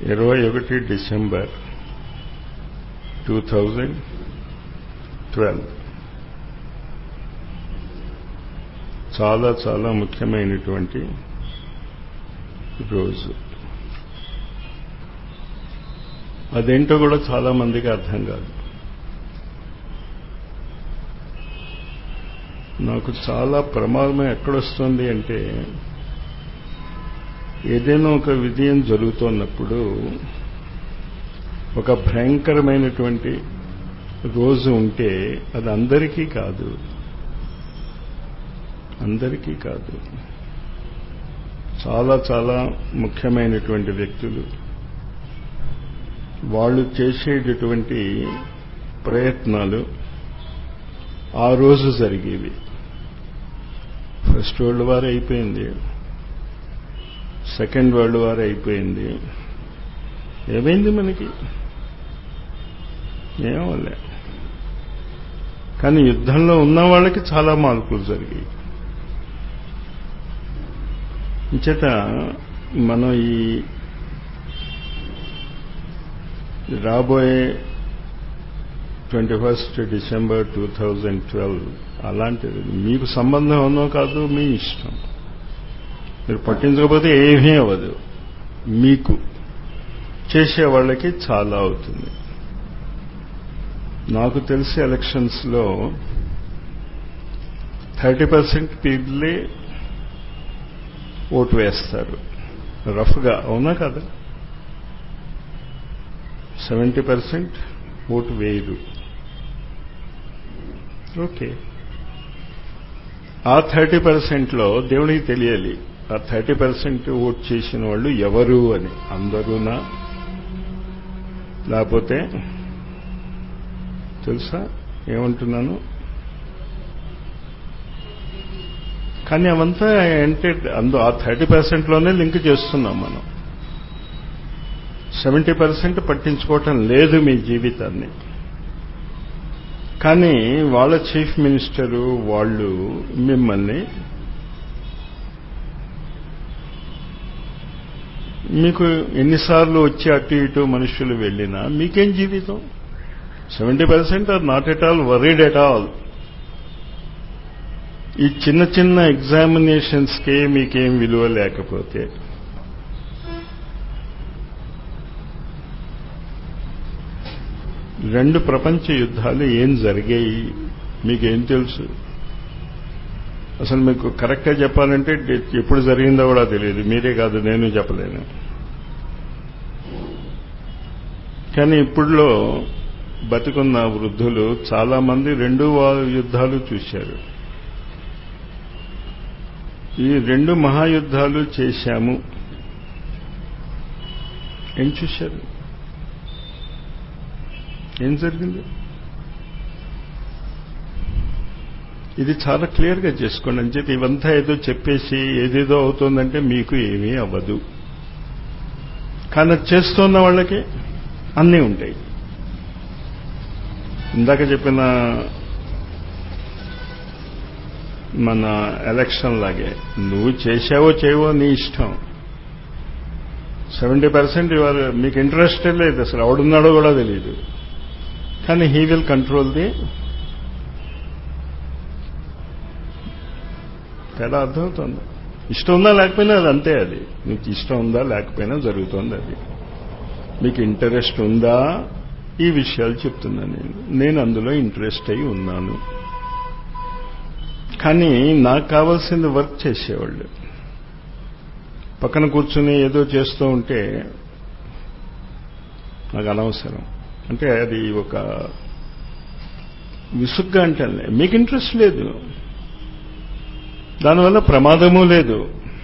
ఇరవై ఒకటి December two thousand twelve చాలా చాలా ముఖ్యమైనటువంటి రోజు అదేంటో కూడా చాలా మందికి అర్థం కాదు నాకు చాలా ప్రమాదం ఎక్కడొస్తుంది అంటే ఏదైనా ఒక విజయం జరుగుతున్నప్పుడు ఒక భయంకరమైనటువంటి రోజు ఉంటే అది అందరికీ కాదు అందరికీ కాదు చాలా చాలా ముఖ్యమైనటువంటి వ్యక్తులు వాళ్ళు చేసేటటువంటి ప్రయత్నాలు ఆ రోజు జరిగేవి ఫస్ట్ వరల్డ్ వార్ అయిపోయింది సెకండ్ వరల్డ్ వార్ అయిపోయింది ఏమైంది మనకి ఏమలే కానీ యుద్ధంలో ఉన్న వాళ్ళకి చాలా మార్పులు జరిగాయి ఇంచేత మనం ఈ రాబోయే twenty first December two thousand twelve అలాంటిది మీకు సంబంధం ఉన్నో కాదు మీ ఇష్టం మీరు పట్టించకపోతే ఏమీ అవ్వదు మీకు చేసే వాళ్ళకి చాలా అవుతుంది నాకు తెలిసి ఎలక్షన్స్లో థర్టీ పర్సెంట్ పీపులే ఓటు వేస్తారు రఫ్గా అవునా కదా సెవెంటీ పర్సెంట్ ఓటు వేయరు ఓకే ఆ థర్టీ పర్సెంట్లో దేవుడికి తెలియాలి ఆ థర్టీ పర్సెంట్ ఓట్ చేసిన వాళ్ళు ఎవరు అని అందరూనా లేకపోతే తెలుసా ఏమంటున్నాను కానీ అవంతా అంటే అందు ఆ థర్టీ పర్సెంట్లోనే లింక్ చేస్తున్నాం మనం సెవెంటీ పర్సెంట్ పట్టించుకోవటం లేదు మీ జీవితాన్ని కానీ వాళ్ళ చీఫ్ మినిస్టరు వాళ్ళు మిమ్మల్ని మీకు ఎన్నిసార్లు వచ్చి అటు ఇటు మనుషులు వెళ్ళినా మీకేం జీవితం seventy percent are not at all worried at all ఈ చిన్న చిన్న ఎగ్జామినేషన్స్కే మీకేం విలువ లేకపోతే రెండు ప్రపంచ యుద్ధాలు ఏం జరిగాయి మీకేం తెలుసు అసలు మీకు కరెక్ట్గా చెప్పాలంటే ఎప్పుడు జరిగిందో కూడా తెలియదు మీరే కాదు నేను చెప్పలేను కానీ ఇప్పుడులో బతికున్న వృద్ధులు చాలామంది రెండు యుద్ధాలు చూశారు ఈ రెండు మహాయుద్ధాలు చేశాము ఏం చూశారు ఏం జరిగింది ఇది చాలా క్లియర్గా చేసుకోండి అని చెప్పి ఇవంతా ఏదో చెప్పేసి ఏదేదో అవుతుందంటే మీకు ఏమీ అవ్వదు కానీ అది చేస్తున్న వాళ్ళకి అన్నీ ఉంటాయి ఇందాక చెప్పిన మన ఎలక్షన్ లాగే నువ్వు చేసావో చేయవో నీ ఇష్టం సెవెంటీ పర్సెంట్ ఇవాళ మీకు ఇంట్రెస్ట్ లేదు అసలు ఎవడున్నాడో కూడా తెలియదు కానీ హీ విల్ కంట్రోల్ ది తేడా అర్థమవుతుంది ఇష్టం ఉందా లేకపోయినా అది అంతే అది మీకు ఇష్టం ఉందా లేకపోయినా జరుగుతుంది అది మీకు ఇంట్రెస్ట్ ఉందా ఈ విషయాలు చెప్తున్నాను నేను నేను అందులో ఇంట్రెస్ట్ అయి ఉన్నాను కానీ నాకు కావాల్సింది వర్క్ చేసేవాళ్ళు పక్కన కూర్చుని ఏదో చేస్తూ ఉంటే నాకు అనవసరం అంటే అది ఒక విసుగ్గా అంటే మీకు ఇంట్రెస్ట్ లేదు దానివల్ల ప్రమాదము లేదు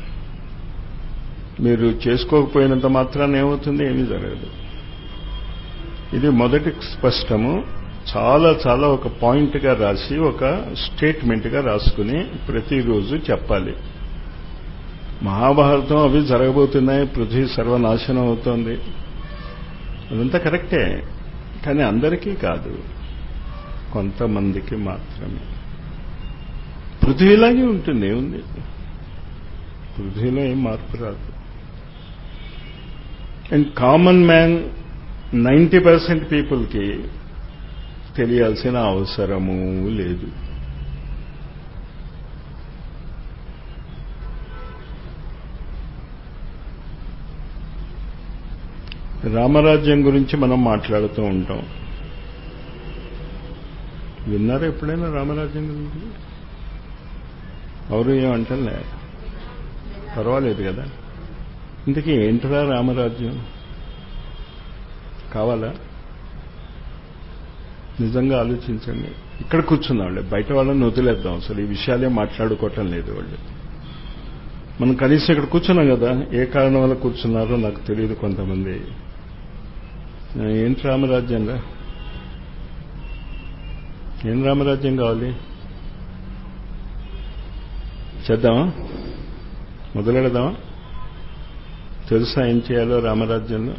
మీరు చేసుకోకపోయినంత మాత్రాన్ని ఏమవుతుంది ఏమీ జరగదు ఇది మొదటి స్పష్టము చాలా చాలా ఒక పాయింట్గా రాసి ఒక స్టేట్మెంట్గా రాసుకుని ప్రతిరోజు చెప్పాలి మహాభారతం అవి జరగబోతున్నాయి పృథ్వీ సర్వనాశనం అవుతోంది అదంతా కరెక్టే కానీ అందరికీ కాదు కొంతమందికి మాత్రమే పృథ్వీలాగే ఉంటుంది ఏముంది పృథ్వీలో ఏం మార్పు రాదు and common man ninety percent పీపుల్కి తెలియాల్సిన అవసరము లేదు రామరాజ్యం గురించి మనం మాట్లాడుతూ ఉంటాం విన్నారా ఎప్పుడైనా రామరాజ్యం గురించి ఎవరు ఏమంటలే పర్వాలేదు కదా ఇంతకీ ఏంటరా రామరాజ్యం కావాలా నిజంగా ఆలోచించండి ఇక్కడ కూర్చున్నాంలే బయట వాళ్ళని వదిలేద్దాం అసలు ఈ విషయాలే మాట్లాడుకోవటం లేదు వాళ్ళు మనం కనీసం ఇక్కడ కూర్చున్నాం కదా ఏ కారణం వల్ల కూర్చున్నారో నాకు తెలియదు కొంతమంది ఏంటి రామరాజ్యం రా ఏం రామరాజ్యం కావాలి చేద్దామా మొదలెడదామా తెలుసా ఏం చేయాలో రామరాజ్యంలో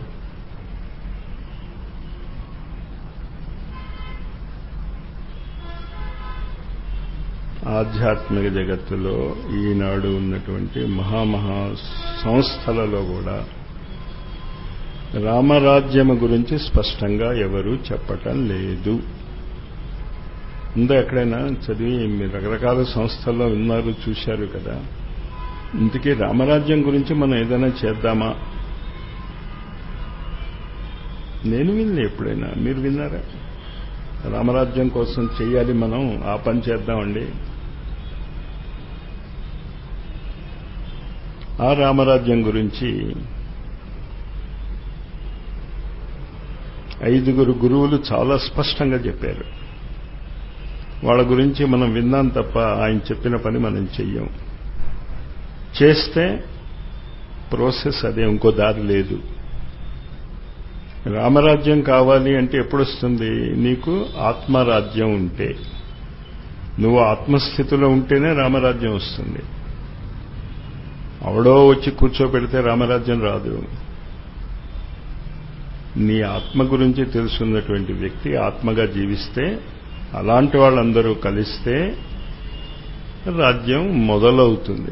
ఆధ్యాత్మిక జగత్తులో ఈనాడు ఉన్నటువంటి మహామహా సంస్థలలో కూడా రామరాజ్యము గురించి స్పష్టంగా ఎవరు చెప్పటం లేదు ఉందా ఎక్కడైనా చదివి మీరు రకరకాల సంస్థల్లో ఉన్నారు చూశారు కదా ఇంతకీ రామరాజ్యం గురించి మనం ఏదైనా చేద్దామా నేను వినలే ఎప్పుడైనా మీరు విన్నారా రామరాజ్యం కోసం చెయ్యాలి మనం ఆ పని చేద్దామండి ఆ రామరాజ్యం గురించి ఐదుగురు గురువులు చాలా స్పష్టంగా చెప్పారు వాళ్ళ గురించి మనం విన్నాం తప్ప ఆయన చెప్పిన పని మనం చెయ్యం చేస్తే ప్రాసెస్ అదే ఇంకో దారి లేదు రామరాజ్యం కావాలి అంటే ఎప్పుడొస్తుంది నీకు ఆత్మరాజ్యం ఉంటే నువ్వు ఆత్మస్థితిలో ఉంటేనే రామరాజ్యం వస్తుంది అవడో వచ్చి కూర్చోబెడితే రామరాజ్యం రాదు నీ ఆత్మ గురించి తెలుసున్నటువంటి వ్యక్తి ఆత్మగా జీవిస్తే అలాంటి వాళ్ళందరూ కలిస్తే రాజ్యం మొదలవుతుంది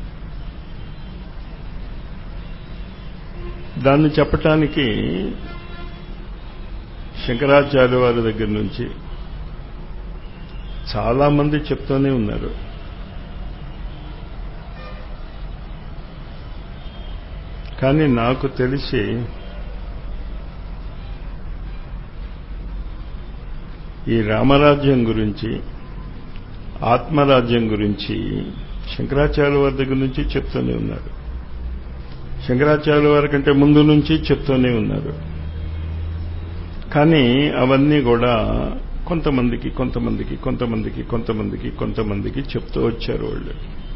దాన్ని చెప్పటానికి శంకరాచార్య వారి దగ్గర నుంచి చాలా మంది చెప్తూనే ఉన్నారు కానీ నాకు తెలిసి ఈ రామరాజ్యం గురించి ఆత్మరాజ్యం గురించి శంకరాచార్య వారి దగ్గర నుంచి చెప్తూనే ఉన్నారు శంకరాచార్య వారి కంటే ముందు నుంచి చెప్తూనే ఉన్నారు కానీ అవన్నీ కూడా కొంతమందికి కొంతమందికి కొంతమందికి కొంతమందికి కొంతమందికి చెప్తూ వచ్చారు వాళ్ళు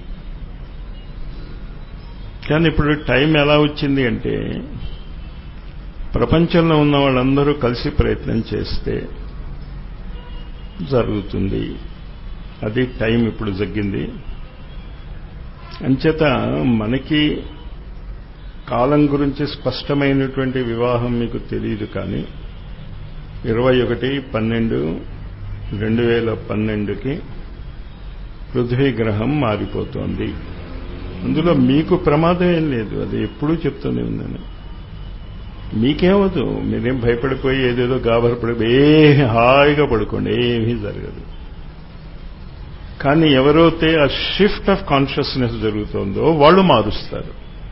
కానీ ఇప్పుడు టైం ఎలా వచ్చింది అంటే ప్రపంచంలో ఉన్న వాళ్ళందరూ కలిసి ప్రయత్నం చేస్తే జరుగుతుంది అది టైం ఇప్పుడు జగ్గింది అంచేత మనకి కాలం గురించి స్పష్టమైనటువంటి వివాహం మీకు తెలియదు కానీ ఇరవై ఒకటి పన్నెండు రెండు వేల పన్నెండుకి పృథ్వీ గ్రహం మారిపోతోంది అందులో మీకు ప్రమాదం ఏం లేదు అది ఎప్పుడూ చెప్తూనే ఉన్నాను మీకేమవుదు మీరేం భయపడిపోయి ఏదేదో గాబరపడిపోయి ఏ హాయిగా పడుకోండి ఏమీ జరగదు కానీ ఎవరైతే ఆ షిఫ్ట్ ఆఫ్ కాన్షియస్నెస్ జరుగుతుందో వాళ్ళు మారుస్తారు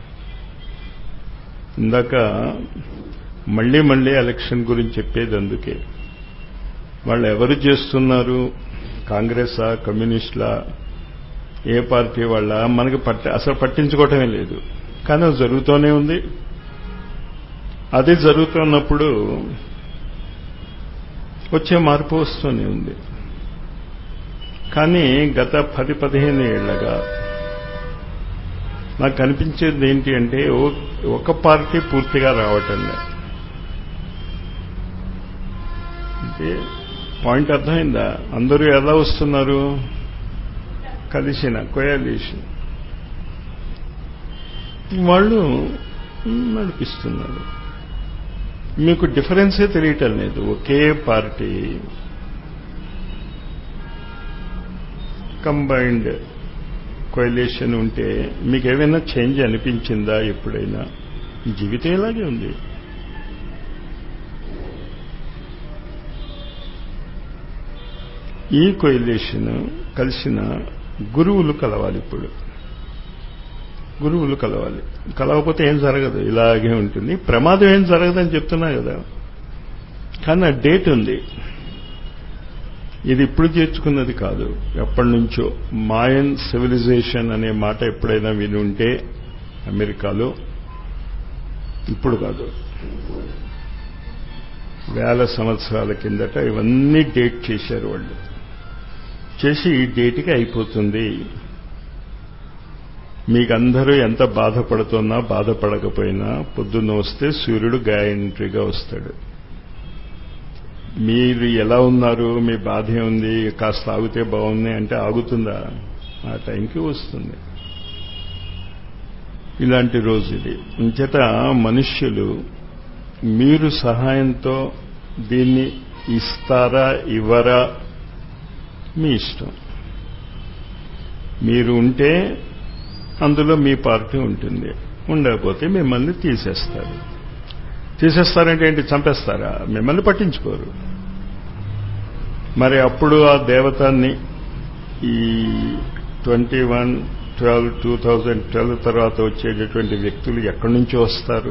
ఇందాక మళ్ళీ మళ్ళీ ఎలక్షన్ గురించి చెప్పేది అందుకే వాళ్ళు ఎవరు చేస్తున్నారు కాంగ్రెసా కమ్యూనిస్టులా ఏ పార్టీ వాళ్ళ మనకి పట్ట అసలు పట్టించుకోవటమే లేదు కానీ అది జరుగుతూనే ఉంది అది జరుగుతున్నప్పుడు వచ్చే మార్పు వస్తూనే ఉంది కానీ గత పది పదిహేను ఏళ్లగా నాకు కనిపించేది ఏంటి అంటే ఒక పార్టీ పూర్తిగా రావటం లేదు అంటే పాయింట్ అర్థమైందా అందరూ ఎలా వస్తున్నారు కలిసిన కొయాలిషన్ వాళ్ళు నడిపిస్తున్నారు మీకు డిఫరెన్సే తెలియటం లేదు ఒకే పార్టీ కంబైన్డ్ కొయిలేషన్ ఉంటే మీకు ఏమైనా చేంజ్ అనిపించిందా ఎప్పుడైనా జీవితం ఇలాగే ఉంది ఈ కొయిలేషన్ కలిసిన గురువులు కలవాలి ఇప్పుడు గురువులు కలవాలి కలవకపోతే ఏం జరగదు ఇలాగే ఉంటుంది ప్రమాదం ఏం జరగదని చెప్తున్నా కదా కానీ ఆ డేట్ ఉంది ఇది ఇప్పుడు చేర్చుకున్నది కాదు ఎప్పటి నుంచో మాయన్ సివిలైజేషన్ అనే మాట ఎప్పుడైనా విని ఉంటే అమెరికాలో ఇప్పుడు కాదు వేల సంవత్సరాల కిందట ఇవన్నీ డేట్ చేశారు వాళ్ళు చేసి ఈ డేట్కి అయిపోతుంది మీకందరూ ఎంత బాధపడుతున్నా బాధపడకపోయినా పొద్దున్న వస్తే సూర్యుడు గ్యారంటీగా వస్తాడు మీరు ఎలా ఉన్నారు మీ బాధ ఉంది కాస్త ఆగితే బాగుంది అంటే ఆగుతుందా ఆ టైంకి వస్తుంది ఇలాంటి రోజు ఇది ఇంచేత మనుష్యులు మీరు సహాయంతో దీన్ని ఇస్తారా ఇవ్వరా మీ ఇష్టం మీరు ఉంటే అందులో మీ పార్టీ ఉంటుంది ఉండకపోతే మిమ్మల్ని తీసేస్తారు తీసేస్తారంటే ఏంటి చంపేస్తారా మిమ్మల్ని పట్టించుకోరు మరి అప్పుడు ఆ దేవతాన్ని ఈ twenty one twelve two thousand twelve తర్వాత వచ్చేటటువంటి వ్యక్తులు ఎక్కడి నుంచి వస్తారు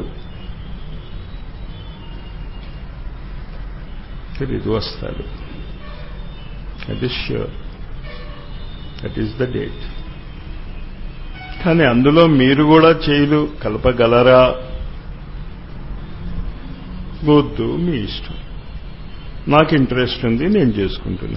తెలీదు వస్తారు that is sure that is the date కానీ అందులో మీరు కూడా చేయలు కలపగలరా వద్దు మీ ఇష్టం నాకు ఇంట్రెస్ట్ ఉంది నేను చేసుకుంటున్నా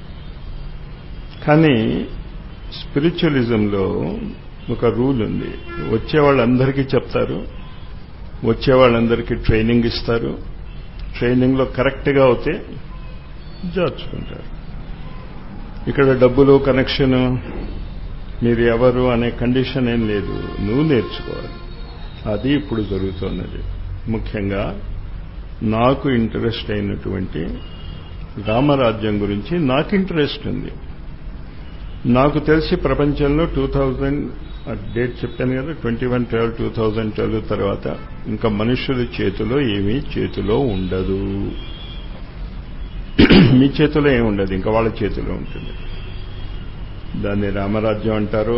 కానీ స్పిరిచువలిజంలో ఒక రూల్ ఉంది వచ్చే వాళ్ళందరికీ చెప్తారు వచ్చే వాళ్ళందరికీ ట్రైనింగ్ ఇస్తారు ట్రైనింగ్లో కరెక్ట్గా అవుతే జార్చుకుంటారు ఇక్కడ డబ్బులు కనెక్షన్ మీరు ఎవరు అనే కండిషన్ ఏం లేదు నువ్వు నేర్చుకోవాలి అది ఇప్పుడు జరుగుతున్నది ముఖ్యంగా నాకు ఇంట్రెస్ట్ అయినటువంటి రామరాజ్యం గురించి నాకు ఇంట్రెస్ట్ ఉంది నాకు తెలిసి ప్రపంచంలో టూ థౌజండ్ డేట్ చెప్పాను కదా twenty one twelve two thousand twelve తర్వాత ఇంకా మనుషుల చేతిలో ఏమీ చేతిలో ఉండదు మీ చేతిలో ఏమి ఉండదు ఇంకా వాళ్ళ చేతిలో ఉంటుంది దాన్ని రామరాజ్యం అంటారో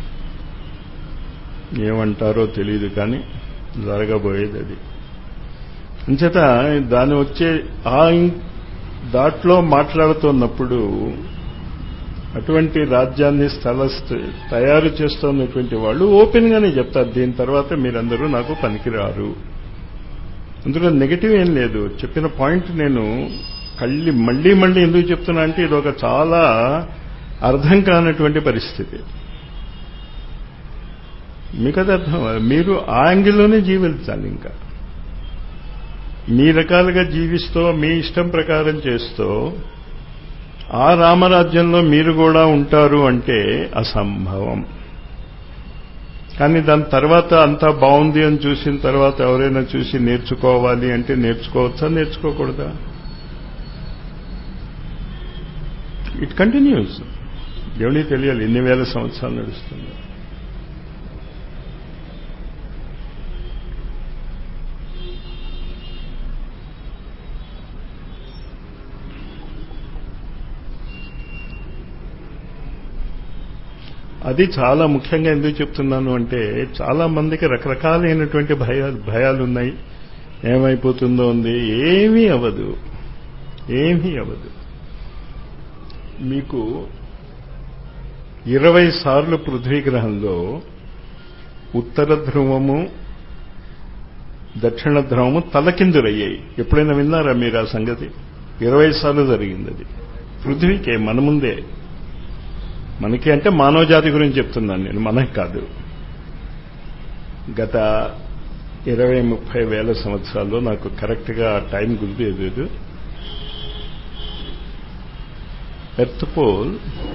ఏమంటారో తెలియదు కానీ జరగబోయేది అది అంచేత దాని వచ్చే ఆ దాంట్లో మాట్లాడుతున్నప్పుడు అటువంటి రాజ్యాన్ని స్థల తయారు చేస్తున్నటువంటి వాళ్ళు ఓపెన్గానే చెప్తారు దీని తర్వాత మీరందరూ నాకు పనికిరారు అందులో నెగిటివ్ ఏం లేదు చెప్పిన పాయింట్ నేను కళ్ళి మళ్ళీ మళ్ళీ ఎందుకు చెప్తున్నా అంటే ఇది ఒక చాలా అర్థం కానటువంటి పరిస్థితి మీకు అది అర్థం మీరు ఆ యాంగిల్లోనే జీవించాలి ఇంకా మీ రకాలుగా జీవిస్తూ మీ ఇష్టం ప్రకారం చేస్తూ ఆ రామరాజ్యంలో మీరు కూడా ఉంటారు అంటే అసంభవం కానీ దాని తర్వాత అంతా బాగుంది అని చూసిన తర్వాత ఎవరైనా చూసి నేర్చుకోవాలి అంటే నేర్చుకోవచ్చా నేర్చుకోకూడదా ఇట్ కంటిన్యూస్ దేవునికి తెలియాలి ఎన్ని వేల సంవత్సరాలు నడుస్తుంది అది చాలా ముఖ్యంగా ఎందుకు చెప్తున్నాను అంటే చాలా మందికి రకరకాలైనటువంటి భయాలు భయాలు ఉన్నాయి ఏమైపోతుందో ఉంది ఏమీ అవ్వదు ఏమీ అవ్వదు మీకు ఇరవై సార్లు పృథ్వీ గ్రహంలో ఉత్తర ధ్రువము దక్షిణ ధ్రువము తలకిందులయ్యాయి ఎప్పుడైనా విన్నారా మీరు ఆ సంగతి ఇరవై సార్లు జరిగింది అది పృథ్వీకే మన ముందే మనకి అంటే మానవ జాతి గురించి చెప్తున్నాను నేను మనకి కాదు గత ఇరవై ముప్పై వేల సంవత్సరాల్లో నాకు కరెక్ట్గా టైం గుర్తులేదు ఎర్త్ పోల్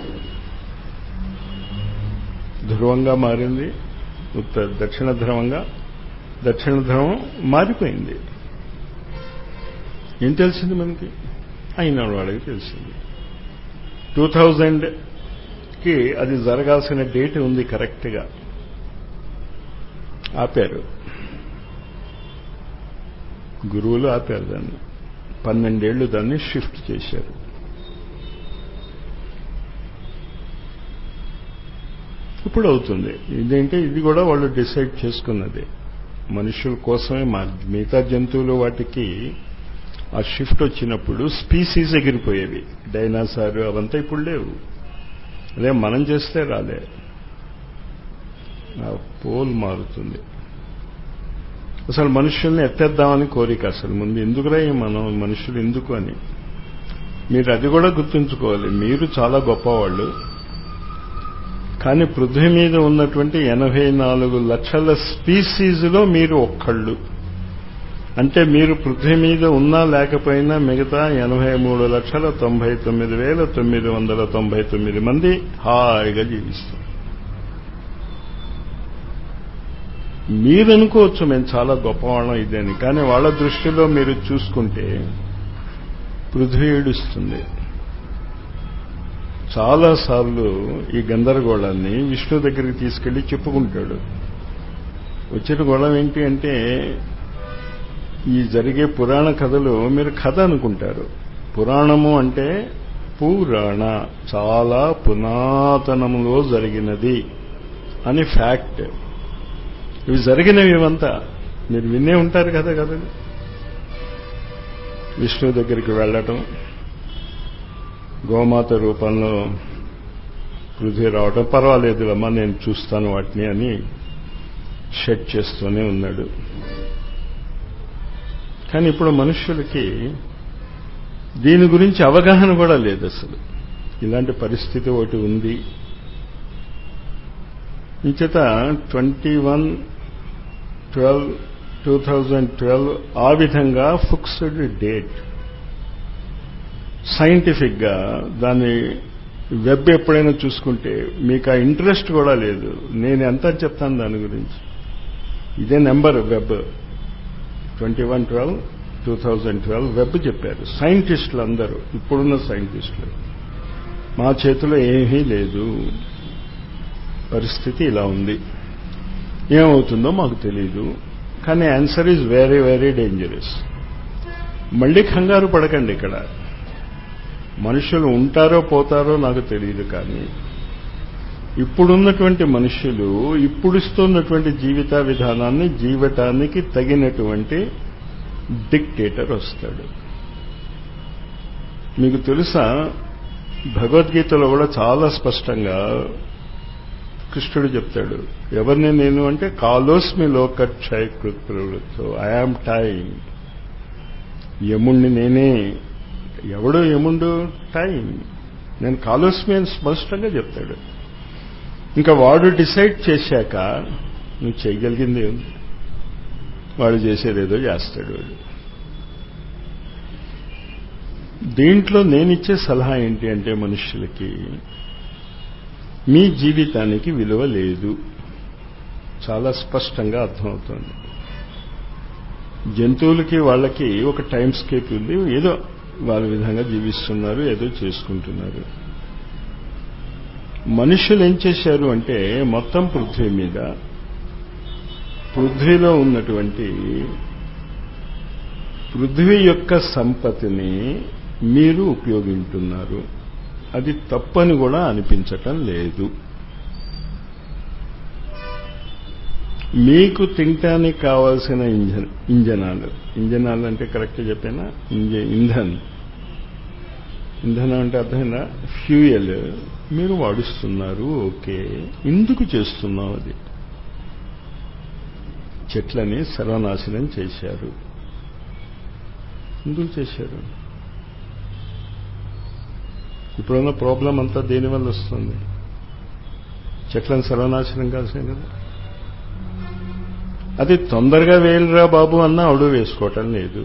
ధ్రువంగా మారింది ఉత్తర దక్షిణ ధ్రువంగా దక్షిణ ధ్రువం మారిపోయింది ఏం తెలిసింది మనకి అయిన వాళ్ళకి తెలిసింది టూ థౌజండ్కి అది జరగాల్సిన డేట్ ఉంది కరెక్ట్గా ఆపారు గురువులు ఆపారు దాన్ని పన్నెండేళ్లు దాన్ని షిఫ్ట్ చేశారు ఇప్పుడు అవుతుంది ఇదేంటే ఇది కూడా వాళ్ళు డిసైడ్ చేసుకున్నది మనుషుల కోసమే మా మిగతా జంతువులు వాటికి ఆ షిఫ్ట్ వచ్చినప్పుడు స్పీసీస్ ఎగిరిపోయేవి డైనాసార్ అవంతా ఇప్పుడు లేవు అదే మనం చేస్తే రాలే ఆ పోల్ మారుతుంది అసలు మనుషుల్ని ఎత్తేద్దామని కోరిక అసలు ముందు ఎందుకురా మనం మనుషులు ఎందుకు అని మీరు అది కూడా గుర్తుంచుకోవాలి మీరు చాలా గొప్పవాళ్ళు కానీ పృథ్వీ మీద ఉన్నటువంటి ఎనభై నాలుగు లక్షల స్పీసీస్లో మీరు ఒక్కళ్ళు అంటే మీరు పృథ్వీ మీద ఉన్నా లేకపోయినా మిగతా ఎనభై మూడు లక్షల తొంభై తొమ్మిది వేల తొమ్మిది వందల తొంభై తొమ్మిది మంది హాయిగా జీవిస్తారు మీరు అనుకోవచ్చు మేము చాలా గొప్పవాళ్ళం ఇదని కానీ వాళ్ళ దృష్టిలో మీరు చూసుకుంటే పృథ్వీ ఏడుస్తుంది చాలాసార్లు ఈ గందరగోళాన్ని విష్ణు దగ్గరికి తీసుకెళ్లి చెప్పుకుంటాడు వచ్చిన గొడవ ఏంటి అంటే ఈ జరిగే పురాణ కథలు మీరు కథ అనుకుంటారు పురాణము అంటే పురాణ చాలా పునాతనములో జరిగినది అని ఫ్యాక్ట్ ఇవి జరిగినవి ఇవంతా మీరు వినే ఉంటారు కదా కదా విష్ణు దగ్గరికి వెళ్ళటం గోమాత రూపంలో పృథ్వీ రావటం పర్వాలేదు అమ్మా నేను చూస్తాను వాటిని అని షెడ్ చేస్తూనే ఉన్నాడు కానీ ఇప్పుడు మనుష్యులకి దీని గురించి అవగాహన కూడా లేదు అసలు ఇలాంటి పరిస్థితి ఒకటి ఉంది ఇంచేత twenty one twelve two thousand twelve ఆ విధంగా ఫిక్స్డ్ డేట్ సైంటిఫిక్గా దాని వెబ్ ఎప్పుడైనా చూసుకుంటే మీకు ఆ ఇంట్రెస్ట్ కూడా లేదు నేను ఎంత చెప్తాను దాని గురించి ఇదే నెంబర్ వెబ్ twenty one twelve two thousand twelve వెబ్ చెప్పారు సైంటిస్టులు అందరూ ఇప్పుడున్న సైంటిస్టులు మా చేతిలో ఏమీ లేదు పరిస్థితి ఇలా ఉంది ఏమవుతుందో మాకు తెలియదు కానీ answer is very very dangerous మళ్ళీ కంగారు పడకండి ఇక్కడ మనుషులు ఉంటారో పోతారో నాకు తెలియదు కానీ ఇప్పుడున్నటువంటి మనుషులు ఇప్పుడిస్తున్నటువంటి జీవిత విధానాన్ని జీవితానికి తగినటువంటి డిక్టేటర్ వస్తాడు మీకు తెలుసా భగవద్గీతలో కూడా చాలా స్పష్టంగా కృష్ణుడు చెప్తాడు ఎవరిని నేను అంటే కాలోస్మి లోకక్షయ కృత్ ప్రవృత్తో ఐఆమ్ టైం యముణ్ణి నేనే ఎవడు యముండు టైం నేను కాలోస్మి అని స్పష్టంగా చెప్తాడు ఇంకా వాడు డిసైడ్ చేశాక నువ్వు చేయగలిగింది ఉంది వాడు చేసేదేదో చేస్తాడు వాడు దీంట్లో నేనిచ్చే సలహా ఏంటి అంటే మనుష్యులకి మీ జీవితానికి విలువ లేదు చాలా స్పష్టంగా అర్థమవుతుంది జంతువులకి వాళ్ళకి ఒక టైం స్కేప్ ఉంది ఏదో వాళ్ళ విధంగా జీవిస్తున్నారు ఏదో చేసుకుంటున్నారు మనుషులు ఏం చేశారు అంటే మొత్తం పృథ్వీ మీద పృథ్వీలో ఉన్నటువంటి పృథ్వీ యొక్క సంపత్తిని మీరు ఉపయోగించున్నారు అది తప్పని కూడా అనిపించటం లేదు మీకు తినటానికి కావాల్సిన ఇంజన్ ఇంజనాలు ఇంజనాలు అంటే కరెక్ట్ చెప్పానా ఇంజ ఇంధన్ ఇంధనం అంటే అర్థమైందా ఫ్యూయల్ మీరు వాడుస్తున్నారు ఓకే ఎందుకు చేస్తున్నాం అది చెట్లని సర్వనాశనం చేశారు ఎందుకు చేశారు ఇప్పుడున్న ప్రాబ్లం అంతా దేనివల్ల వస్తుంది చెట్లను సర్వనాశనం కాల్సిన కదా అది తొందరగా వేలురా బాబు అన్న అడుగు వేసుకోవటం లేదు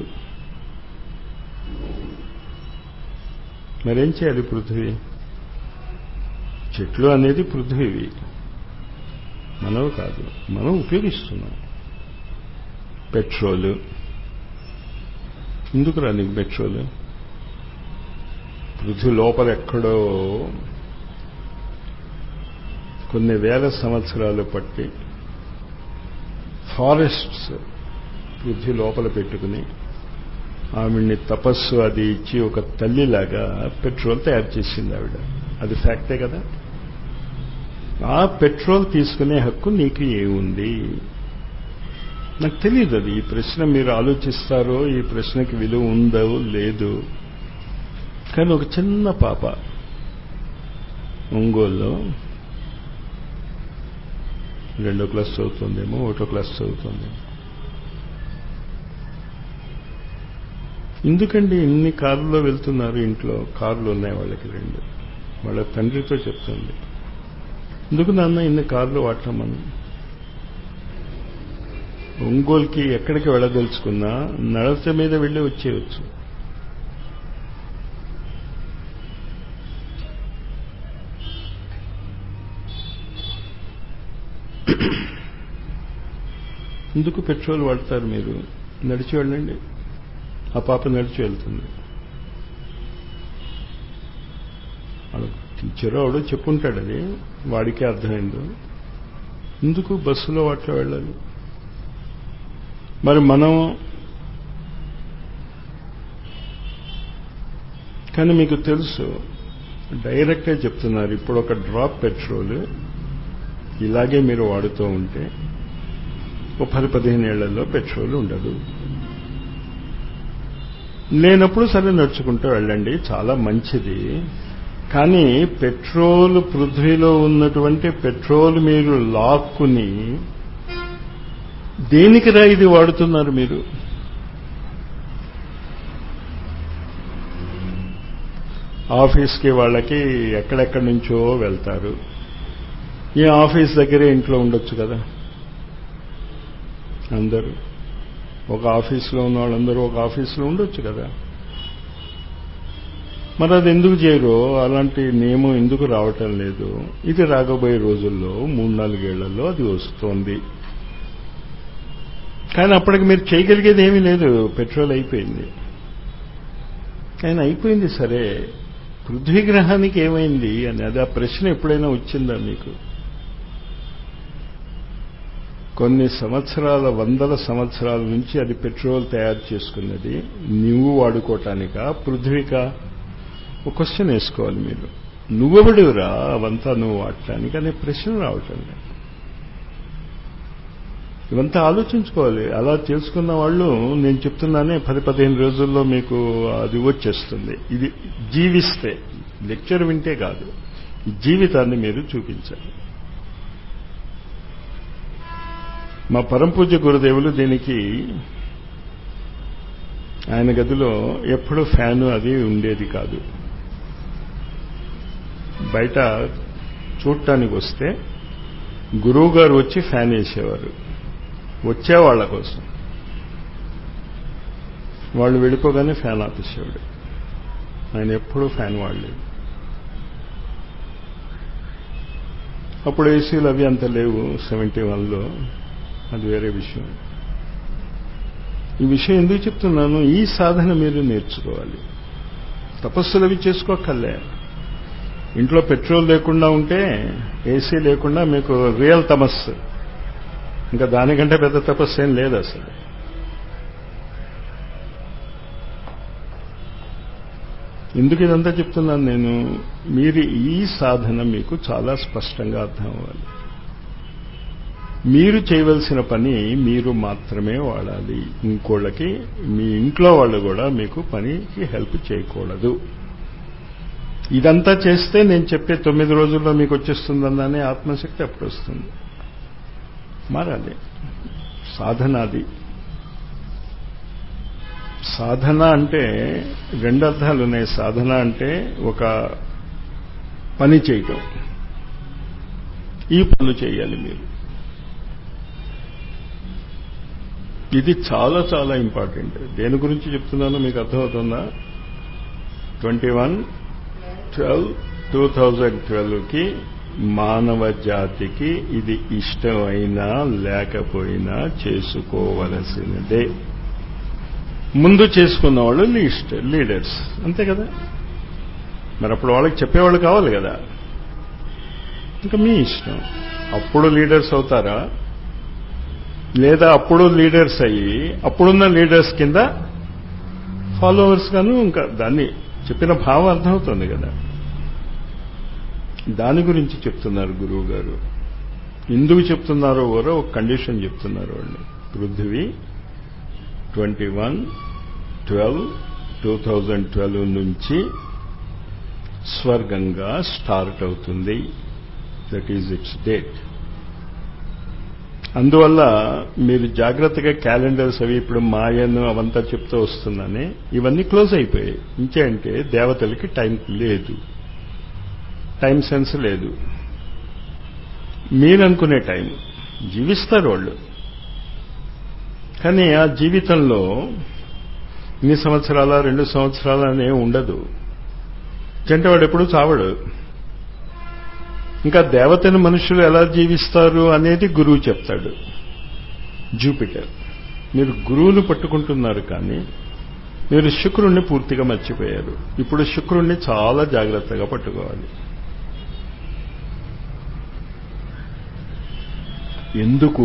మరేం చేయాలి పృథ్వీ చెట్లు అనేది పృథ్వీవి మనవి కాదు మనం ఉపయోగిస్తున్నాం పెట్రోలు ఎందుకురా నీకు పెట్రోల్ పృథ్వీ లోపల ఎక్కడో కొన్ని వేల సంవత్సరాలు పట్టి ఫారెస్ట్స్ పృథ్వీ లోపల పెట్టుకుని ఆవిడ్ని తపస్సు అది ఇచ్చి ఒక తల్లిలాగా పెట్రోల్ తయారు చేసింది ఆవిడ అది ఫ్యాక్టే కదా ఆ పెట్రోల్ తీసుకునే హక్కు నీకు ఏముంది నాకు తెలియదు అది ఈ ప్రశ్న మీరు ఆలోచిస్తారో ఈ ప్రశ్నకి విలువ ఉందో లేదు కానీ ఒక చిన్న పాప ఒంగోలులో రెండో క్లాస్ చదువుతుందేమో ఒకటో క్లాస్ చదువుతుందేమో ఎందుకండి ఇన్ని కారులో వెళ్తున్నారు ఇంట్లో కార్లు ఉన్నాయి వాళ్ళకి రెండు వాళ్ళ తండ్రితో చెప్తుంది ఎందుకు నాన్న ఇన్ని కార్లు వాడటం మనం ఒంగోలుకి ఎక్కడికి వెళ్ళదలుచుకున్నా నడత మీద వెళ్ళి వచ్చేయచ్చు ఎందుకు పెట్రోల్ వాడతారు మీరు నడిచి వెళ్ళండి ఆ పాప నడిచి వెళ్తుంది టీచర్ ఆవిడ చెప్పుంటాడు అది వాడికే అర్థమైందో ఎందుకు బస్సులో వాటిలో వెళ్ళాలి మరి మనం కానీ మీకు తెలుసు డైరెక్ట్గా చెప్తున్నారు ఇప్పుడు ఒక డ్రాప్ పెట్రోల్ ఇలాగే మీరు వాడుతూ ఉంటే ఒక పది పదిహేను ఏళ్లలో పెట్రోల్ ఉండదు లేనప్పుడు సరే నడుచుకుంటూ వెళ్ళండి చాలా మంచిది కానీ పెట్రోల్ పృథ్వీలో ఉన్నటువంటి పెట్రోల్ మీరు లాక్కుని దేనికి రా ఇది వాడుతున్నారు మీరు ఆఫీస్కి వాళ్ళకి ఎక్కడెక్కడి నుంచో వెళ్తారు ఈ ఆఫీస్ దగ్గరే ఇంట్లో ఉండొచ్చు కదా అందరూ ఒక ఆఫీస్లో ఉన్న వాళ్ళందరూ ఒక ఆఫీస్లో ఉండొచ్చు కదా మరి అది ఎందుకు చేయరు అలాంటి నియమం ఎందుకు రావటం లేదు ఇది రాగబోయే రోజుల్లో మూడు నాలుగేళ్లలో అది వస్తోంది కానీ అప్పటికి మీరు చేయగలిగేది ఏమీ లేదు పెట్రోల్ అయిపోయింది కానీ అయిపోయింది సరే పృథ్వీ గ్రహానికి ఏమైంది అని అది ఆ ప్రశ్న ఎప్పుడైనా వచ్చిందా మీకు కొన్ని సంవత్సరాల వందల సంవత్సరాల నుంచి అది పెట్రోల్ తయారు చేసుకున్నది నువ్వు వాడుకోవటానిక పృథ్వీక ఒక క్వశ్చన్ వేసుకోవాలి మీరు నువ్వెవడురా అవంతా నువ్వు వాడటానికి అనే ప్రశ్న రావటం లేదు ఇవంతా ఆలోచించుకోవాలి అలా తెలుసుకున్న వాళ్ళు నేను చెప్తున్నానే పది పదిహేను రోజుల్లో మీకు అది వచ్చేస్తుంది ఇది జీవిస్తే లెక్చర్ వింటే కాదు ఈ జీవితాన్ని మీరు చూపించాలి మా పరంపూజ్య గురుదేవులు దీనికి ఆయన గదిలో ఎప్పుడూ ఫ్యాను అది ఉండేది కాదు బయట చూడటానికి వస్తే గురువు గారు వచ్చి ఫ్యాన్ వేసేవారు వచ్చేవాళ్ల కోసం వాళ్ళు వెళ్ళిపోగానే ఫ్యాన్ ఆపేసేవాడు ఆయన ఎప్పుడూ ఫ్యాన్ వాడలేదు అప్పుడు ఏసీలు అవి అంత లేవు సెవెంటీ వన్లో అది వేరే విషయం ఈ విషయం ఎందుకు చెప్తున్నాను ఈ సాధన మీరు నేర్చుకోవాలి తపస్సులు అవి చేసుకోకర్లే ఇంట్లో పెట్రోల్ లేకుండా ఉంటే ఏసీ లేకుండా మీకు రియల్ తమస్సు ఇంకా దానికంటే పెద్ద తపస్సు ఏం లేదు అసలు ఎందుకు ఇదంతా చెప్తున్నాను నేను మీరు ఈ సాధన మీకు చాలా స్పష్టంగా అర్థం అవ్వాలి మీరు చేయవలసిన పని మీరు మాత్రమే వాడాలి ఇంకోళ్ళకి మీ ఇంట్లో వాళ్ళు కూడా మీకు పనికి హెల్ప్ చేయకూడదు ఇదంతా చేస్తే నేను చెప్పే తొమ్మిది రోజుల్లో మీకు వచ్చేస్తుందన్ననే ఆత్మశక్తి అప్పుడు వస్తుంది మారాలి సాధనాది సాధన అంటే రెండు అర్థాలు ఉన్నాయి సాధన అంటే ఒక పని చేయటం ఈ పనులు చేయాలి మీరు ఇది చాలా చాలా ఇంపార్టెంట్ దేని గురించి చెప్తున్నానో మీకు అర్థమవుతుందా twenty one twelve two thousand ట్వెల్వ్కి మానవ జాతికి ఇది ఇష్టమైనా లేకపోయినా చేసుకోవలసినదే ముందు చేసుకున్న వాళ్ళు లీస్ట్ లీడర్స్ అంతే కదా మరి అప్పుడు వాళ్ళకి చెప్పేవాళ్ళు కావాలి కదా ఇంకా మీ ఇష్టం అప్పుడు లీడర్స్ అవుతారా లేదా అప్పుడు లీడర్స్ అయ్యి అప్పుడున్న లీడర్స్ కింద ఫాలోవర్స్ గాను ఇంకా దాన్ని చెప్పిన భావం అర్థమవుతుంది కదా దాని గురించి చెప్తున్నారు గురువు గారు ఎందుకు చెప్తున్నారో కూడా ఒక కండిషన్ చెప్తున్నారు వాళ్ళు పృథ్వీ twenty one twelve two thousand twelve నుంచి స్వర్గంగా స్టార్ట్ అవుతుంది దట్ ఈజ్ ఇట్స్ డేట్ అందువల్ల మీరు జాగ్రత్తగా క్యాలెండర్స్ అవి ఇప్పుడు మాయను అవంతా చెప్తూ వస్తున్నానే ఇవన్నీ క్లోజ్ అయిపోయాయి ఇంకే అంటే దేవతలకి టైం లేదు టైం సెన్స్ లేదు మీరనుకునే టైం జీవిస్తారు వాళ్ళు కానీ ఆ జీవితంలో ఇన్ని సంవత్సరాల రెండు సంవత్సరాల అనే ఉండదు జంటవాడు ఎప్పుడు చావడు ఇంకా దేవతను మనుషులు ఎలా జీవిస్తారు అనేది గురువు చెప్తాడు జూపిటర్ మీరు గురువును పట్టుకుంటున్నారు కానీ మీరు శుక్రుణ్ణి పూర్తిగా మర్చిపోయారు ఇప్పుడు శుక్రుణ్ణి చాలా జాగ్రత్తగా పట్టుకోవాలి ఎందుకు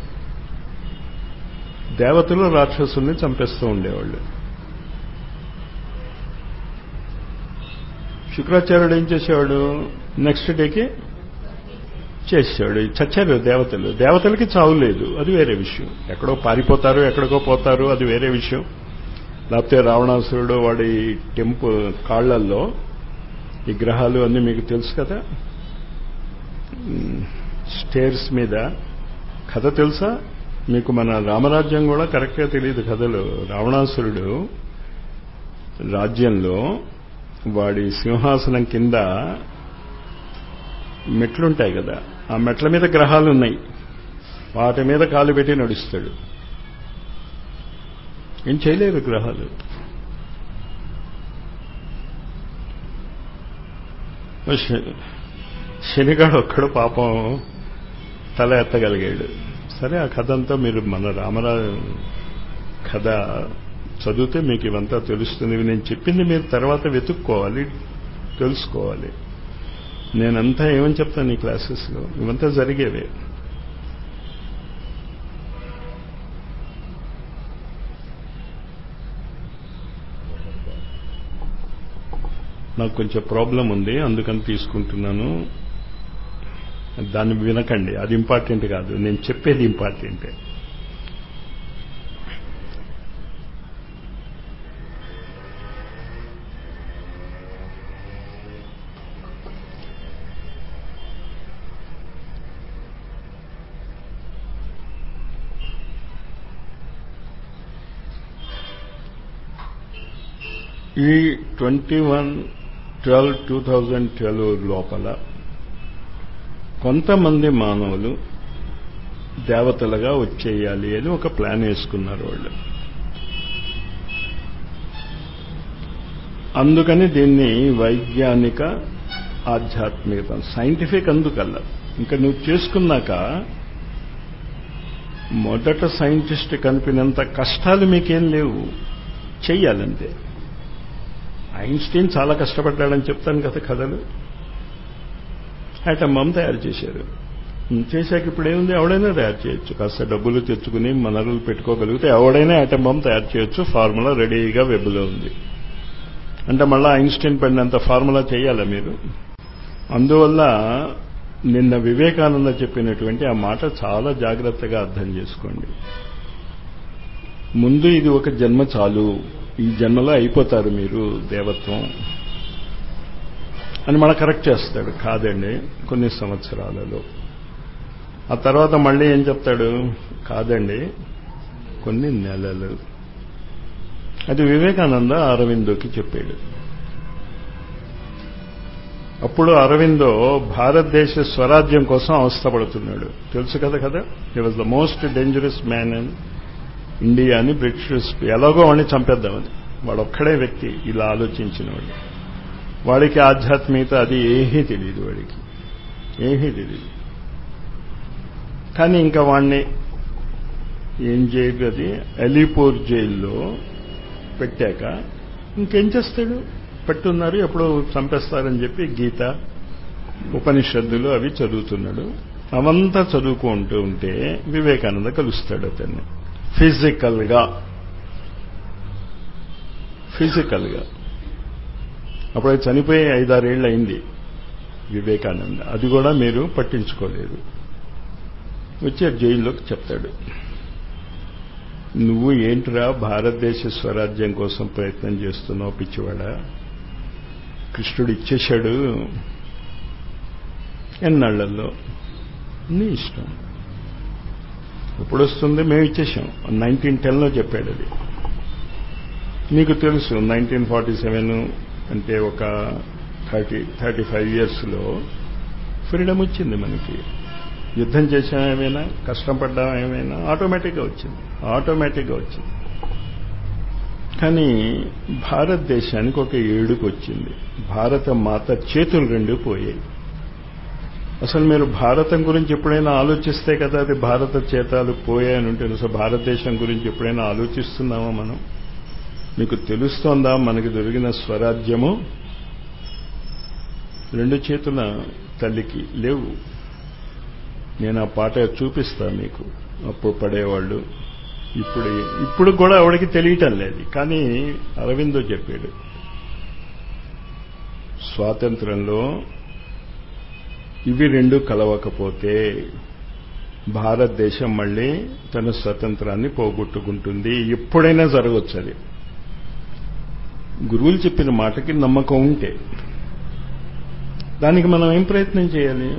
దేవతలు రాక్షసుల్ని చంపేస్తూ ఉండేవాళ్ళు శుక్రాచార్యుడు ఏం చేసేవాడు నెక్స్ట్ డేకి చేసేవాడు చచ్చారు దేవతలు దేవతలకి చావు లేదు అది వేరే విషయం ఎక్కడో పారిపోతారు ఎక్కడికో పోతారు అది వేరే విషయం లేకపోతే రావణాసురుడు వాడి టెంపు కాళ్లల్లో ఈ గ్రహాలు అన్నీ మీకు తెలుసు కదా స్టేర్స్ మీద కథ తెలుసా మీకు మన రామరాజ్యం కూడా కరెక్ట్గా తెలియదు కథలు రావణాసురుడు రాజ్యంలో వాడి సింహాసనం కింద మెట్లుంటాయి కదా ఆ మెట్ల మీద గ్రహాలు ఉన్నాయి వాటి మీద కాలు పెట్టి నడుస్తాడు ఏం చేయలేరు గ్రహాలు శనిగాడు ఒక్కడు పాపం తల ఎత్తగలిగాడు సరే ఆ కథ అంతా మీరు మన రామరా కథ చదివితే మీకు ఇవంతా తెలుస్తుంది నేను చెప్పింది మీరు తర్వాత వెతుక్కోవాలి తెలుసుకోవాలి నేనంతా ఏమని చెప్తాను ఈ క్లాసెస్లో ఇవంతా జరిగేవే నాకు కొంచెం ప్రాబ్లం ఉంది అందుకని తీసుకుంటున్నాను దాన్ని వినకండి అది ఇంపార్టెంట్ కాదు నేను చెప్పేది ఇంపార్టెంటే ఈ twenty one twelve two thousand twelve లోపల కొంతమంది మానవులు దేవతలుగా వచ్చేయాలి అని ఒక ప్లాన్ వేసుకున్నారు వాళ్ళు అందుకని దీన్ని వైజ్ఞానిక ఆధ్యాత్మికత సైంటిఫిక్ అందుకల్లా ఇంకా నువ్వు చేసుకున్నాక మొదట సైంటిస్ట్ కనిపినంత కష్టాలు మీకేం లేవు చెయ్యాలంతే ఐన్స్టీన్ చాలా కష్టపడ్డాడని చెప్తాను కదా కథలు ఐటమ్ బాంబ్ తయారు చేశారు చేశాక ఇప్పుడు ఏముంది ఎవడైనా తయారు చేయొచ్చు కాస్త డబ్బులు తెచ్చుకుని మనరులు పెట్టుకోగలిగితే ఎవడైనా ఐటమ్ బాంబ్ తయారు చేయొచ్చు ఫార్ములా రెడీగా వెబ్లో ఉంది అంటే మళ్ళీ ఐన్స్టీన్ పడినంత ఫార్ములా చేయాలా మీరు అందువల్ల నిన్న వివేకానంద చెప్పినటువంటి ఆ మాట చాలా జాగ్రత్తగా అర్థం చేసుకోండి ముందు ఇది ఒక జన్మ చాలు ఈ జన్మలో అయిపోతారు మీరు దేవత్వం అని మన కరెక్ట్ చేస్తాడు కాదండి కొన్ని సంవత్సరాలలో ఆ తర్వాత మళ్ళీ ఏం చెప్తాడు కాదండి కొన్ని నెలలు అది వివేకానంద అరవిందోకి చెప్పాడు అప్పుడు అరవిందో భారతదేశ స్వరాజ్యం కోసం అవస్థపడుతున్నాడు తెలుసు కదా కదా he was the most dangerous man in India అని బ్రిటిషర్స్ ఎలాగో వాడిని చంపేద్దామని వాడు ఒక్కడే వ్యక్తి ఇలా ఆలోచించిన వాడు వాడికి ఆధ్యాత్మికత అది ఏమీ తెలియదు వాడికి ఏమీ తెలియదు కానీ ఇంకా వాడిని ఏం చేయదు అది అలీపూర్ జైల్లో పెట్టాక ఇంకేం చేస్తాడు పెట్టున్నారు ఎప్పుడో చంపేస్తారని చెప్పి గీత ఉపనిషత్తులు అవి చదువుతున్నాడు అవంతా చదువుకుంటూ ఉంటే వివేకానంద కలుస్తాడు అతన్ని ఫిజికల్గా ఫిజికల్గా అప్పుడు అది చనిపోయి ఐదారేళ్ళు అయింది వివేకానంద అది కూడా మీరు పట్టించుకోలేదు వచ్చి జైల్లోకి చెప్తాడు నువ్వు ఏంట్రా భారతదేశ స్వరాజ్యం కోసం ప్రయత్నం చేస్తున్నావు పిచ్చివాడా కృష్ణుడు ఇచ్చేశాడు ఎన్నాళ్లలో నీ ఇష్టం ఎప్పుడు వస్తుంది మేము ఇచ్చేసాం నైన్టీన్ టెన్లో చెప్పాడు అది మీకు తెలుసు నైన్టీన్ ఫార్టీ సెవెన్ అంటే ఒక థర్టీ థర్టీ ఫైవ్ ఇయర్స్లో ఫ్రీడమ్ వచ్చింది మనకి యుద్ధం చేసాం ఏమైనా కష్టం పడ్డాం ఏమైనా ఆటోమేటిక్గా వచ్చింది ఆటోమేటిక్గా వచ్చింది కానీ భారతదేశానికి ఒక ఏడుపు వచ్చింది భారత మాత చేతులు రెండు పోయాయి అసలు మీరు భారతం గురించి ఎప్పుడైనా ఆలోచిస్తే కదా అది భారత చేతాలు పోయాయని ఉంటే అసలు భారతదేశం గురించి ఎప్పుడైనా ఆలోచిస్తున్నామా మనం మీకు తెలుస్తోందా మనకి దొరికిన స్వరాజ్యము రెండు చేతుల తల్లికి లేవు నేను ఆ పాట చూపిస్తా మీకు అప్పుడు పడేవాళ్ళు ఇప్పుడు ఇప్పుడు కూడా ఆవిడకి తెలియటం లేదు కానీ అరవిందో చెప్పాడు స్వాతంత్రంలో ఇవి రెండు కలవకపోతే భారతదేశం మళ్ళీ తన స్వతంత్రాన్ని పోగొట్టుకుంటుంది ఎప్పుడైనా జరగవచ్చు అది గురువులు చెప్పిన మాటకి నమ్మకం ఉంటే దానికి మనం ఏం ప్రయత్నం చేయాలి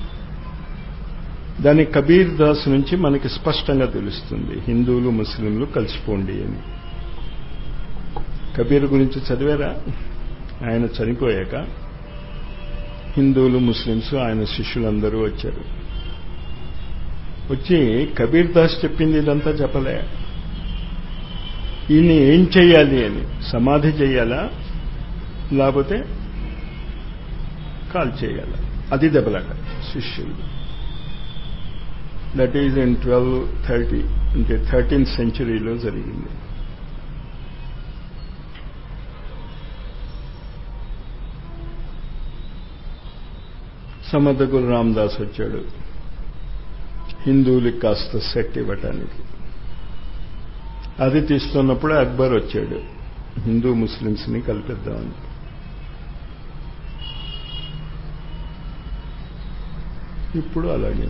దాని కబీర్ దాస్ నుంచి మనకి స్పష్టంగా తెలుస్తుంది హిందువులు ముస్లింలు కలిసిపోండి అని కబీర్ గురించి చదివారా ఆయన చనిపోయాక హిందువులు ముస్లింస్ ఆయన శిష్యులందరూ వచ్చారు వచ్చి కబీర్ దాస్ చెప్పింది ఇదంతా చెప్పలే ఈయన్ని ఏం చెయ్యాలి అని సమాధి చెయ్యాలా లేకపోతే కాల్ చేయాలా అది దెబ్బలాట శిష్యులు that is in twelve thirty అంటే థర్టీన్త్ సెంచరీలో జరిగింది సమర్థ గురు రామదాస్ వచ్చాడు హిందువులకి కాస్త సెట్ ఇవ్వటానికి అది తీస్తున్నప్పుడు అక్బర్ వచ్చాడు హిందూ ముస్లింస్ని కలిపిద్దామని ఇప్పుడు అలాగే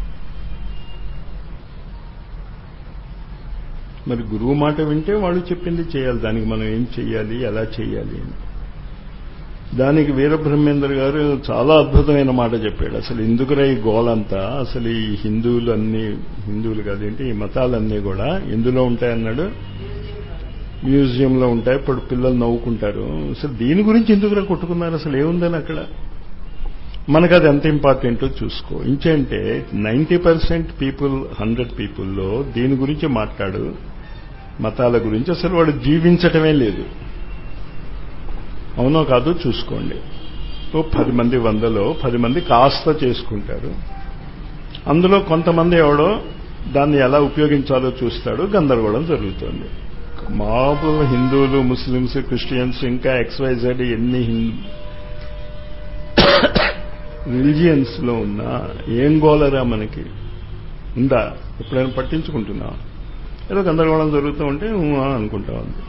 మరి గురువు మాట వింటే వాళ్ళు చెప్పింది చేయాలి దానికి మనం ఏం చెయ్యాలి ఎలా చెయ్యాలి అని దానికి వీరబ్రహ్మేంద్ర గారు చాలా అద్భుతమైన మాట చెప్పాడు అసలు ఎందుకురా ఈ గోలంతా అసలు ఈ హిందువులు అన్ని హిందువులు కాదేంటి ఈ మతాలన్నీ కూడా ఎందులో ఉంటాయన్నాడు మ్యూజియంలో ఉంటాయి ఇప్పుడు పిల్లలు నవ్వుకుంటారు అసలు దీని గురించి ఎందుకురా కొట్టుకున్నారు అసలు ఏముందని అక్కడ మనకు అది ఎంత ఇంపార్టెంటో చూసుకో ఇంకేంటే నైంటీ పర్సెంట్ పీపుల్ హండ్రెడ్ పీపుల్లో దీని గురించి మాట్లాడు మతాల గురించి అసలు వాడు జీవించటమే లేదు అవునో కాదో చూసుకోండి ఓ పది మంది వందలో పది మంది కాస్త చేసుకుంటారు అందులో కొంతమంది ఎవడో దాన్ని ఎలా ఉపయోగించాలో చూస్తాడు గందరగోళం జరుగుతుంది మామూలు హిందువులు ముస్లిమ్స్ క్రిస్టియన్స్ ఇంకా ఎక్స్వైజెడ్ ఎన్ని రిలీజియన్స్ లో ఉన్నా ఏం గోలరా మనకి ఉందా ఎప్పుడైనా పట్టించుకుంటున్నా ఏదో గందరగోళం జరుగుతూ ఉంటే అనుకుంటా ఉంది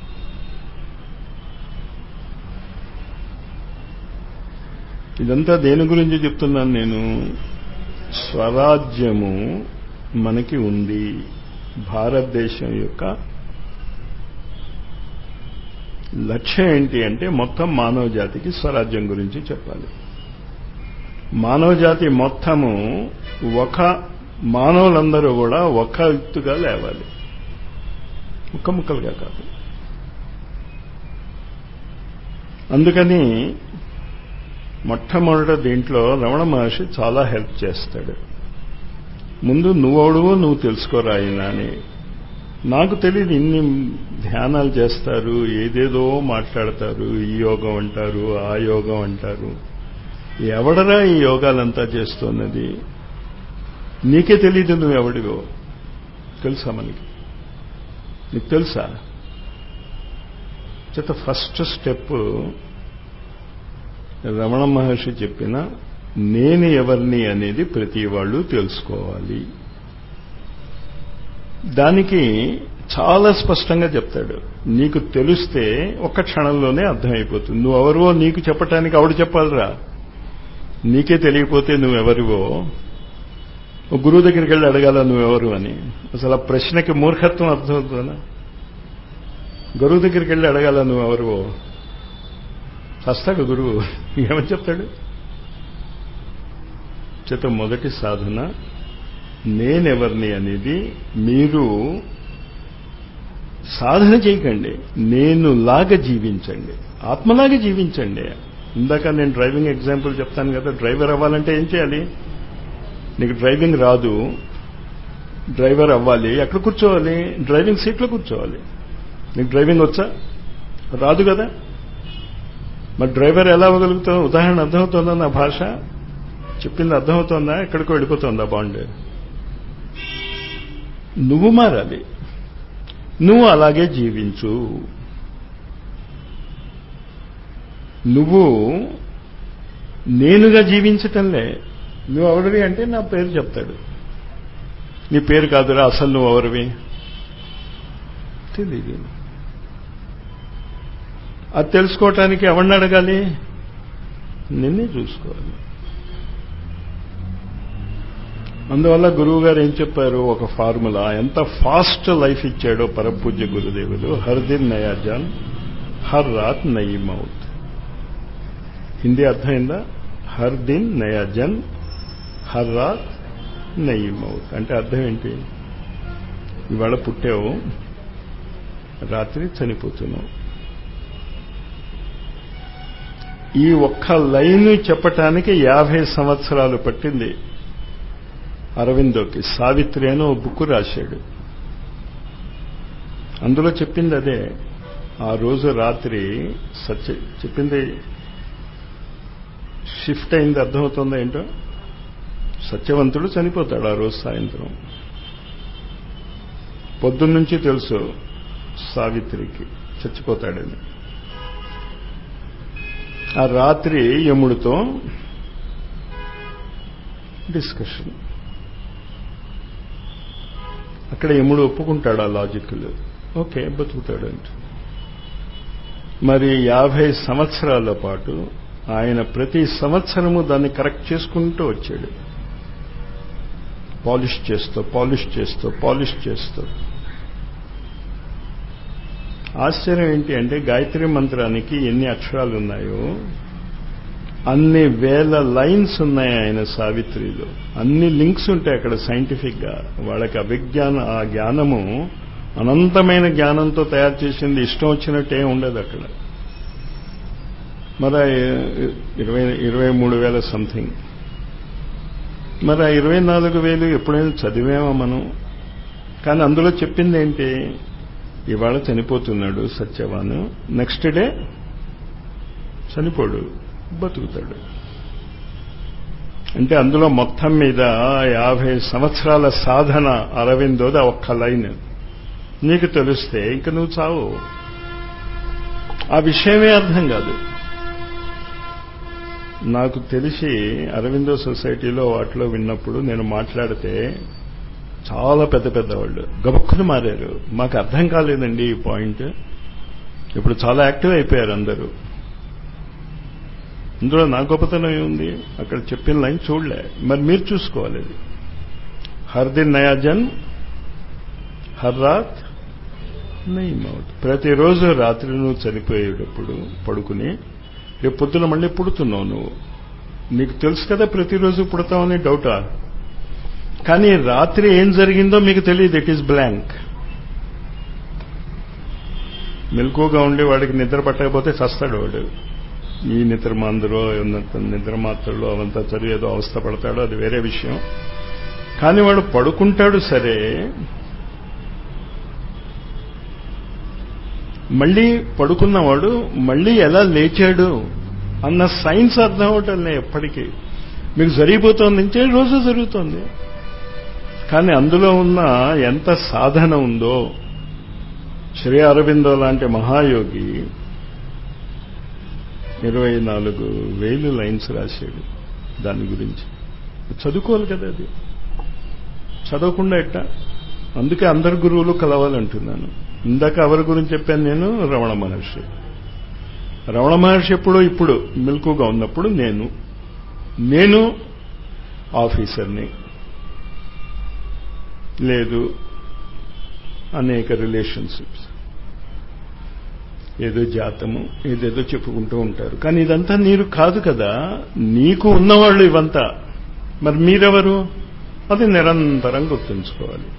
ఇదంతా దేని గురించి చెప్తున్నాను నేను స్వరాజ్యము మనకి ఉంది భారతదేశం యొక్క లక్ష్యం ఏంటి అంటే మొత్తం మానవ జాతికి స్వరాజ్యం గురించి చెప్పాలి మానవ జాతి మొత్తము ఒక మానవులందరూ కూడా ఒక ఎత్తుగా లేవాలి ముక్క ముక్కలుగా కాదు అందుకని మొట్టమొదట దీంట్లో రమణ మహర్షి చాలా హెల్ప్ చేస్తాడు ముందు నువ్వడువో నువ్వు తెలుసుకోరా ఆయన అని నాకు తెలియదు ఇన్ని ధ్యానాలు చేస్తారు ఏదేదో మాట్లాడతారు ఈ యోగం అంటారు ఆ యోగం అంటారు ఎవడరా ఈ యోగాలంతా చేస్తున్నది నీకే తెలియదు నువ్వు ఎవడివో తెలుసా మనకి నీకు తెలుసా చేత ఫస్ట్ స్టెప్ రమణ మహర్షి చెప్పిన నేను ఎవరిని అనేది ప్రతి వాళ్ళు తెలుసుకోవాలి దానికి చాలా స్పష్టంగా చెప్తాడు నీకు తెలిస్తే ఒక్క క్షణంలోనే అర్థమైపోతుంది నువ్వెవరివో నీకు చెప్పటానికి ఆవిడ చెప్పాలిరా నీకే తెలియకపోతే నువ్వెవరివో ఓ గురువు దగ్గరికి వెళ్ళి అడగాల నువ్వెవరు అని అసలు ఆ ప్రశ్నకి మూర్ఖత్వం అర్థమవుతుందా గురువు దగ్గరికి వెళ్ళి అడగాల నువ్వెవరివో వస్తాడు గురువు ఏమని చెప్తాడు చేత మొదటి సాధన నేనెవరిని అనేది మీరు సాధన చేయకండి నేను లాగా జీవించండి ఆత్మలాగా జీవించండి ఇందాక నేను డ్రైవింగ్ ఎగ్జాంపుల్ చెప్తాను కదా డ్రైవర్ అవ్వాలంటే ఏం చేయాలి నీకు డ్రైవింగ్ రాదు డ్రైవర్ అవ్వాలి ఎక్కడ కూర్చోవాలి డ్రైవింగ్ సీట్లో కూర్చోవాలి నీకు డ్రైవింగ్ వచ్చా రాదు కదా మరి డ్రైవర్ ఎలా అవ్వగలుగుతాం ఉదాహరణ అర్థమవుతుందా నా భాష చెప్పింది అర్థమవుతోందా ఎక్కడికో వెళ్ళిపోతుందా బాండ్ నువ్వు మారాలి నువ్వు అలాగే జీవించు నువ్వు నేనుగా జీవించటంలే నువ్వు ఎవరివి అంటే నా పేరు చెప్తాడు నీ పేరు కాదురా అసలు నువ్వు ఎవరివి తెలియదు అది తెలుసుకోవటానికి ఎవరిని అడగాలి నిన్నే చూసుకోవాలి అందువల్ల గురువు గారు ఏం చెప్పారు ఒక ఫార్ములా ఎంత ఫాస్ట్ లైఫ్ ఇచ్చాడో పరపూజ్య గురుదేవులు హర్ దిన్ నయా జాన్ హర్ రాత్ నయీ మౌత్ హిందీ అర్థమైందా హర్ దిన్ నయా జన్ హర్ రాత్ నయీ మౌత్ అంటే అర్థం ఏంటి ఇవాళ పుట్టావు రాత్రి చనిపోతున్నావు ఈ ఒక్క లైన్ చెప్పటానికి యాభై సంవత్సరాలు పట్టింది అరవిందోకి సావిత్రి అని ఓ బుక్ రాశాడు అందులో చెప్పింది అదే ఆ రోజు రాత్రి సత్య చెప్పింది షిఫ్ట్ అయింది అర్థమవుతుందా ఏంటో సత్యవంతుడు చనిపోతాడు ఆ రోజు సాయంత్రం పొద్దున్నుంచి తెలుసు సావిత్రికి చచ్చిపోతాడని ఆ రాత్రి యముడితో డిస్కషన్ అక్కడ యముడు ఒప్పుకుంటాడు ఆ లాజిక్లు ఓకే బతుకుతాడంట మరి యాభై సంవత్సరాల పాటు ఆయన ప్రతి సంవత్సరము దాన్ని కరెక్ట్ చేసుకుంటూ వచ్చాడు పాలిష్ చేస్తూ పాలిష్ చేస్తూ పాలిష్ చేస్తూ ఆశ్చర్యం ఏంటి అంటే గాయత్రి మంత్రానికి ఎన్ని అక్షరాలు ఉన్నాయో అన్ని వేల లైన్స్ ఉన్నాయి ఆయన సావిత్రిలో అన్ని లింక్స్ ఉంటాయి అక్కడ సైంటిఫిక్ గా వాళ్ళకి అభిజ్ఞాన ఆ జ్ఞానము అనంతమైన జ్ఞానంతో తయారు చేసింది ఇష్టం వచ్చినట్టే ఉండదు అక్కడ మరి ఇరవై ఇరవై మూడు వేల సంథింగ్ మరి ఆ ఇరవై నాలుగు వేలు ఎప్పుడైనా చదివామా మనం కానీ అందులో చెప్పింది ఏంటి ఇవాళ చనిపోతున్నాడు సత్యవాను నెక్స్ట్ డే చనిపోడు బతుకుతాడు అంటే అందులో మొత్తం మీద యాభై సంవత్సరాల సాధన అరవిందోది ఒక్క లైన్ నీకు తెలిస్తే ఇంక నువ్వు చావు ఆ విషయమే అర్థం కాదు నాకు తెలిసి అరవిందో సొసైటీలో వాటిలో విన్నప్పుడు నేను మాట్లాడితే చాలా పెద్ద పెద్దవాళ్ళు గబక్కును మారారు మాకు అర్థం కాలేదండి ఈ పాయింట్ ఇప్పుడు చాలా యాక్టివ్ అయిపోయారు అందరూ ఇందులో నా గొప్పతనం ఏముంది అక్కడ చెప్పిన లైన్ చూడలే మరి మీరు చూసుకోవాలి అది హర్ దిన్ నయా జన్ హర్ రాత్ నై మౌత్ ప్రతిరోజు రాత్రి నువ్వు చనిపోయేటప్పుడు పడుకుని రేపు పొద్దున మళ్ళీ పుడుతున్నావు నువ్వు నీకు తెలుసు కదా ప్రతిరోజు పుడతావని డౌటా కానీ రాత్రి ఏం జరిగిందో మీకు తెలియదు ఇట్ ఈస్ బ్లాంక్ మెలకుగా ఉండి వాడికి నిద్ర పట్టకపోతే చస్తాడు వాడు ఈ నిద్ర మందులో నిద్ర మాత్రలో అవంతా చదివి ఏదో అవస్థ పడతాడో అది వేరే విషయం కానీ వాడు పడుకుంటాడు సరే మళ్ళీ పడుకున్నవాడు మళ్ళీ ఎలా లేచాడు అన్న సైన్స్ అర్థం అవటం ఎప్పటికీ మీకు జరిగిపోతుంది నుంచే రోజు జరుగుతుంది కానీ అందులో ఉన్న ఎంత సాధన ఉందో శ్రీ అరవిందో లాంటి మహాయోగి ఇరవై నాలుగు వేలు లైన్స్ రాశాడు దాని గురించి చదువుకోవాలి కదా అది చదవకుండా ఎట్టా అందుకే అందరు గురువులు కలవాలంటున్నాను ఇందాక ఎవరి గురించి చెప్పాను నేను రమణ మహర్షి రమణ మహర్షి ఎప్పుడో ఇప్పుడు మెలకుగా ఉన్నప్పుడు నేను నేను ఆఫీసర్ని లేదు అనేక రిలేషన్షిప్స్ ఏదో జాతము ఏదేదో చెప్పుకుంటూ ఉంటారు కానీ ఇదంతా నీరు కాదు కదా నీకు ఉన్నవాళ్ళు ఇవంతా మరి మీరెవరు అది నిరంతరం గుర్తుంచుకోవాలి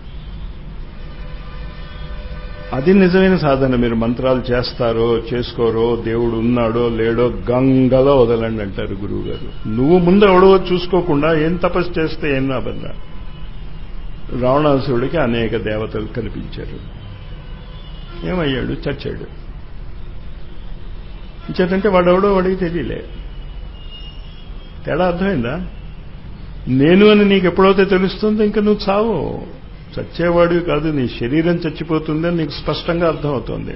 అది నిజమైన సాధన మీరు మంత్రాలు చేస్తారో చేసుకోరో దేవుడు ఉన్నాడో లేడో గంగలో వదలండి అంటారు గురువు గారు నువ్వు ముందు ఎవడో చూసుకోకుండా ఏం తపస్సు చేస్తే ఏం నాబంద రావణాసురుడికి అనేక దేవతలు కనిపించారు ఏమయ్యాడు చచ్చాడు ఇచ్చేటంటే వాడెవడో వాడికి తెలియలే తేడా అర్థమైందా నేను అని నీకు ఎప్పుడైతే తెలుస్తుందో ఇంకా నువ్వు చావు చచ్చేవాడివి కాదు నీ శరీరం చచ్చిపోతుందని నీకు స్పష్టంగా అర్థమవుతోంది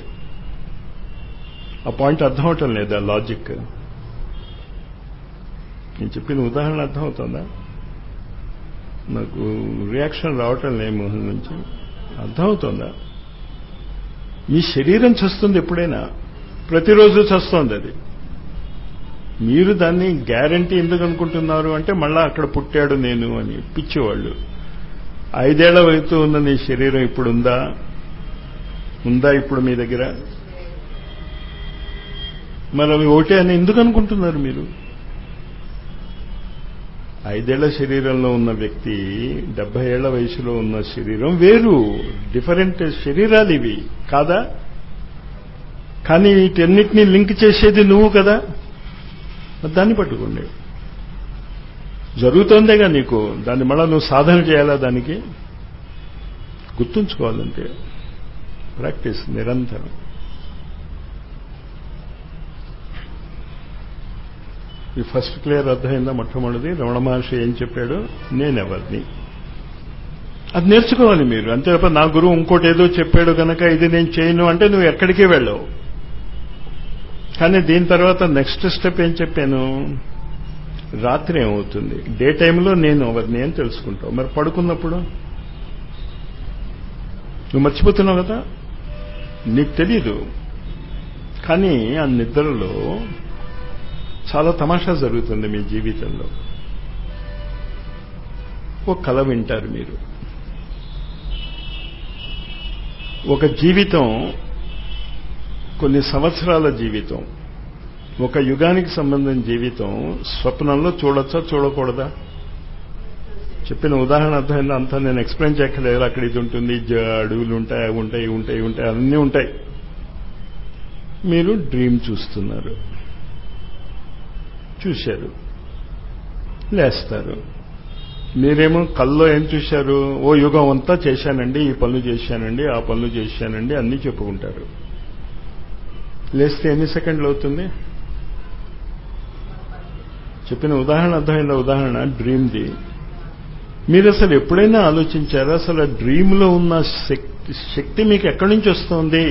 ఆ పాయింట్ అర్థం అవటం లేదా లాజిక్ నేను చెప్పిన ఉదాహరణ అర్థమవుతుందా నాకు రియాక్షన్ రావటం లే మోహన్ నుంచి అర్థమవుతుందా మీ శరీరం చస్తుంది ఎప్పుడైనా ప్రతిరోజు చస్తోంది అది మీరు దాన్ని గ్యారంటీ ఎందుకు అనుకుంటున్నారు అంటే మళ్ళా అక్కడ పుట్టాడు నేను అని పిచ్చివాళ్ళు ఐదేళ్ల వయసు ఉన్న నీ శరీరం ఇప్పుడు ఉందా ఉందా ఇప్పుడు మీ దగ్గర మరి అవి ఒకటే అని ఎందుకు అనుకుంటున్నారు మీరు ఐదేళ్ల శరీరంలో ఉన్న వ్యక్తి డెబ్బై ఏళ్ల వయసులో ఉన్న శరీరం వేరు డిఫరెంట్ శరీరాలు ఇవి కాదా కానీ వీటన్నిటినీ లింక్ చేసేది నువ్వు కదా దాన్ని పట్టుకోండి జరుగుతోందేగా నీకు దాన్ని మళ్ళా నువ్వు సాధన చేయాలా దానికి గుర్తుంచుకోవాలంటే ప్రాక్టీస్ నిరంతరం ఈ ఫస్ట్ క్లియర్ అర్థమైందా మొట్టమొదటిది రమణ మహర్షి ఏం చెప్పాడు నేనెవరిని అది నేర్చుకోవాలి మీరు అంతే తప్ప నా గురువు ఇంకోటి ఏదో చెప్పాడు కనుక ఇది నేను చేయను అంటే నువ్వు ఎక్కడికి వెళ్ళవు కానీ దీని తర్వాత నెక్స్ట్ స్టెప్ ఏం చెప్పాను రాత్రి ఏమవుతుంది డే టైంలో నేను ఎవరిని అని తెలుసుకుంటావు మరి పడుకున్నప్పుడు నువ్వు మర్చిపోతున్నావు కదా నీకు తెలీదు కానీ ఆ నిద్రలో చాలా తమాషా జరుగుతుంది మీ జీవితంలో ఒక కళ వింటారు మీరు ఒక జీవితం కొన్ని సంవత్సరాల జీవితం ఒక యుగానికి సంబంధించిన జీవితం స్వప్నంలో చూడొచ్చా చూడకూడదా చెప్పిన ఉదాహరణ అర్థమైందా అంతా నేను ఎక్స్ప్లెయిన్ చేయక్కర్లేదు అక్కడ ఇది ఉంటుంది అడవులు ఉంటాయి అవి ఉంటాయి ఇవి ఉంటాయి ఇవి ఉంటాయి అన్నీ ఉంటాయి మీరు డ్రీమ్ చూస్తున్నారు చూశారు లేస్తారు మీరేమో కల్లో ఏం చూశారు ఓ యుగం అంతా చేశానండి ఈ పనులు చేశానండి ఆ పనులు చేశానండి అన్నీ చెప్పుకుంటారు లేస్తే ఎన్ని సెకండ్లు అవుతుంది చెప్పిన ఉదాహరణ అర్థమైన ఉదాహరణ డ్రీమ్ది మీరు అసలు ఎప్పుడైనా ఆలోచించారా అసలు ఆ డ్రీమ్లో ఉన్న శక్తి శక్తి మీకు ఎక్కడి నుంచి వస్తుంది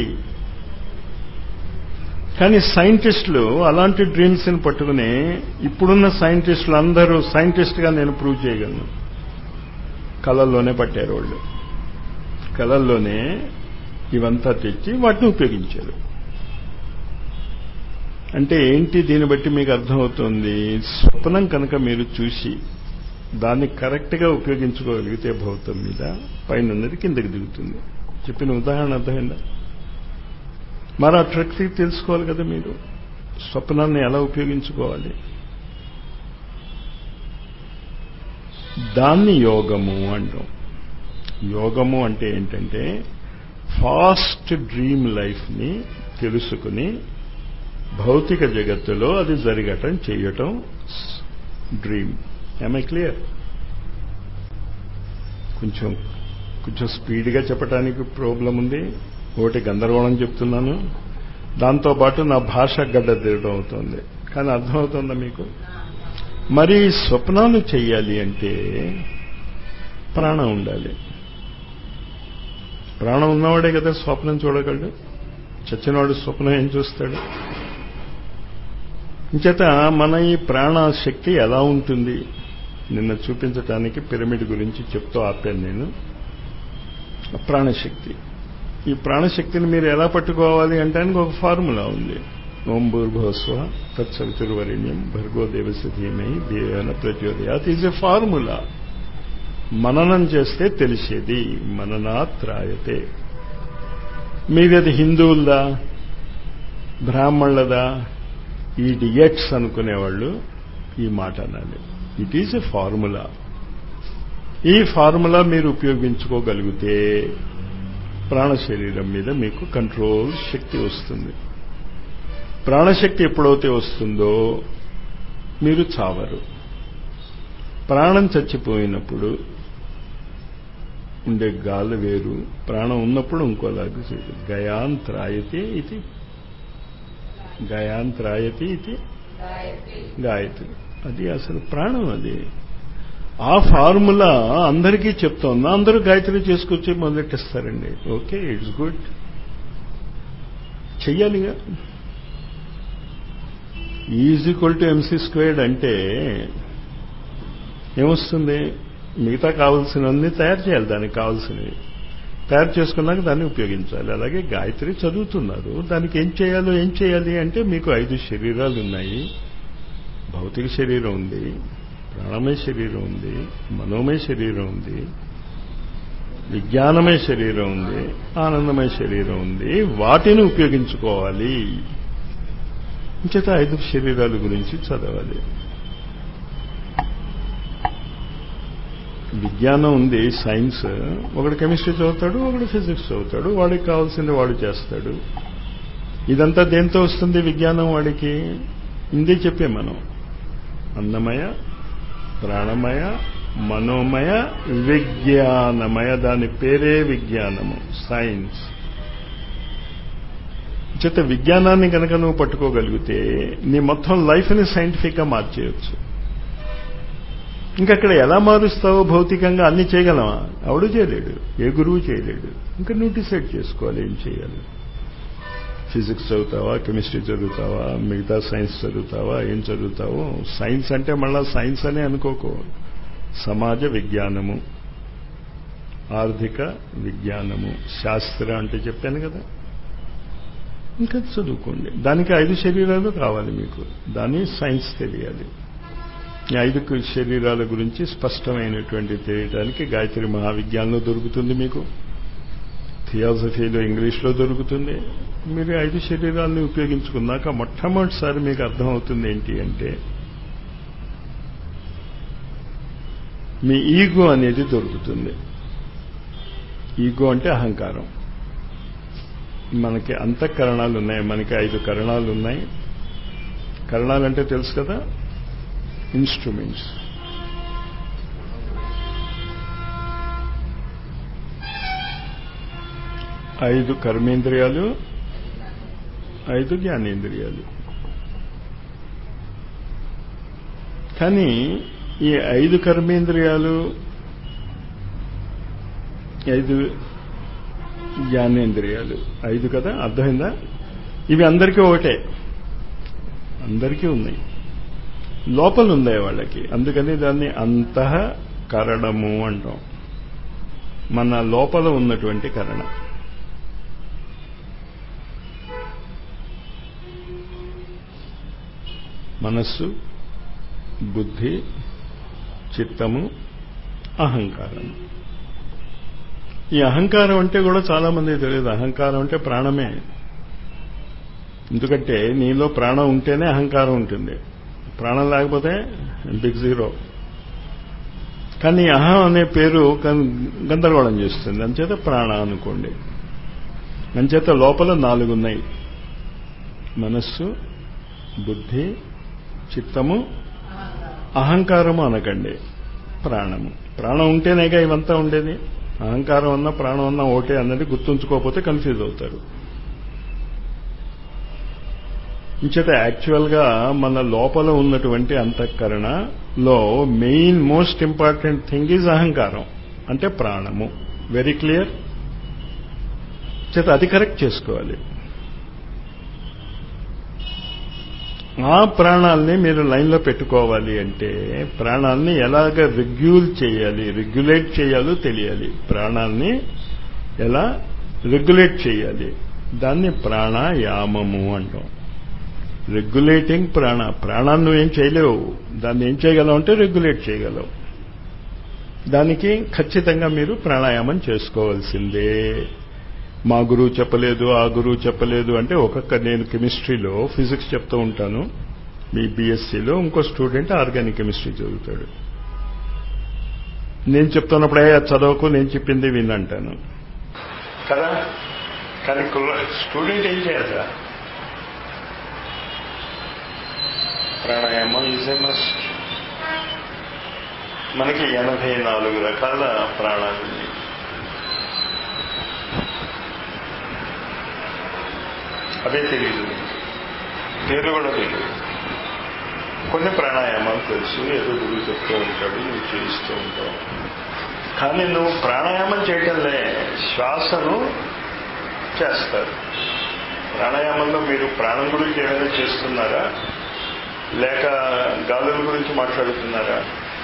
కానీ సైంటిస్టులు అలాంటి డ్రీమ్స్ని పట్టుకుని ఇప్పుడున్న సైంటిస్టులు అందరూ సైంటిస్ట్గా నేను ప్రూవ్ చేయగలను కళల్లోనే పట్టారు వాళ్ళు కళల్లోనే ఇవంతా తెచ్చి వాటిని ఉపయోగించారు అంటే ఏంటి దీన్ని బట్టి మీకు అర్థమవుతుంది స్వప్నం కనుక మీరు చూసి దాన్ని కరెక్ట్గా ఉపయోగించుకోగలిగితే భౌతం మీద పైన ఉన్నది కిందకి దిగుతుంది చెప్పిన ఉదాహరణ అర్థమైందా మరి ఆ ట్రిక్ తెలుసుకోవాలి కదా మీరు స్వప్నాన్ని ఎలా ఉపయోగించుకోవాలి దాన్ని యోగము అంటాం యోగము అంటే ఏంటంటే ఫాస్ట్ డ్రీమ్ లైఫ్ని తెలుసుకుని భౌతిక జగత్తులో అది జరగటం చేయటం డ్రీమ్ ఐ క్లియర్ కొంచెం కొంచెం స్పీడ్గా చెప్పడానికి ప్రాబ్లం ఉంది ఒకటి గందరగోళం చెప్తున్నాను దాంతోపాటు నా భాష గడ్డ తిరగడం అవుతుంది కానీ అర్థమవుతుందా మీకు మరి స్వప్నాలు చెయ్యాలి అంటే ప్రాణం ఉండాలి ప్రాణం ఉన్నవాడే కదా స్వప్నం చూడగలడు చచ్చినవాడు స్వప్నం ఏం చూస్తాడు ఇంచేత మన ఈ ప్రాణ శక్తి ఎలా ఉంటుంది నిన్న చూపించటానికి పిరమిడ్ గురించి చెప్తూ ఆపాను నేను ప్రాణశక్తి ఈ ప్రాణశక్తిని మీరు ఎలా పట్టుకోవాలి అంటే ఒక ఫార్ములా ఉంది ఓం భూర్భవస్వ తత్సవితుర్వరిణ్యం భర్గో దేవస్య ధీమై దేవన ప్రచోదయాత్ ఈజ్ ఎ ఫార్ములా మననం చేస్తే తెలిసేది మననాత్రాయతే మీది అది హిందువులదా బ్రాహ్మణులదా ఈ డియట్స్ అనుకునేవాళ్ళు ఈ మాట అనాలి ఇట్ ఈజ్ ఎ ఫార్ములా ఈ ఫార్ములా మీరు ఉపయోగించుకోగలిగితే ప్రాణ శరీరం మీద మీకు కంట్రోల్ శక్తి వస్తుంది ప్రాణశక్తి ఎప్పుడైతే వస్తుందో మీరు చావరు ప్రాణం చచ్చిపోయినప్పుడు ఉండే గాలి వేరు ప్రాణం ఉన్నప్పుడు ఇంకోలాగా చేయదు గయాంత్రాయతే ఇది గయాంత్రాయతి ఇది గాయత్రి అది అసలు ప్రాణం అది ఆ ఫార్ములా అందరికీ చెప్తోందా అందరూ గాయత్రి చేసుకొచ్చి మొదలెట్టేస్తారండి ఓకే ఇట్స్ గుడ్ చెయ్యాలిగా is equal to M C squared అంటే ఏమొస్తుంది మిగతా కావాల్సినవన్నీ తయారు చేయాలి దానికి కావాల్సినవి తయారు చేసుకున్నాక దాన్ని ఉపయోగించాలి అలాగే గాయత్రి చదువుతున్నారు దానికి ఏం చేయాలో ఏం చేయాలి అంటే మీకు ఐదు శరీరాలు ఉన్నాయి భౌతిక శరీరం ఉంది ప్రాణమయ శరీరం ఉంది మనోమయ శరీరం ఉంది విజ్ఞానమయ శరీరం ఉంది ఆనందమయ శరీరం ఉంది వాటిని ఉపయోగించుకోవాలి ఇంచేత ఐదు శరీరాల గురించి చదవాలి విజ్ఞానం ఉంది సైన్స్ ఒకడు కెమిస్ట్రీ చదువుతాడు ఒకడు ఫిజిక్స్ చదువుతాడు వాడికి కావాల్సింది వాడు చేస్తాడు ఇదంతా దేంతో వస్తుంది విజ్ఞానం వాడికి ఇందే చెప్పే మనం అన్నమయ ప్రాణమయ మనోమయ విజ్ఞానమయ దాని పేరే విజ్ఞానము సైన్స్ చేత విజ్ఞానాన్ని కనుక నువ్వు పట్టుకోగలిగితే నీ మొత్తం లైఫ్ని సైంటిఫిక్గా మార్చేయచ్చు ఇంకా అక్కడ ఎలా మారుస్తావో భౌతికంగా అన్ని చేయగలమా ఎవడు చేయలేడు ఏ గురువు చేయలేడు ఇంకా నువ్వు డిసైడ్ చేసుకోవాలి ఏం చేయాలి ఫిజిక్స్ చదువుతావా కెమిస్ట్రీ చదువుతావా మిగతా సైన్స్ చదువుతావా ఏం చదువుతావో సైన్స్ అంటే మళ్ళా సైన్స్ అనే అనుకోకో సమాజ విజ్ఞానము ఆర్థిక విజ్ఞానము శాస్త్ర అంటే చెప్పాను కదా ఇంకా చదువుకోండి దానికి ఐదు శరీరాలు కావాలి మీకు దాన్ని సైన్స్ తెలియాలి ఈ ఐదు శరీరాల గురించి స్పష్టమైనటువంటి తెలియటానికి గాయత్రి మహావిజ్ఞానంలో దొరుకుతుంది మీకు థియాసఫీలో ఇంగ్లీష్లో దొరుకుతుంది మీరు ఐదు శరీరాలను ఉపయోగించుకున్నాక మొట్టమొదటిసారి మీకు అర్థమవుతుంది ఏంటి అంటే మీ ఈగో అనేది దొరుకుతుంది ఈగో అంటే అహంకారం మనకి అంతఃకరణాలు ఉన్నాయి మనకి ఐదు కరణాలు ఉన్నాయి కరణాలు అంటే తెలుసు కదా ఇన్స్ట్రుమెంట్స్ ఐదు కర్మేంద్రియాలు ఐదు జ్ఞానేంద్రియాలు కానీ ఈ ఐదు కర్మేంద్రియాలు ఐదు జ్ఞానేంద్రియాలు ఐదు కదా అర్థమైందా ఇవి అందరికీ ఒకటే అందరికీ ఉన్నాయి లోపల ఉంది వాళ్ళకి అందుకని దాన్ని అంతః కరణము అంటాం మన లోపల ఉన్నటువంటి కరణ మనస్సు బుద్ధి చిత్తము అహంకారం ఈ అహంకారం అంటే కూడా చాలా మంది తెలియదు అహంకారం అంటే ప్రాణమే ఎందుకంటే నీలో ప్రాణం ఉంటేనే అహంకారం ఉంటుంది ప్రాణం లేకపోతే బిగ్ జీరో కానీ అహం అనే పేరు గందరగోళం చేస్తుంది అంచేత ప్రాణ అనుకోండి అంచేత లోపల నాలుగు ఉన్నాయి మనస్సు బుద్ధి చిత్తము అహంకారము అనకండి ప్రాణము ప్రాణం ఉంటేనేగా ఇవంతా ఉండేది అహంకారం అన్నా ప్రాణం అన్నా ఒకటే అన్నది గుర్తుంచుకోకపోతే కన్ఫ్యూజ్ అవుతారు ఇంచేత యాక్చువల్గా మన లోపల ఉన్నటువంటి అంతఃకరణలో main most important thing is అహంకారం అంటే ప్రాణము వెరీ క్లియర్ చేత అది కరెక్ట్ చేసుకోవాలి ఆ ప్రాణాలని మీరు లైన్లో పెట్టుకోవాలి అంటే ప్రాణాలని ఎలాగ రెగ్యూల్ చేయాలి రెగ్యులేట్ చేయాలో తెలియాలి ప్రాణాలని ఎలా రెగ్యులేట్ చేయాలి దాన్ని ప్రాణాయామము అంటాం రెగ్యులేటింగ్ ప్రాణ ప్రాణాన్ని నువ్వేం చేయలేవు దాన్ని ఏం చేయగలవు అంటే రెగ్యులేట్ చేయగలవు దానికి ఖచ్చితంగా మీరు ప్రాణాయామం చేసుకోవాల్సిందే మా గురువు చెప్పలేదు ఆ గురువు చెప్పలేదు అంటే ఒక్కొక్క నేను కెమిస్ట్రీలో ఫిజిక్స్ చెప్తూ ఉంటాను మీ బీఎస్సీలో ఇంకో స్టూడెంట్ ఆర్గానిక్ కెమిస్ట్రీ చదువుతాడు నేను చెప్తున్నప్పుడే చదవకు నేను చెప్పింది వినంటాను కదా కానీ స్టూడెంట్ ఏం చేయాలి ప్రాణాయామం ఈజ్ ఏ మస్ట్ మనకి ఎనభై నాలుగు రకాల ప్రాణాలు అవే తెలియదు పేర్లు కూడా తెలియదు కొన్ని ప్రాణాయామాలు తెలుసు ఏదో గురువు చెప్తూ ఉంటాడు నువ్వు చేయిస్తూ ఉంటావు కానీ నువ్వు ప్రాణాయామం చేయటంలే శ్వాసను చేస్తారు ప్రాణాయామంలో మీరు ప్రాణం గురించి ఏమైనా చేస్తున్నారా లేక గాలుల గురించి మాట్లాడుతున్నారా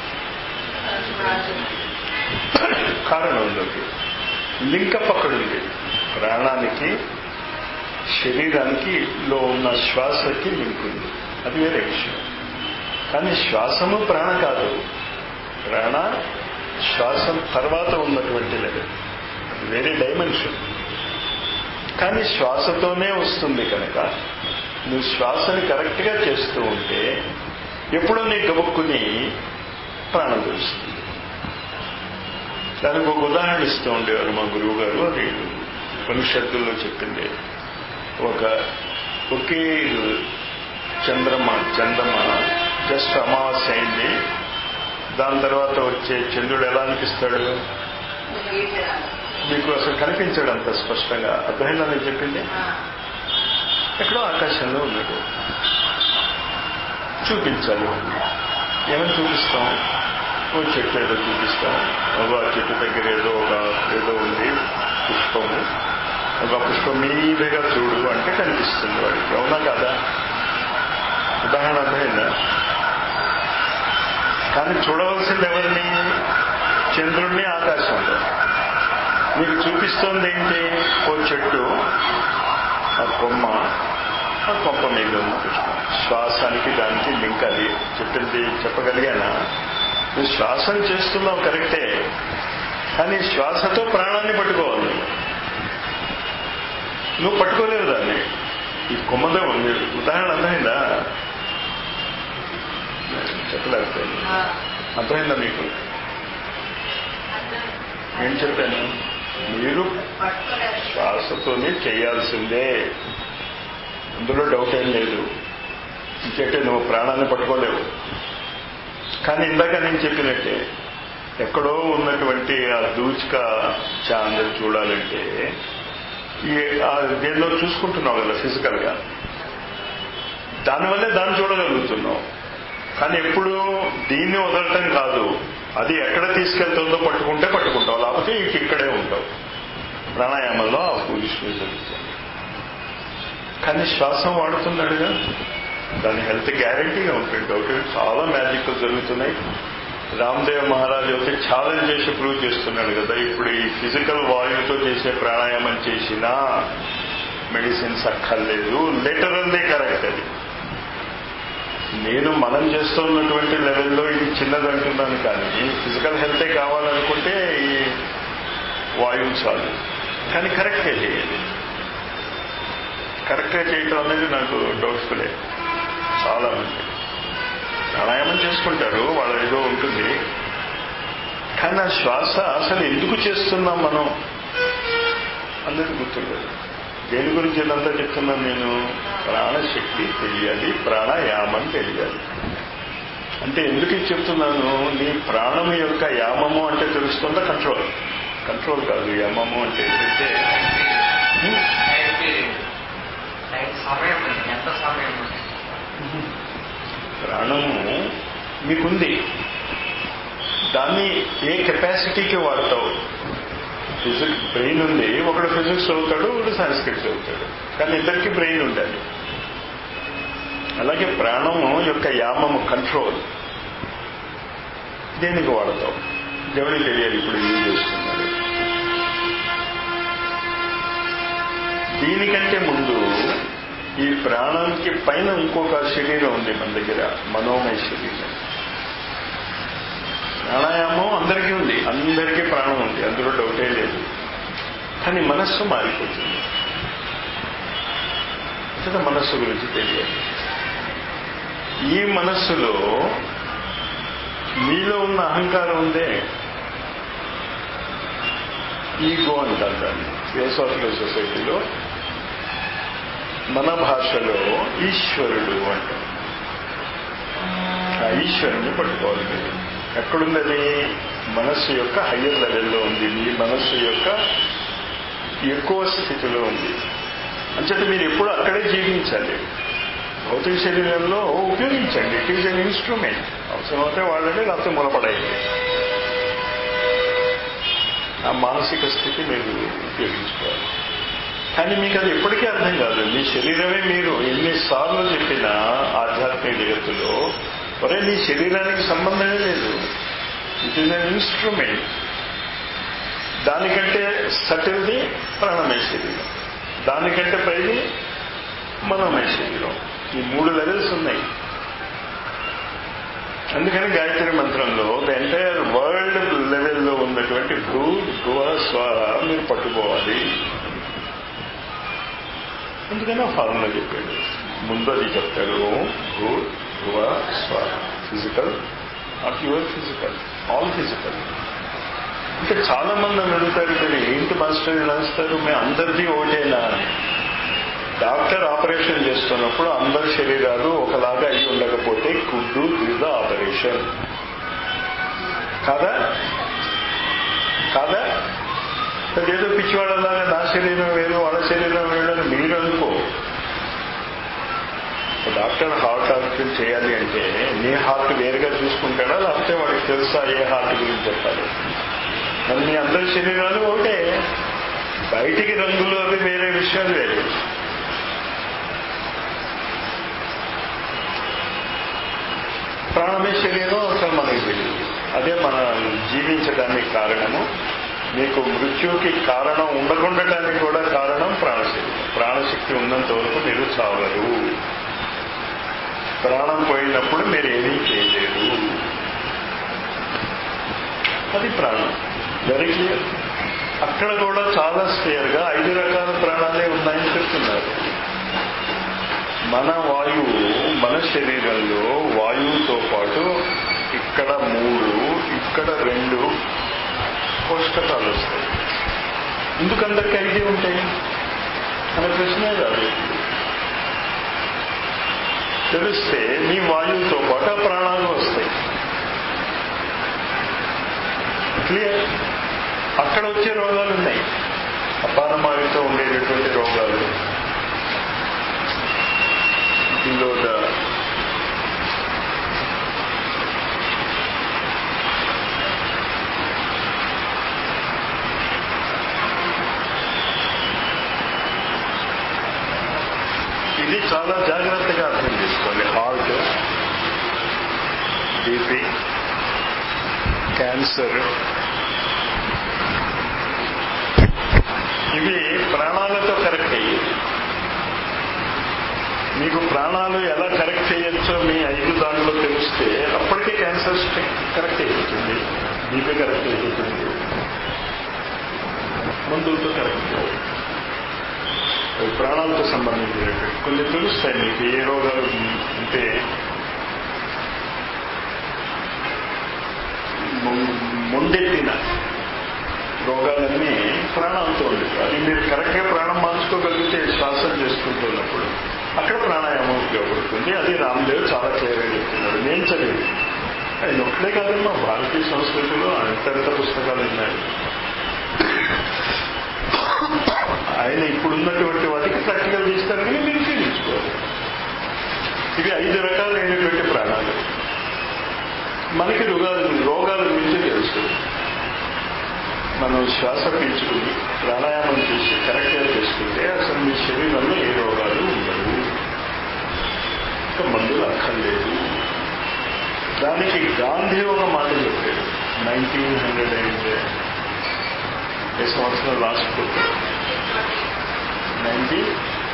కారణంలోకి లింకప్ అక్కడుంది ప్రాణానికి శరీరానికి లో ఉన్న శ్వాసకి లింక్ ఉంది అది వేరే విషయం కానీ శ్వాసము ప్రాణ కాదు ప్రాణ శ్వాసం తర్వాత ఉన్నటువంటి లెవెల్ వేరే డైమెన్షన్ కానీ శ్వాసతోనే వస్తుంది కనుక నువ్వు శ్వాసని కరెక్ట్గా చేస్తూ ఉంటే ఎప్పుడో నీ గబుక్కుని ప్రాణం తెలుస్తుంది దానికి ఒక ఉదాహరణ ఇస్తూ ఉండేవారు మా గురువు గారు అది ఉపనిషత్తుల్లో చెప్పింది ఒక ఒకే చంద్రమ చంద్రమ జస్ట్ అమావాస్య అయింది దాని తర్వాత వచ్చే చంద్రుడు ఎలా అనిపిస్తాడు మీకు అసలు కనిపించాడు అంత స్పష్టంగా అర్థమైందా నేను చెప్పింది ఎక్కడో ఆకాశంలో ఉన్నాడు చూపించాలి ఏమని చూపిస్తాం ఓ చెట్టు ఏదో చూపిస్తాం ఒక చెట్టు దగ్గర ఏదో ఒక ఏదో ఉంది పుష్పము ఒక పుష్పం మీదుగా చూడు అంటే కనిపిస్తుంది వాడికి అవునా కాదా ఉదాహరణ అర్థమైందా కానీ చూడవలసింది ఎవరిని చంద్రుడిని ఆకాశంలో మీకు చూపిస్తోంది ఏంటి ఓ చెట్టు ఆ కొమ్మ ఆ కొమ్మ మీద ఉన్న పుష్పం శ్వాసానికి దానికి లింక్ అది చెప్పింది చెప్పగలిగానా నువ్వు శ్వాసను చేస్తున్నావు కరెక్టే కానీ శ్వాసతో ప్రాణాన్ని పట్టుకోవాలి నువ్వు పట్టుకోలేవు దాన్ని ఈ కొమ్మదో ఉంది ఉదాహరణ అర్థమైందా చెప్పలేకపోయింది అర్థమైందా మీకు ఏం చెప్పాను మీరు శ్వాసతోనే చేయాల్సిందే అందులో డౌట్ ఏం లేదు ఇంకేంటే నువ్వు ప్రాణాన్ని పట్టుకోలేవు కానీ ఇందాక నేను చెప్పినట్టే ఎక్కడో ఉన్నటువంటి ఆ దూచిక చాందలు చూడాలంటే ఈ దేనిలో చూసుకుంటున్నావు కదా ఫిజికల్ గా దానివల్లే దాన్ని చూడగలుగుతున్నావు కానీ ఎప్పుడు దీన్ని వదలటం కాదు అది ఎక్కడ తీసుకెళ్తుందో పట్టుకుంటే పట్టుకుంటావు లేకపోతే ఇంక ఇక్కడే ఉంటావు ప్రాణాయామంలో ఆ పొజిషన్ జరుగుతుంది కానీ శ్వాసం వాడుతున్నాడుగా దాని హెల్త్ గ్యారంటీగా ఉంటుంది డౌట్ చాలా మ్యాజిక్ జరుగుతున్నాయి రామ్దేవ్ మహారాజ్ అయితే ఛాలెంజ్ చేసి ప్రూవ్ చేస్తున్నాడు కదా ఇప్పుడు ఈ ఫిజికల్ వాయువుతో చేసే ప్రాణాయామం చేసినా మెడిసిన్స్ అక్కర్లేదు లిటరల్లీ కరెక్ట్ అది నేను మనం చేస్తున్నటువంటి లెవెల్లో ఇది చిన్నది అంటున్నాను కానీ ఫిజికల్ హెల్తే కావాలనుకుంటే ఈ వాయువు చాలు కానీ కరెక్ట్గా చేయాలి కరెక్ట్గా చేయటం అనేది నాకు డౌట్ఫులే చాలా మంది ప్రాణాయామం చేసుకుంటారు వాళ్ళ ఏదో ఉంటుంది కానీ ఆ శ్వాస అసలు ఎందుకు చేస్తున్నాం మనం అందరికి గుర్తులేదు దేని గురించి ఇదంతా చెప్తున్నాను నేను ప్రాణశక్తి తెలియాలి ప్రాణాయామం తెలియాలి అంటే ఎందుకు ఇది చెప్తున్నాను నీ ప్రాణం యొక్క యామము అంటే తెలుస్తుందా కంట్రోల్ కంట్రోల్ కాదు యామము అంటే ఏంటంటే సమయం ఎంత సమయం ప్రాణము మీకుంది దాన్ని ఏ కెపాసిటీకి వాడతావు ఫిజిక్స్ బ్రెయిన్ ఉంది ఒకడు ఫిజిక్స్ చదువుతాడు ఒకడు సంస్కృతి చదువుతాడు కానీ ఇద్దరికి బ్రెయిన్ ఉండాలి అలాగే ప్రాణము యొక్క యామము కంట్రోల్ దేనికి వాడతావు దేవుడికి తెలియాలి ఇప్పుడు ఏం చేస్తున్నాడు దీనికంటే ముందు ఈ ప్రాణానికి పైన ఇంకొక శరీరం ఉంది మన దగ్గర మనోమయ శరీరం ప్రాణాయామం అందరికీ ఉంది అందరికీ ప్రాణం ఉంది అందులో డౌటే లేదు కానీ మనస్సు మారిపోతుంది కదా మనస్సు గురించి తెలియాలి ఈ మనస్సులో మీలో ఉన్న అహంకారం ఉందే ఈగో అంటారు దాన్ని థియోసాఫికల్ సొసైటీలో మన భాషలో ఈశ్వరుడు అంటారు ఆ ఈశ్వరుని పట్టుకోవాలి మీరు ఎక్కడుంది అది మనస్సు యొక్క హయ్యర్ లెవెల్లో ఉంది మీ మనస్సు యొక్క ఎక్కువ స్థితిలో ఉంది అంచేత మీరు ఎప్పుడు అక్కడే జీవించాలి భౌతిక శరీరంలో ఉపయోగించండి ఇట్ ఈజ్ అన్ ఇన్స్ట్రుమెంట్ అవసరమైతే వాడండి లేకపోతే మూలపడేయండి ఆ మానసిక స్థితి మీరు ఉపయోగించుకోవాలి కానీ మీకు అది ఎప్పటికీ అర్థం కాదు మీ శరీరమే మీరు ఎన్నిసార్లు చెప్పినా ఆధ్యాత్మిక జగత్తులో ఒరే నీ శరీరానికి సంబంధమే లేదు ఇట్ ఈజ్ అన్ ఇన్స్ట్రుమెంట్ దానికంటే సటిల్ది ప్రాణమయ శరీరం దానికంటే పైది మనోమయ శరీరం ఈ మూడు లెవెల్స్ ఉన్నాయి అందుకని గాయత్రి మంత్రంలో ద ఎంటైర్ వరల్డ్ లెవెల్లో ఉన్నటువంటి భూ భువ స్వాహ మీరు పట్టుకోవాలి అందుకని ఆ ఫార్ములా చెప్పాడు ముందు అది చెప్తాడు భూ భువ స్వాహ physical not your physical all physical ఇంకా చాలా మంది నన్ను అడుగుతారు మీరు ఏంటి మాస్టర్ రాస్తారు మేము అందరిది ఒకటేనా డాక్టర్ ఆపరేషన్ చేస్తున్నప్పుడు అందరి శరీరాలు ఒకలాగా అయి ఉండకపోతే కుడ్ డూ ద ఆపరేషన్ కాదా కాదా ఏదో పిచ్చివాళ్ళలాగా నా శరీరం వేరు వాళ్ళ శరీరం వేరు అని మీరు అనుకో డాక్టర్ హార్ట్ ఆపరేషన్ చేయాలి అంటే నీ హార్ట్ వేరుగా చూసుకుంటాడా లేకపోతే వాడికి తెలుసా ఏ హార్ట్ గురించి చెప్పాలి మరి మీ అందరి శరీరాలు ఒకటే బయటికి రంగులు అవి వేరే విషయాలు వేరే ప్రాణమే శరీరం అసలు మనకి తెలియదు అదే మన జీవించడానికి కారణము మీకు మృత్యుకి కారణం ఉండకుండటానికి కూడా కారణం ప్రాణశక్తి ప్రాణశక్తి ఉన్నంత వరకు మీరు చావరు ప్రాణం పోయినప్పుడు మీరు ఏమీ చేయలేరు అది ప్రాణం వెరీ క్లియర్ అక్కడ కూడా చాలా క్లియర్ గా ఐదు రకాల ప్రాణాలే ఉన్నాయని చెప్తున్నారు మన వాయువు మన శరీరంలో వాయువుతో పాటు ఇక్కడ మూడు ఇక్కడ రెండు పోషకాలు వస్తాయి ఎందుకు అందరికి ఐదే ఉంటాయి అనే ప్రశ్నే కాదు తెలిస్తే మీ వాయువుతో పాటు ఆ ప్రాణాలు వస్తాయి క్లియర్ అక్కడ వచ్చే రోగాలు ఉన్నాయి అపానమావితో ఉండేటటువంటి రోగాలు కిలోద ఇది చాలా జాగ్రత్తగా అర్థం చేసుకోవాలి హార్ట్ బీపీ క్యాన్సర్ ఇవి ప్రాణాలతో కరెక్ట్ అయ్యేది మీకు ప్రాణాలు ఎలా కరెక్ట్ చేయొచ్చో మీ ఐదు దాంట్లో తెలిస్తే అప్పటికే క్యాన్సర్ కరెక్ట్ అయిపోతుంది బీపీ కరెక్ట్ అయిపోతుంది మందులతో కరెక్ట్ అవి ప్రాణాలతో సంబంధించినటువంటి కొన్ని తెలుస్తాయి మీకు ఏ రోగాలు అంటే ముందెత్తిన రోగాలన్నీ ప్రాణాలతో ఉండేవి అది మీరు కరెక్ట్గా ప్రాణం మార్చుకోగలిగితే శ్వాసం చేసుకుంటున్నప్పుడు అక్కడ ప్రాణాయామం ఉపయోగపడుతుంది అది రామ్దేవ్ చాలా క్లియర్గా చెప్తున్నాడు నేను చదివి ఆయన ఒక్కడే కాదమ్మా భారతీయ సంస్కృతిలో అంతంత పుస్తకాలు ఉన్నాయి ఆయన ఇప్పుడున్నటువంటి వాటికి ప్రాక్టికల్ చేస్తారని మీరు ఉపయోగించుకోవాలి ఇవి ఐదు రకాలైనటువంటి ప్రాణాలు మనకి రోగాలు రోగాల గురించి తెలుసు మనం శ్వాస పీల్చుకుని ప్రాణాయామం చేసి కరెక్ట్గా చేసుకుంటే అసలు మీ శరీరంలో ఏ రోగాలు ఉండవు ఇంకా మందులు అక్కర్లేదు దానికి గాంధీ ఒక మాట చెప్పాడు నైన్టీన్ హండ్రెడ్ అండ్ ఏ సంవత్సరం last nineteen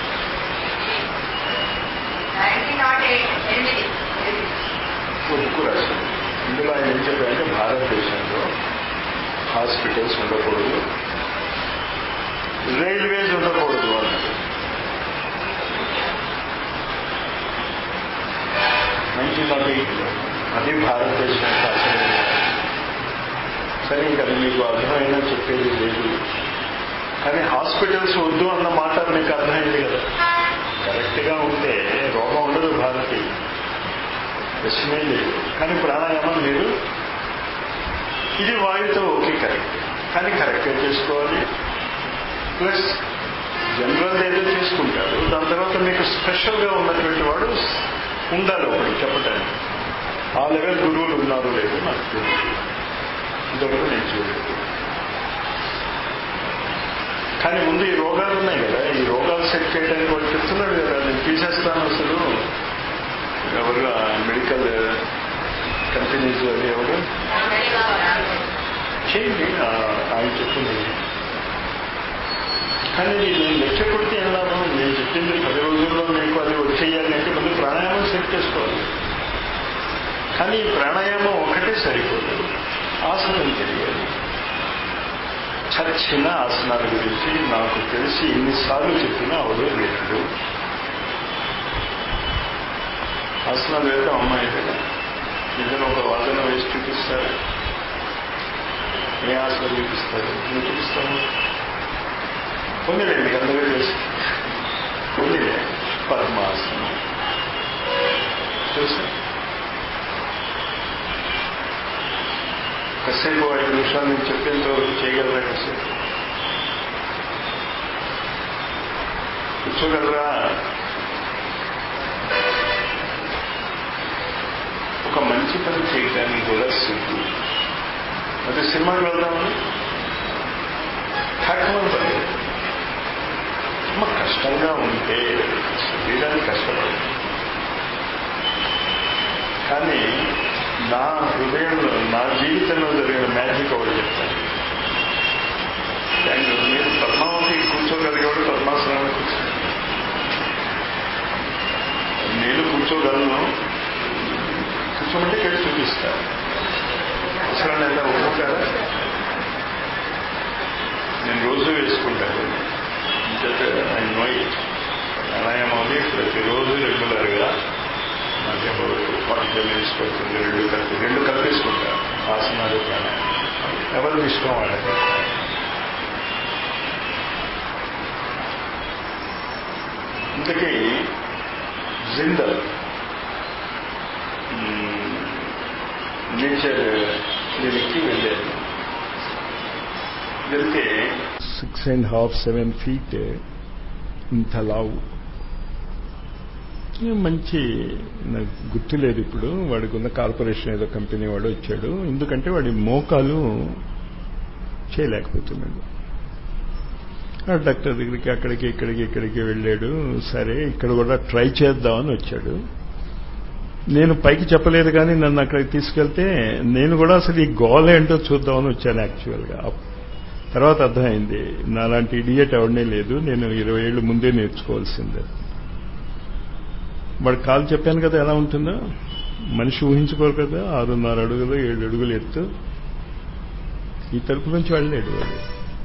nineteen not eight ఎనిమిది ఎనిమిది. బుక్ రాశారు ఇందులో ఆయన ఏం చెప్పారంటే భారతదేశంలో హాస్పిటల్స్ ఉండకూడదు రైల్వేస్ ఉండకూడదు అన్నారు నైన్టీన్ నాట్ ఎయిట్లో అది భారతదేశానికి అసలు సరే ఇంకా అది మీకు అర్థమైనా చెప్పేది లేదు కానీ హాస్పిటల్స్ వద్దు అన్న మాట మీకు అర్థమైంది కదా కరెక్ట్గా ఉంటే రోగం ఉండదు భారతీయ ప్రశ్నే లేదు కానీ ప్రాణాయామం మీరు ఇది వాయుతో ఓకే కరెక్ట్ కానీ కరెక్ట్గా చేసుకోవాలి ప్లస్ జనరల్ ఏదో చేసుకుంటారు దాని తర్వాత మీకు స్పెషల్గా ఉన్నటువంటి వాడు ఉండాలి ఒకటి చెప్పటానికి ఆ లెవెల్ గురువులు ఉన్నారు లేదు నాకు తెలియదు ఇంతవరకు నేను చూడలేదు కానీ ముందు ఈ రోగాలు ఉన్నాయి కదా ఈ రోగాలు సెట్ చేయడానికి వాడు చెప్తున్నాడు కదా నేను తీసేస్తాను అసలు ఎవరు మెడికల్ కంపెనీస్ అది ఎవరు చేయండి ఆ- ఆయన చెప్పింది కానీ నేను లెక్క కొడితే ఏం లాభం నేను చెప్పింది పది రోజుల్లో మీకు అది వచ్చేయాలి అంటే ముందు ప్రాణాయామం సెట్ చేసుకోవాలి కానీ ఈ ప్రాణాయామం ఒకటే సరిపోదు ఆసనం తెలియాలి చచ్చిన ఆసనాల గురించి నాకు తెలిసి ఎన్నిసార్లు చెప్పినా అవదు లేదు ఆసనాలు వేద్దాం అమ్మాయి కదా ఇద్దరు ఒక వాదన వేసి చూపిస్తారు ఏ ఆసనాలు చూపిస్తారు నువ్వు చూపిస్తాము పొందిలే మీకు అందరూ తెలుసు పొందిలే పద్మాసనం తెలుసా కాసేపు ఐదు నిమిషాలు నేను చెప్పేంత వరకు చేయగలరా కాసేపు కూర్చోగలరా ఒక మంచి పని చేయడానికి కూడా సిద్ధు అదే సినిమాకి వెళ్దామని కఠినం పని అమ్మ కష్టంగా ఉంటే శరీరానికి కష్టపడదు కానీ నా హృదయంలో నా జీవితంలో జరిగిన మ్యాజిక్ ఒకటి చెప్తాను దాంట్లో మీరు పద్మావతి కూర్చోగలిగేవాడు పద్మాసనాలు కూర్చో నేను కూర్చోగలను కూర్చోమంటే ఇక్కడ చూపిస్తా అవసరం ఎంత ఒప్పుకుంటారా నేను రోజు వేసుకుంటాను ఐ నో ఇట్ ప్రాణాయామం అది ప్రతిరోజు రెగ్యులర్గా నాకేమో ఫార్టీ ఫైవ్ మినిట్స్ పడుతుంది రెండు కలిపి రెండు కలిపేసుకుంటా ఆసనాలు ప్రాణాయామం ఎవరికి ఇష్టం వాళ్ళకి ఇంతకీ జిందల్ నేచర్ క్లినిక్కి వెళ్ళాను వెళ్తే six and half seven feet ఇంత లావు ఏ మంచి నాకు గుర్తులేదు ఇప్పుడు వాడికి ఉన్న కార్పొరేషన్ ఏదో కంపెనీ వాడు వచ్చాడు ఎందుకంటే వాడి మోకాలు చేయలేకపోతున్నాడు ఆ డాక్టర్ దగ్గరికి అక్కడికి ఇక్కడికి ఇక్కడికి వెళ్ళాడు సరే ఇక్కడ కూడా ట్రై చేద్దామని వచ్చాడు నేను పైకి చెప్పలేదు కానీ నన్ను అక్కడికి తీసుకెళ్తే నేను కూడా అసలు ఈ గోల్ ఏంటో చూద్దామని వచ్చాను యాక్చువల్గా తర్వాత అర్థమైంది నాలాంటి ఇడియట్ ఎవడనే లేదు నేను ఇరవై ఏళ్ళు ముందే నేర్చుకోవాల్సిందే వాడు కాలు చెప్పాను కదా ఎలా ఉంటుందో మనిషి ఊహించుకోరు కదా ఆరున్నర అడుగులు ఏడు అడుగులు ఎత్తు ఈ తలుపు నుంచి వెళ్ళలేడు వాడు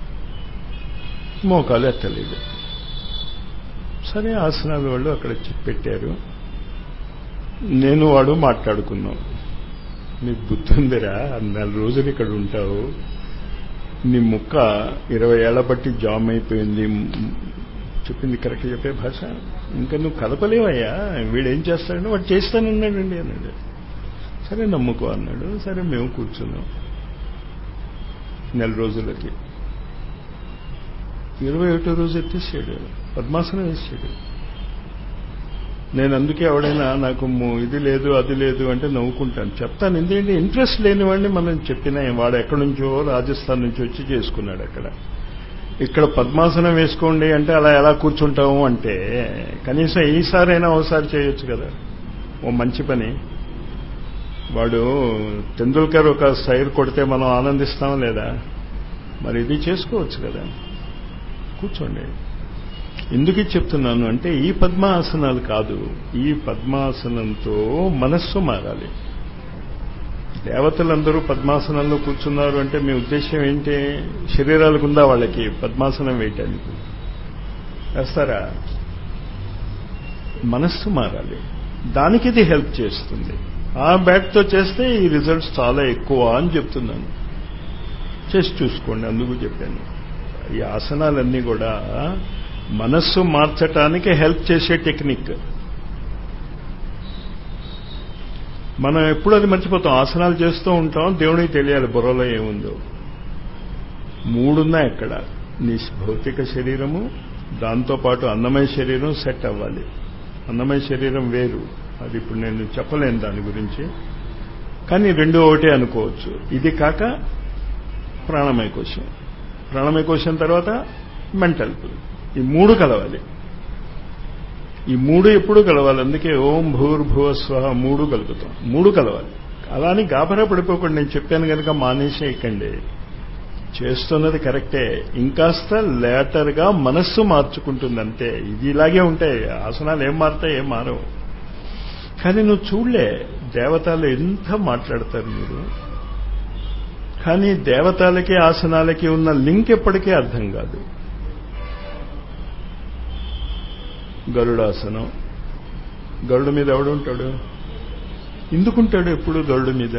మోకాలు ఎత్తలేడు సరే ఆసనాలు వాళ్ళు అక్కడ చి- పెట్టారు నేను వాడు మాట్లాడుకున్నాం నీకు బుద్ధి ఉందిరా నెల రోజులు ఇక్కడ ఉంటావు నీ ముక్క ఇరవై ఏళ్ల బట్టి జామ్ అయిపోయింది చెప్పింది కరెక్ట్ చెప్పే భాష ఇంకా నువ్వు కదపలేవయ్యా వీడేం చేస్తాడంటే వాడు చేస్తానన్నాడండి అన్నాడు సరే నమ్ముకో అన్నాడు సరే మేము కూర్చున్నాం నెల రోజులకి ఇరవై ఒకటో రోజు ఎత్తేసాడు పద్మాసనం వేసాడు నేను అందుకే ఎవడైనా నాకు ము- ఇది లేదు అది లేదు అంటే నవ్వుకుంటాను చెప్తాను ఎందుకంటే ఇంట్రెస్ట్ లేని వాడిని మనం చెప్పినా వాడు ఎక్కడి నుంచో రాజస్థాన్ నుంచి వచ్చి చేసుకున్నాడు అక్కడ ఇక్కడ పద్మాసనం వేసుకోండి అంటే అలా ఎలా కూర్చుంటాము అంటే కనీసం ఈసారైనా ఒకసారి చేయొచ్చు కదా ఓ మంచి పని వాడు తెందుల్కర్ ఒక సైర్ కొడితే మనం ఆనందిస్తాం లేదా మరి ఇది చేసుకోవచ్చు కదా కూర్చోండి ఎందుకు ఇది చెప్తున్నాను అంటే ఈ పద్మాసనాలు కాదు ఈ పద్మాసనంతో మనస్సు మారాలి దేవతలందరూ పద్మాసనంలో కూర్చున్నారు అంటే మీ ఉద్దేశం ఏంటి శరీరాలకు ఉందా వాళ్ళకి పద్మాసనం వేయటానికి వేస్తారా మనస్సు మారాలి దానికి ఇది హెల్ప్ చేస్తుంది ఆ బ్యాట్తో చేస్తే ఈ రిజల్ట్స్ చాలా ఎక్కువ అని చెప్తున్నాను చేసి చూసుకోండి అందుకు చెప్పాను ఈ ఆసనాలన్నీ కూడా మనస్సు మార్చటానికి హెల్ప్ చేసే టెక్నిక్ మనం ఎప్పుడు అది మర్చిపోతాం ఆసనాలు చేస్తూ ఉంటాం దేవునికి తెలియాలి బుర్రలో ఏముందో మూడున్నాయి అక్కడ నీ భౌతిక శరీరము దాంతోపాటు అన్నమయ శరీరం సెట్ అవ్వాలి అన్నమయ శరీరం వేరు అది ఇప్పుడు నేను చెప్పలేను దాని గురించి కానీ రెండు ఒకటే అనుకోవచ్చు ఇది కాక ప్రాణమయ కోశం ప్రాణమయ కోశం తర్వాత మెంటల్ ఈ మూడు కలవాలి ఈ మూడు ఎప్పుడు కలవాలి అందుకే ఓం భూర్భువ స్వహ మూడు కలుపుతాం మూడు కలవాలి అలా అని గాబరా పడిపోకుండా నేను చెప్పాను కనుక మానేసేయకండి చేస్తున్నది కరెక్టే ఇంకాస్త లేటర్గా మనస్సు మార్చుకుంటుంది అంతే ఇది ఇలాగే ఉంటాయి ఆసనాలు ఏం మారుతాయి ఏం మారవు కానీ నువ్వు చూడలే దేవతలు ఎంత మాట్లాడతారు మీరు కానీ దేవతలకి ఆసనాలకి ఉన్న లింక్ ఎప్పటికీ అర్థం కాదు గరుడాసనం గరుడు మీద ఎవడుంటాడు ఎందుకుంటాడు ఎప్పుడు గరుడు మీద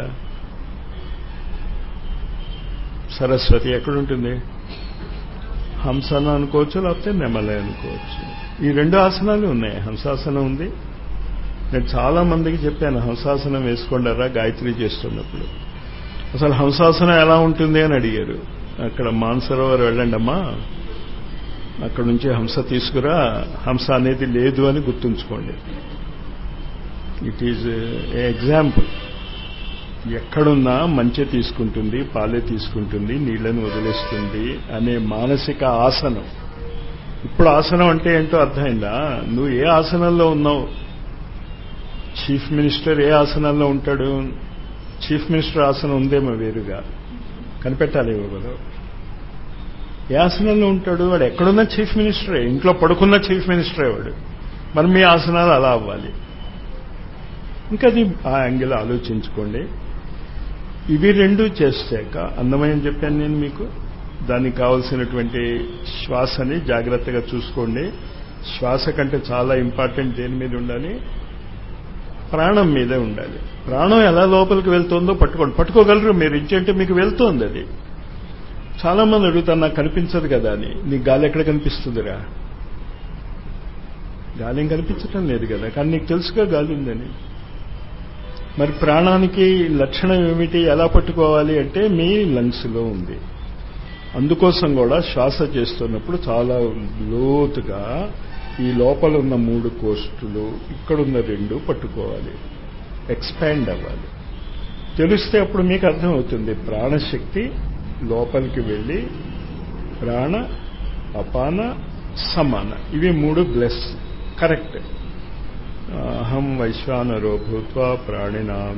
సరస్వతి ఎక్కడుంటుంది హంసన అనుకోవచ్చు లేకపోతే నెమలే అనుకోవచ్చు ఈ రెండు ఆసనాలు ఉన్నాయి హంసాసనం ఉంది నేను చాలా మందికి చెప్పాను హంసాసనం వేసుకోండారా గాయత్రి చేస్తున్నప్పుడు అసలు హంసాసనం ఎలా ఉంటుంది అని అడిగారు అక్కడ మాన్సరోవర్ వెళ్ళండి అమ్మా అక్కడ నుంచి హంస తీసుకురా హంస అనేది లేదు అని గుర్తుంచుకోండి ఇట్ ఈజ్ ఏ ఎగ్జాంపుల్ ఎక్కడున్నా మంచి తీసుకుంటుంది పాలే తీసుకుంటుంది నీళ్లను వదిలేస్తుంది అనే మానసిక ఆసనం ఇప్పుడు ఆసనం అంటే ఏంటో అర్థమైందా నువ్వు ఏ ఆసనంలో ఉన్నావు చీఫ్ మినిస్టర్ ఏ ఆసనంలో ఉంటాడు చీఫ్ మినిస్టర్ ఆసనం ఉందేమో వేరుగా కనిపెట్టాలి ఇవ్వగలవు ఏ ఆసనంలో ఉంటాడు వాడు ఎక్కడున్న చీఫ్ మినిస్టరే ఇంట్లో పడుకున్న చీఫ్ మినిస్టరే వాడు మరి మీ ఆసనాలు అలా అవ్వాలి ఇంకా అది ఆ యాంగిల్ ఆలోచించుకోండి ఇవి రెండు చేసాక అందమని చెప్పాను నేను మీకు దానికి కావలసినటువంటి శ్వాసని జాగ్రత్తగా చూసుకోండి శ్వాస కంటే చాలా ఇంపార్టెంట్ దేని మీద ఉండాలి ప్రాణం మీదే ఉండాలి ప్రాణం ఎలా లోపలికి వెళ్తుందో పట్టుకోండి పట్టుకోగలరు మీరు ఇచ్చేంటే మీకు వెళ్తోంది అది చాలా మంది అడుగుతారు నాకు కనిపించదు కదా అని నీకు గాలి ఎక్కడ కనిపిస్తుందిరా గాలి ఏం కనిపించటం లేదు కదా కానీ నీకు తెలుసుగా గాలి ఉందని మరి ప్రాణానికి లక్షణం ఏమిటి ఎలా పట్టుకోవాలి అంటే మీ లంగ్స్లో ఉంది అందుకోసం కూడా శ్వాస చేస్తున్నప్పుడు చాలా లోతుగా ఈ లోపల ఉన్న మూడు కోస్టులు ఇక్కడున్న రెండు పట్టుకోవాలి ఎక్స్పాండ్ అవ్వాలి తెలిస్తే అప్పుడు మీకు అర్థమవుతుంది ప్రాణశక్తి లోపలికి వెళ్ళి ప్రాణ అపాన సమాన ఇవి మూడు బ్లెస్ కరెక్ట్ అహం వైశ్వానరో భూత్వా ప్రాణినాం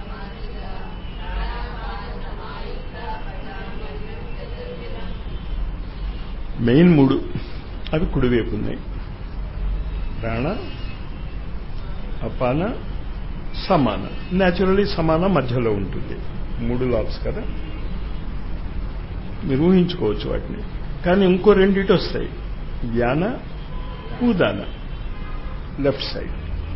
మెయిన్ మూడు అవి కుడివైపు ఉన్నాయి ప్రాణ అపాన సమాన న్యాచురలీ సమాన మధ్యలో ఉంటుంది మూడు లాబ్స్ కదా మీరు ఊహించుకోవచ్చు వాటిని కానీ ఇంకో రెండిటి వస్తాయి వ్యాన ఊదాన లెఫ్ట్ సైడ్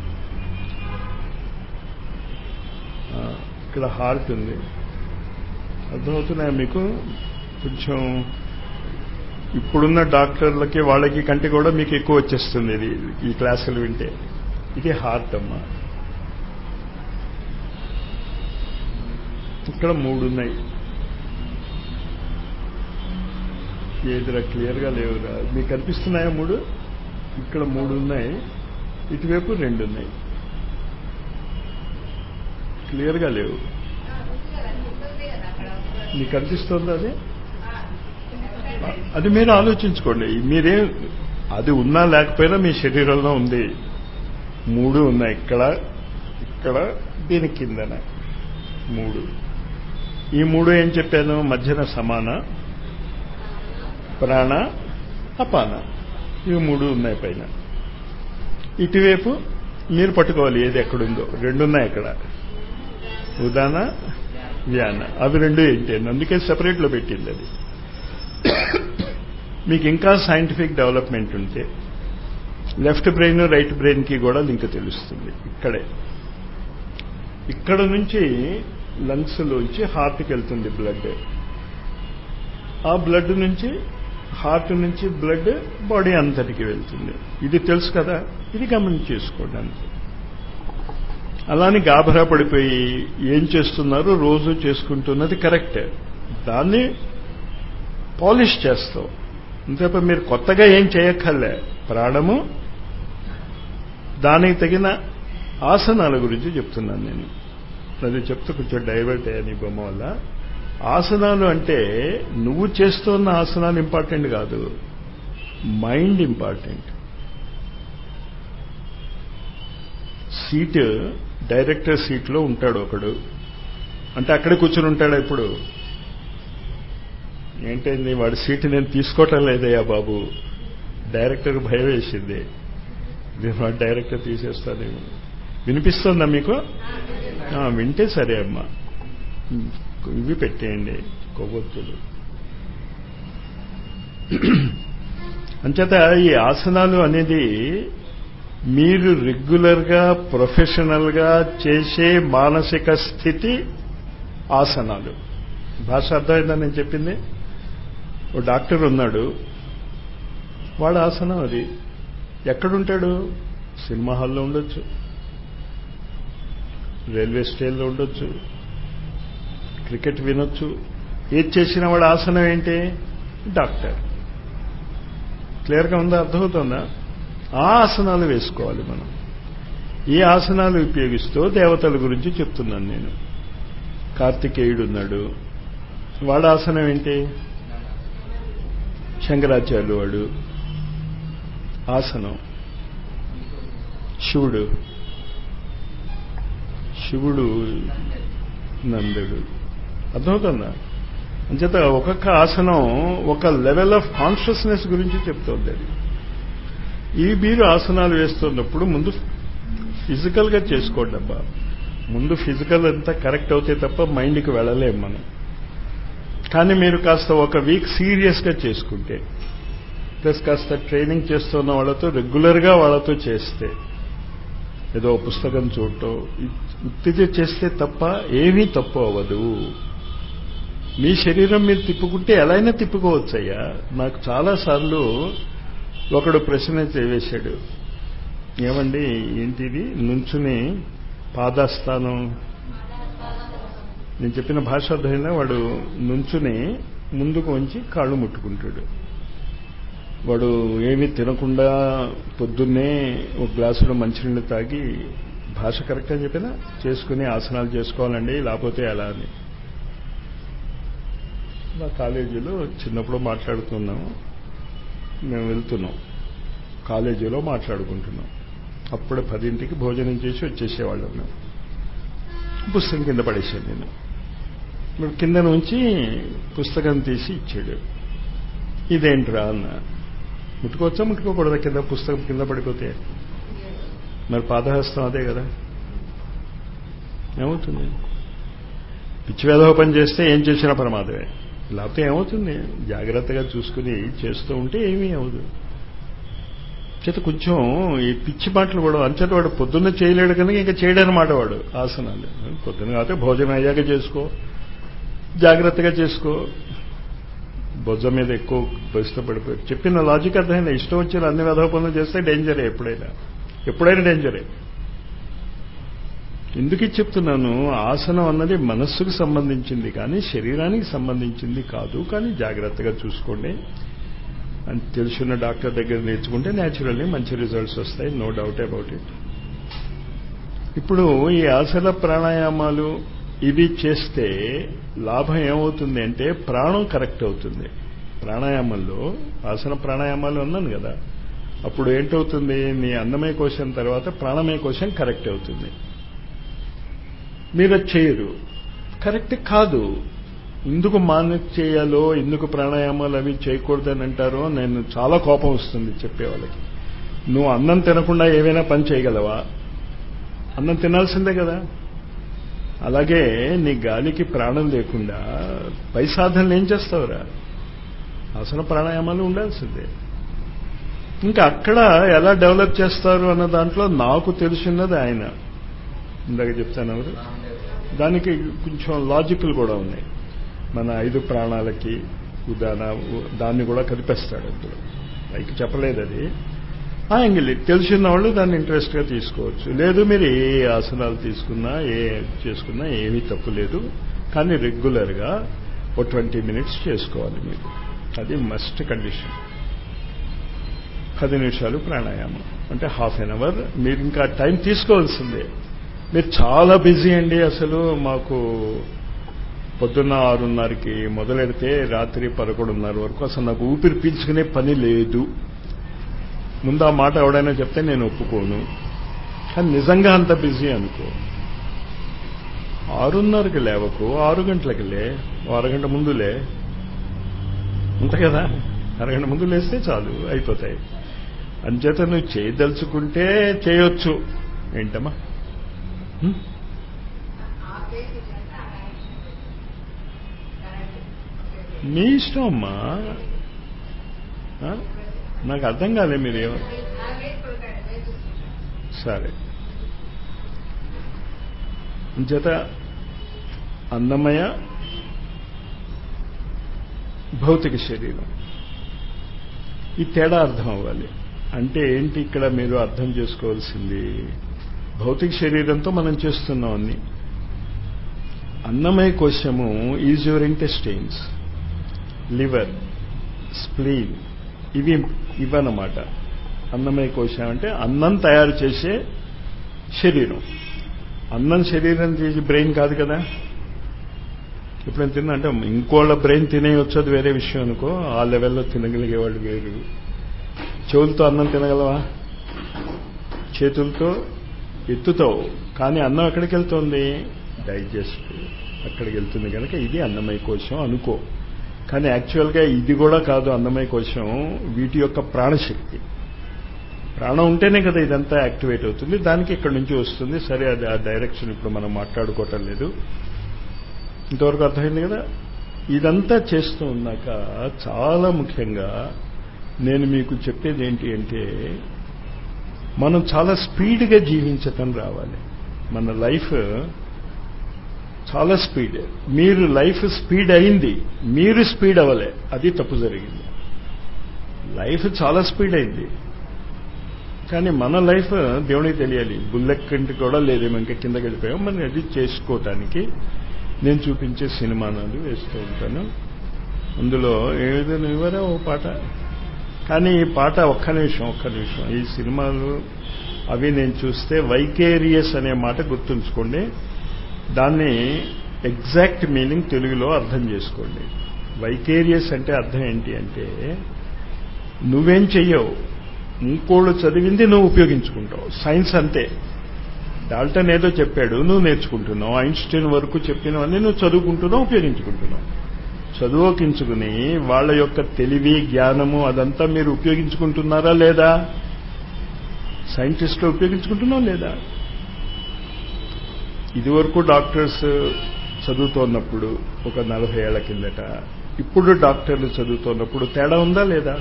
ఇక్కడ హార్ట్ ఉంది అర్థమవుతున్నాయా మీకు కొంచెం ఇప్పుడున్న డాక్టర్లకి వాళ్ళకి కంటే కూడా మీకు ఎక్కువ వచ్చేస్తుంది ఇది ఈ క్లాసులు వింటే ఇది హార్ట్ అమ్మా ఇక్కడ మూడు ఉన్నాయి ఏదిరా క్లియర్గా లేవురా మీకు కనిపిస్తున్నాయా మూడు ఇక్కడ మూడు ఉన్నాయి ఇటువైపు రెండు ఉన్నాయి క్లియర్గా లేవు మీకు కనిపిస్తుందా అది అది మీరు ఆలోచించుకోండి మీరే అది ఉన్నా లేకపోయినా మీ శరీరంలో ఉంది మూడు ఉన్నాయి ఇక్కడ ఇక్కడ దీని కిందన మూడు ఈ మూడు ఏం చెప్పాను మధ్యన సమాన ప్రాణ అపాన ఇవి మూడు ఉన్నాయి పైన ఇటువైపు మీరు పట్టుకోవాలి ఏది ఎక్కడుందో రెండు ఉన్నాయి అక్కడ ఉదాన వ్యాన అవి రెండు ఏంటి అని అందుకే సెపరేట్లో పెట్టింది అది మీకు ఇంకా సైంటిఫిక్ డెవలప్మెంట్ ఉంటే లెఫ్ట్ బ్రెయిన్ రైట్ బ్రెయిన్కి కూడా లింక్ తెలుస్తుంది ఇక్కడే ఇక్కడ నుంచి లంగ్స్లోంచి హార్ట్కి వెళ్తుంది బ్లడ్ ఆ బ్లడ్ నుంచి హార్ట్ నుంచి బ్లడ్ బాడీ అంతటికి వెళ్తుంది ఇది తెలుసు కదా ఇది గమనించి చేసుకోండి అంతే అలాని గాభరా పడిపోయి ఏం చేస్తున్నారు రోజు చేసుకుంటున్నది కరెక్టే దాన్ని పాలిష్ చేస్తాం అంతేప మీరు కొత్తగా ఏం చేయక్కర్లే ప్రాణము దానికి తగిన ఆసనాల గురించి చెప్తున్నాను నేను అది చెప్తూ కొంచెం డైవర్ట్ అయ్యాను ఈ బొమ్మ వల్ల ఆసనాలు అంటే నువ్వు చేస్తున్న ఆసనాలు ఇంపార్టెంట్ కాదు మైండ్ ఇంపార్టెంట్ సీట్ డైరెక్టర్ సీట్లో ఉంటాడు ఒకడు అంటే అక్కడే కూర్చుని ఉంటాడు ఇప్పుడు ఏంటండి వాడి సీట్ నేను తీసుకోవటం లేదయ్యా బాబు డైరెక్టర్ భయం వేసింది నేను వాడు డైరెక్టర్ తీసేస్తానేమో వినిపిస్తుందా మీకు ఆ, వింటే సరే అమ్మా ఇవి పెట్టేయండి కొవ్వొత్తులు అంచేత ఈ ఆసనాలు అనేది మీరు రెగ్యులర్గా ప్రొఫెషనల్గా చేసే మానసిక స్థితి ఆసనాలు భాష అర్థమైందా నేను చెప్పింది ఓ డాక్టర్ ఉన్నాడు వాడు ఆసనం అది ఎక్కడుంటాడు సినిమా హాల్లో ఉండొచ్చు రైల్వే స్టేషన్లో ఉండొచ్చు క్రికెట్ వినొచ్చు ఏది చేసిన వాడు ఆసనం ఏంటి డాక్టర్ క్లియర్గా ఉందా అర్థమవుతుందా ఆ ఆసనాలు వేసుకోవాలి మనం ఈ ఆసనాలు ఉపయోగిస్తూ దేవతల గురించి చెప్తున్నాను నేను కార్తికేయుడు ఉన్నాడు వాడు ఆసనం ఏంటి శంకరాచార్యులు వాడు ఆసనం శివుడు శివుడు నందుడు అర్థమవుతుందా అంచేత ఒక్కొక్క ఆసనం ఒక లెవెల్ ఆఫ్ కాన్షియస్నెస్ గురించి చెప్తోంది అది ఈ మీరు ఆసనాలు వేస్తున్నప్పుడు ముందు ఫిజికల్గా చేసుకోండి అబ్బా ముందు ఫిజికల్ అంతా కరెక్ట్ అవుతే తప్ప మైండ్కి వెళ్ళలేం మనం కానీ మీరు కాస్త ఒక వీక్ సీరియస్గా చేసుకుంటే ప్లస్ కాస్త ట్రైనింగ్ చేస్తున్న వాళ్ళతో రెగ్యులర్గా వాళ్ళతో చేస్తే ఏదో పుస్తకం చూడటం ఉత్తిగా చేస్తే తప్ప ఏమీ తప్పు అవ్వదు మీ శరీరం మీరు తిప్పుకుంటే ఎలా అయినా తిప్పుకోవచ్చయ్యా నాకు చాలాసార్లు ఒకడు ప్రశ్న వేశాడు ఏమండి ఏంటిది నుంచుని పాదస్థానం నేను చెప్పిన భాష అర్థమైనా వాడు నుంచుని ముందుకు వంచి కాళ్ళు ముట్టుకుంటాడు వాడు ఏమీ తినకుండా పొద్దున్నే ఒక గ్లాసులో మంచినీళ్ళు తాగి భాష కరెక్ట్ అని చెప్పినా చేసుకుని ఆసనాలు చేసుకోవాలండి లేకపోతే ఎలా అని మా కాలేజీలో చిన్నప్పుడు మాట్లాడుతున్నాము మేము వెళ్తున్నాం కాలేజీలో మాట్లాడుకుంటున్నాం అప్పుడు పదింటికి భోజనం చేసి వచ్చేసేవాళ్ళం మేము పుస్తకం కింద పడేసాను నేను ఇప్పుడు కింద నుంచి పుస్తకం తీసి ఇచ్చాడు ఇదేంట్రా అన్న ముట్టుకోవచ్చా ముట్టుకోకూడదా కింద పుస్తకం కింద పడిపోతే మరి పాదహస్తం అదే కదా ఏమవుతుంది పిచ్చి వేధవ పని చేస్తే ఏం చేసినా ప్రమాదమే లేకపోతే ఏమవుతుంది జాగ్రత్తగా చూసుకుని చేస్తూ ఉంటే ఏమీ అవ్వదు చేత కొంచెం ఈ పిచ్చి మాటలు కూడా అంచేత వాడు పొద్దున్న చేయలేడు కనుక ఇంకా చేయడనమాట వాడు ఆసనాలు పొద్దున్న కాకపోతే భోజనం అయ్యాక చేసుకో జాగ్రత్తగా చేసుకో బొజ్జ మీద ఎక్కువ బస్తో పడిపోయి చెప్పిన లాజిక్ అర్థమైంది ఇష్టం వచ్చిన అన్ని విధవ పనులు చేస్తే డేంజరే ఎప్పుడైనా ఎప్పుడైనా డేంజరే ఎందుకు ఇది చెప్తున్నాను ఆసనం అన్నది మనస్సుకు సంబంధించింది కానీ శరీరానికి సంబంధించింది కాదు కానీ జాగ్రత్తగా చూసుకోండి అని తెలుసున్న డాక్టర్ దగ్గర నేర్చుకుంటే న్యాచురల్లీ మంచి రిజల్ట్స్ వస్తాయి నో డౌట్ అబౌట్ ఇట్ ఇప్పుడు ఈ ఆసన ప్రాణాయామాలు ఇవి చేస్తే లాభం ఏమవుతుంది అంటే ప్రాణం కరెక్ట్ అవుతుంది ప్రాణాయామంలో ఆసన ప్రాణాయామాలు అన్నాను కదా అప్పుడు ఏంటవుతుంది మీ అన్నమయ కోశం తర్వాత ప్రాణమయ కోశం కరెక్ట్ అవుతుంది మీరు అది చేయరు కరెక్ట్ కాదు ఎందుకు మాన చేయాలో ఎందుకు ప్రాణాయామాలు అవి చేయకూడదని అంటారో నేను చాలా కోపం వస్తుంది చెప్పే వాళ్ళకి నువ్వు అన్నం తినకుండా ఏవైనా పని చేయగలవా అన్నం తినాల్సిందే కదా అలాగే నీ గాలికి ప్రాణం లేకుండా పై సాధనలు ఏం చేస్తావురా అసలు ప్రాణాయామాలు ఉండాల్సిందే ఇంకా అక్కడ ఎలా డెవలప్ చేస్తారు అన్న దాంట్లో నాకు తెలిసినది ఆయన ఇందాక చెప్తాను ఎవరు దానికి కొంచెం లాజికల్ కూడా ఉన్నాయి మన ఐదు ప్రాణాలకి ఉదాహరణ దాన్ని కూడా కదిపేస్తాడు అందులో పైకి చెప్పలేదు అది ఆ యాంగిల్ తెలిసిన వాళ్ళు దాన్ని ఇంట్రెస్ట్గా తీసుకోవచ్చు లేదు మీరు ఏ ఆసనాలు తీసుకున్నా ఏ చేసుకున్నా ఏమీ తప్పు లేదు కానీ రెగ్యులర్గా ఓ ట్వంటీ మినిట్స్ చేసుకోవాలి మీరు అది మస్ట్ కండిషన్ పది నిమిషాలు ప్రాణాయామం అంటే హాఫ్ అన్ అవర్ మీరు ఇంకా టైం తీసుకోవాల్సిందే మీరు చాలా బిజీ అండి అసలు మాకు పొద్దున్న ఆరున్నరకి మొదలెడితే రాత్రి పదకొండున్నర వరకు అసలు నాకు ఊపిరి పీల్చుకునే పని లేదు ముందు ఆ మాట ఎవడైనా చెప్తే నేను ఒప్పుకోను కానీ నిజంగా అంత బిజీ అనుకో ఆరున్నరకి లేవకు ఆరు గంటలకి లే ఓ అరగంట ముందులే అంతే కదా అరగంట ముందు లేస్తే చాలు అయిపోతాయి అంచేత నువ్వు చేయదలుచుకుంటే చేయొచ్చు ఏంటమ్మా హ్మ్? ఆ కేసు చేస్తే ఆ డైరెక్షన్ కరెక్ట్ మీ ఇష్టం అమ్మా ఆ? నాకు అర్థం కాలే మీరు ఏమ- ఆ కేసు కొడుకాడు నేను చూసుకుంటాను సరే అంచేత అన్నమయ భౌతిక శరీరం ఈ తేడా అర్థం అవ్వాలి అంటే ఏంటి ఇక్కడ మీరు అర్థం చేసుకోవాల్సింది భౌతిక శరీరంతో మనం చేస్తున్నాం అన్ని అన్నమయ కోశము is your intestines liver spleen ఇవి ఇవన్నమాట అన్నమయ కోశం అంటే అన్నం తయారు చేసే శరీరం అన్నం శరీరం తీసి బ్రెయిన్ కాదు కదా ఇప్పుడు నేను తిన్నా అంటే ఇంకోళ్ళ బ్రెయిన్ తినేయొచ్చు అది వేరే విషయం అనుకో ఆ లెవెల్లో తినగలిగేవాళ్ళు వేరు చెవులతో అన్నం తినగలవా చేతులతో ఎత్తుతావు కానీ అన్నం ఎక్కడికి వెళ్తుంది డైజెస్ట్ అక్కడికి వెళ్తుంది కనుక ఇది అన్నమయ కోశం అనుకో కానీ యాక్చువల్గా ఇది కూడా కాదు అన్నమయ కోశం వీటి యొక్క ప్రాణశక్తి ప్రాణం ఉంటేనే కదా ఇదంతా యాక్టివేట్ అవుతుంది దానికి ఇక్కడ నుంచి వస్తుంది సరే అది ఆ డైరెక్షన్ ఇప్పుడు మనం మాట్లాడుకోవటం లేదు ఇంతవరకు అర్థమైంది కదా ఇదంతా చేస్తూ ఉన్నాక చాలా ముఖ్యంగా నేను మీకు చెప్పేది ఏంటి అంటే మనం చాలా స్పీడ్గా జీవించటం రావాలి మన లైఫ్ చాలా స్పీడ్ మీరు లైఫ్ స్పీడ్ అయింది మీరు స్పీడ్ అవ్వలే అది తప్పు జరిగింది లైఫ్ చాలా స్పీడ్ అయింది కానీ మన లైఫ్ దేవునికి తెలియాలి బుల్లెట్ కంటి కూడా లేదేమో ఇంకా కిందకి వెళ్ళిపోయాం మనం అది చేసుకోవటానికి నేను చూపించే సినిమానాలు వేస్తూ ఉంటాను అందులో ఏదైనా ఇవ్వరా ఓ పాట కానీ ఈ పాట ఒక్క నిమిషం ఒక్క నిమిషం ఈ సినిమాలు అవి నేను చూస్తే వైకేరియస్ అనే మాట గుర్తుంచుకోండి దాన్ని ఎగ్జాక్ట్ మీనింగ్ తెలుగులో అర్థం చేసుకోండి వైకేరియస్ అంటే అర్థం ఏంటి అంటే నువ్వేం చెయ్యవు ఇంకోళ్ళు చదివింది నువ్వు ఉపయోగించుకుంటావు సైన్స్ అంతే డాల్టన్ ఏదో చెప్పాడు నువ్వు నేర్చుకుంటున్నావు ఐన్స్టీన్ వరకు చెప్పినవన్నీ నువ్వు చదువుకుంటున్నావు ఉపయోగించుకుంటున్నావు చదువుకించుకుని వాళ్ళ యొక్క తెలివి జ్ఞానము అదంతా మీరు ఉపయోగించుకుంటున్నారా లేదా సైంటిస్టులు ఉపయోగించుకుంటున్నావు లేదా ఇదివరకు డాక్టర్స్ చదువుతున్నప్పుడు ఒక నలభై ఏళ్ల కిందట ఇప్పుడు డాక్టర్లు చదువుతున్నప్పుడు తేడా ఉందా లేదా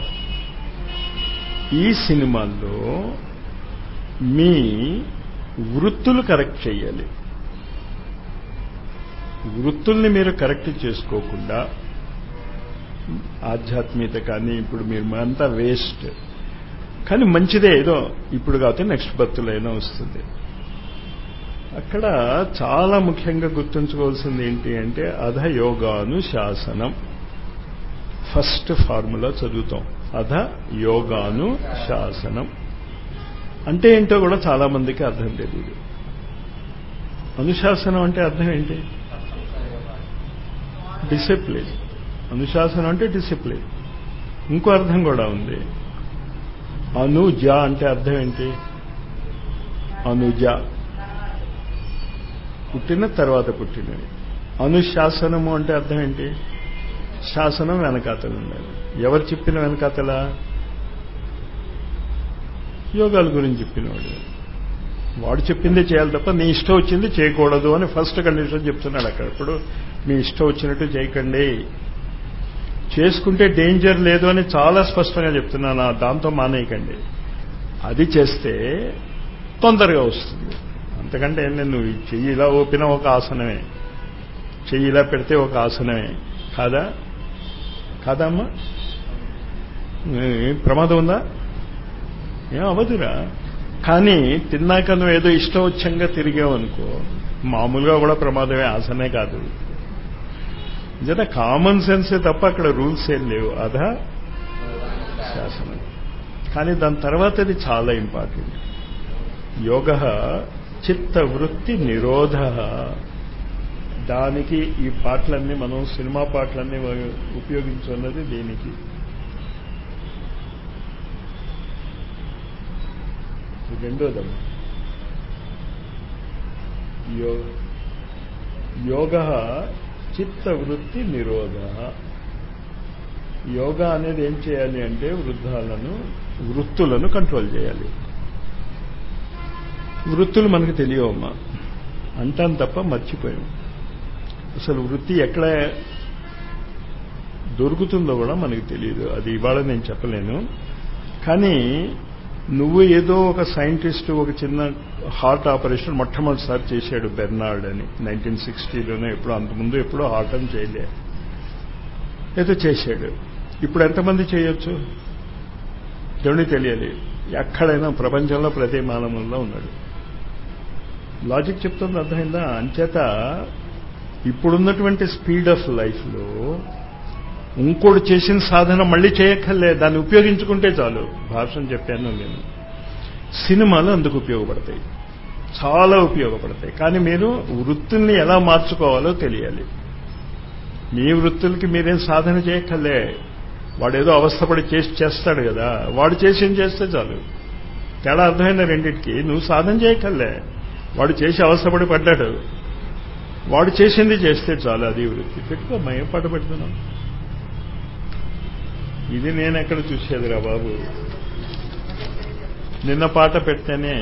ఈ సినిమాల్లో మీ వృత్తులు కరెక్ట్ చేయాలి వృత్తుల్ని మీరు కరెక్ట్ చేసుకోకుండా ఆధ్యాత్మికత కానీ ఇప్పుడు మీరు అంతా వేస్ట్ కానీ మంచిదే ఏదో ఇప్పుడు కాకపోతే నెక్స్ట్ బర్త్లో అయినా వస్తుంది అక్కడ చాలా ముఖ్యంగా గుర్తుంచుకోవాల్సింది ఏంటి అంటే అధ యోగాను శాసనం ఫస్ట్ ఫార్ములా చదువుతాం అధ యోగాను శాసనం అంటే ఏంటో కూడా చాలా మందికి అర్థం తెలియదు అనుశాసనం అంటే అర్థం ఏంటి డిసిప్లిన్ అనుశాసనం అంటే డిసిప్లిన్ ఇంకో అర్థం కూడా ఉంది అనుజ అంటే అర్థం ఏంటి అనుజ పుట్టిన తర్వాత పుట్టినవి అనుశాసనము అంటే అర్థం ఏంటి శాసనం వెనకాతలు ఉండాలి ఎవరు చెప్పిన వెనకాతల యోగాల గురించి చెప్పినవాడు వాడు చెప్పిందే చేయాలి తప్ప నీ ఇష్టం వచ్చింది చేయకూడదు అని ఫస్ట్ కండిషన్ చెప్తున్నాడు అక్కడ ఇప్పుడు మీ ఇష్టం వచ్చినట్టు చేయకండి చేసుకుంటే డేంజర్ లేదు అని చాలా స్పష్టంగా చెప్తున్నాను దాంతో మానేయకండి అది చేస్తే తొందరగా వస్తుంది అంతకంటే ఏం లేదు నువ్వు చెయ్యి ఇలా ఓపిన ఒక ఆసనమే చెయ్యి ఇలా పెడితే ఒక ఆసనమే కాదా కాదా అమ్మా ఏం ప్రమాదం ఉందా ఏం అవ్వదురా కానీ తిన్నాక నువ్వు ఏదో ఇష్టం వచ్చంగా తిరిగావు అనుకో మామూలుగా కూడా ప్రమాదమే ఆసనే కాదు నిజంగా కామన్ సెన్సే తప్ప అక్కడ రూల్స్ ఏం లేవు అదా శాసనం కానీ దాని తర్వాత అది చాలా ఇంపార్టెంట్ యోగ చిత్త వృత్తి నిరోధ దానికి ఈ పాటలన్నీ మనం సినిమా పాటలన్నీ ఉపయోగించున్నది దేనికి రెండోదమ్మ యోగ చిత్తవృత్తి నిరోధ యోగా అనేది ఏం చేయాలి అంటే వృద్ధాలను వృత్తులను కంట్రోల్ చేయాలి వృత్తులు మనకు తెలియవమ్మా అంటాను తప్ప మర్చిపోయాం అసలు వృత్తి ఎక్కడ దొరుకుతుందో కూడా మనకు తెలియదు అది ఇవాళ నేను చెప్పలేను కానీ నువ్వు ఏదో ఒక సైంటిస్ట్ ఒక చిన్న హార్ట్ ఆపరేషన్ మొట్టమొదటిసారి చేశాడు బెర్నార్డ్ అని నైన్టీన్ సిక్స్టీలోనే ఎప్పుడో అంతకుముందు ఎప్పుడో హార్ట్ అని చేయలే ఏదో చేశాడు ఇప్పుడు ఎంతమంది చేయొచ్చు దేవుని తెలియాలి ఎక్కడైనా ప్రపంచంలో ప్రతి మానవుల్లో ఉన్నాడు లాజిక్ చెప్తుంది అర్థమైందా అంచేత ఇప్పుడున్నటువంటి స్పీడ్ ఆఫ్ లైఫ్లో ఇంకోటి చేసిన సాధన మళ్ళీ చేయక్కర్లే దాన్ని ఉపయోగించుకుంటే చాలు భాషను చెప్పాను నేను సినిమాలు అందుకు ఉపయోగపడతాయి చాలా ఉపయోగపడతాయి కానీ మీరు వృత్తుల్ని ఎలా మార్చుకోవాలో తెలియాలి మీ వృత్తులకి మీరేం సాధన చేయక్కర్లే వాడేదో అవస్థపడి చేసి చేస్తాడు కదా వాడు చేసి ఏం చేస్తే చాలు తేడా అర్థమైన రెండింటికి నువ్వు సాధన చేయక్కర్లే వాడు చేసి అవస్థపడి పడ్డాడు వాడు చేసింది చేస్తే చాలు అది వృత్తి పెట్టుకోమ్మా ఏం పాట పెడుతున్నావు ఇది నేను ఎక్కడ చూసేదిరా బాబు నిన్న పాట పెడితేనే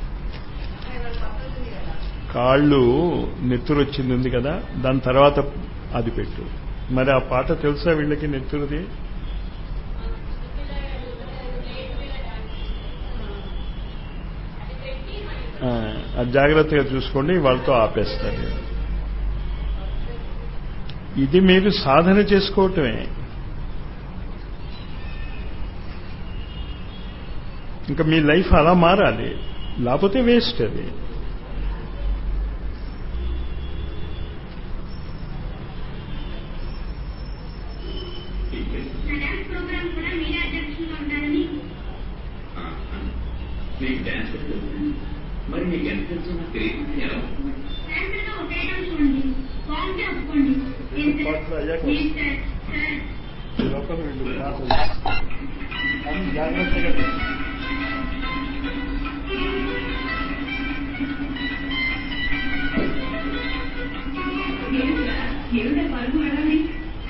కాళ్ళు నెత్తురు వచ్చింది ఉంది కదా దాని తర్వాత అది పెట్టు మరి ఆ పాట తెలుసా వీళ్ళకి నెత్తురుది అది జాగ్రత్తగా చూసుకోండి వాళ్ళతో ఆపేస్తారు ఇది మీరు సాధన చేసుకోవటమే ఇంకా మీ లైఫ్ అలా మారాలి లేకపోతే వేస్ట్ అది డాన్స్ ప్రోగ్రామ్ కూడా మీరే అధ్యక్షులుగా ఉంటారని మీకు డాన్స్ మరి మీకు ఎంత తెలుసు నాకు తెలియకుండా ఎలా వస్తుంది డాన్స్ లో ఒక ఐటమ్ చూడండి సాంగ్ ఒప్పుకోండి ఏం సార్? పాటలు అయ్యాక లేదు సార్ సార్ ఈ లోపల వీళ్ళు క్లాసులు. కానీ జాగ్రత్తగా వినండి. ఏం సార్ ఏమిటా పరుగు అడగండి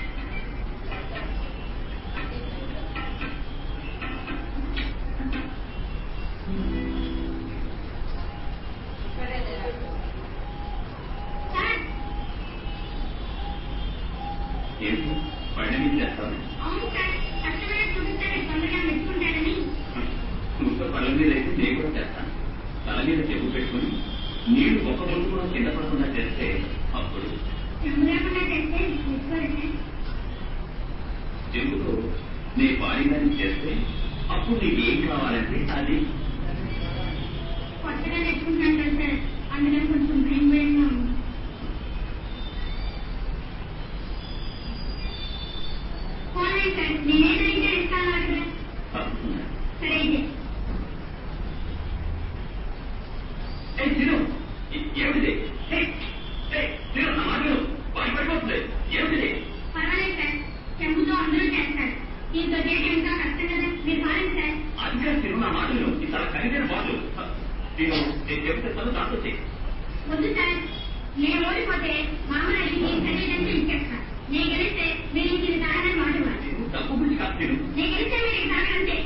సార్ ఏంటి పైన చేస్తాను అవును సార్ కష్టమైన చూపిస్తే తొందరగా మెచ్చుకుంటారని నువ్వు పళ్ళ మీద అయితే నేను కూడా చేస్తాను తల మీద చెవు పెట్టుకుని నీళ్లు ఒక్క ముందు కూడా కింద పడకుండా చేస్తే అప్పుడు చెంబు లేకుండా చేస్తే మెచ్చుకోరు సార్ చెవుతో నీ బాడీని చేస్తే అప్పుడు నీకు ఏం కావాలంటే అది కొత్తగా నేర్చుకుంటున్నాను కదా సార్ అందుకని కొంచెం భయం భయంగా ఉంది పోనీ సార్ నేనేదైతే ఇస్తాను అక్కడ తప్పుతుంది సరే అయితే ఏ తిను ఏమిటి తిను నా మాటలు వాడి పడిపోతుంది ఏమిటి పర్వాలేదు సార్ చెంబుతో అందరూ చేస్తారు దీంతో చేయడం ఇంకా కష్టం కదా మీరు పారండి సార్ అదిగా తిను నా మాటలు ఇది చాలా ఖరీదైన బాటలు నేను నేను చెప్తే తను దాంతో చెయ్యి వద్దు సార్ నేను ఓడిపోతే మా అమ్మ అడిగి సరిగ్గా ఇచ్చేస్తా నేను గెలిస్తే మీరు ఇంక ఇది తాగనని మాట ఇవ్వాలి. నేను డబ్బు గురించి కాదు నేను నేను గెలిస్తే మీరు ఇది తాగనంతే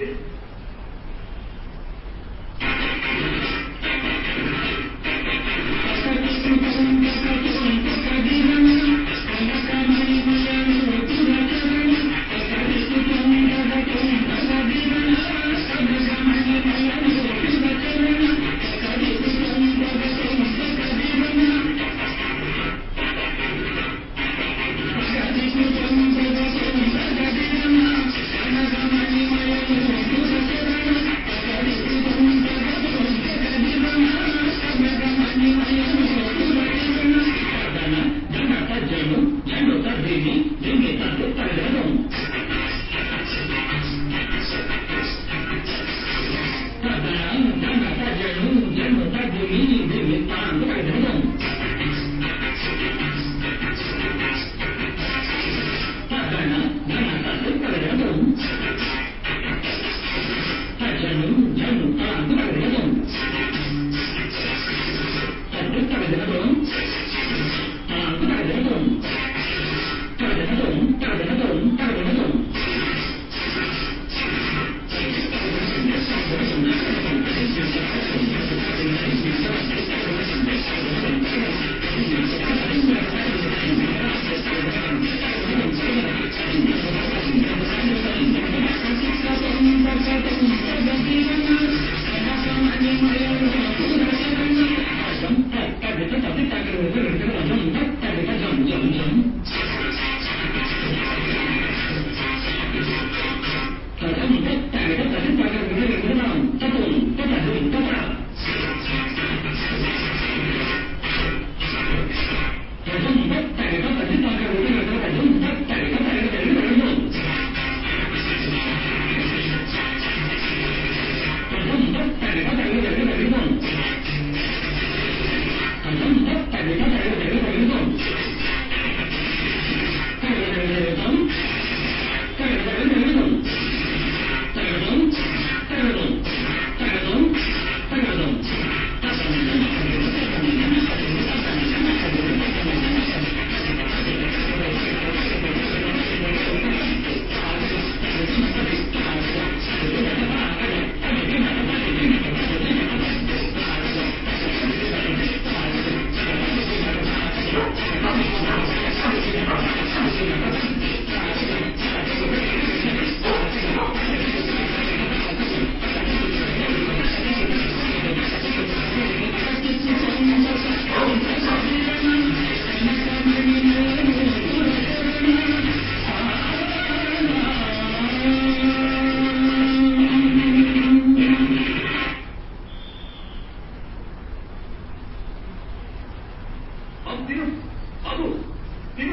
బాబు తిను బాబు తిను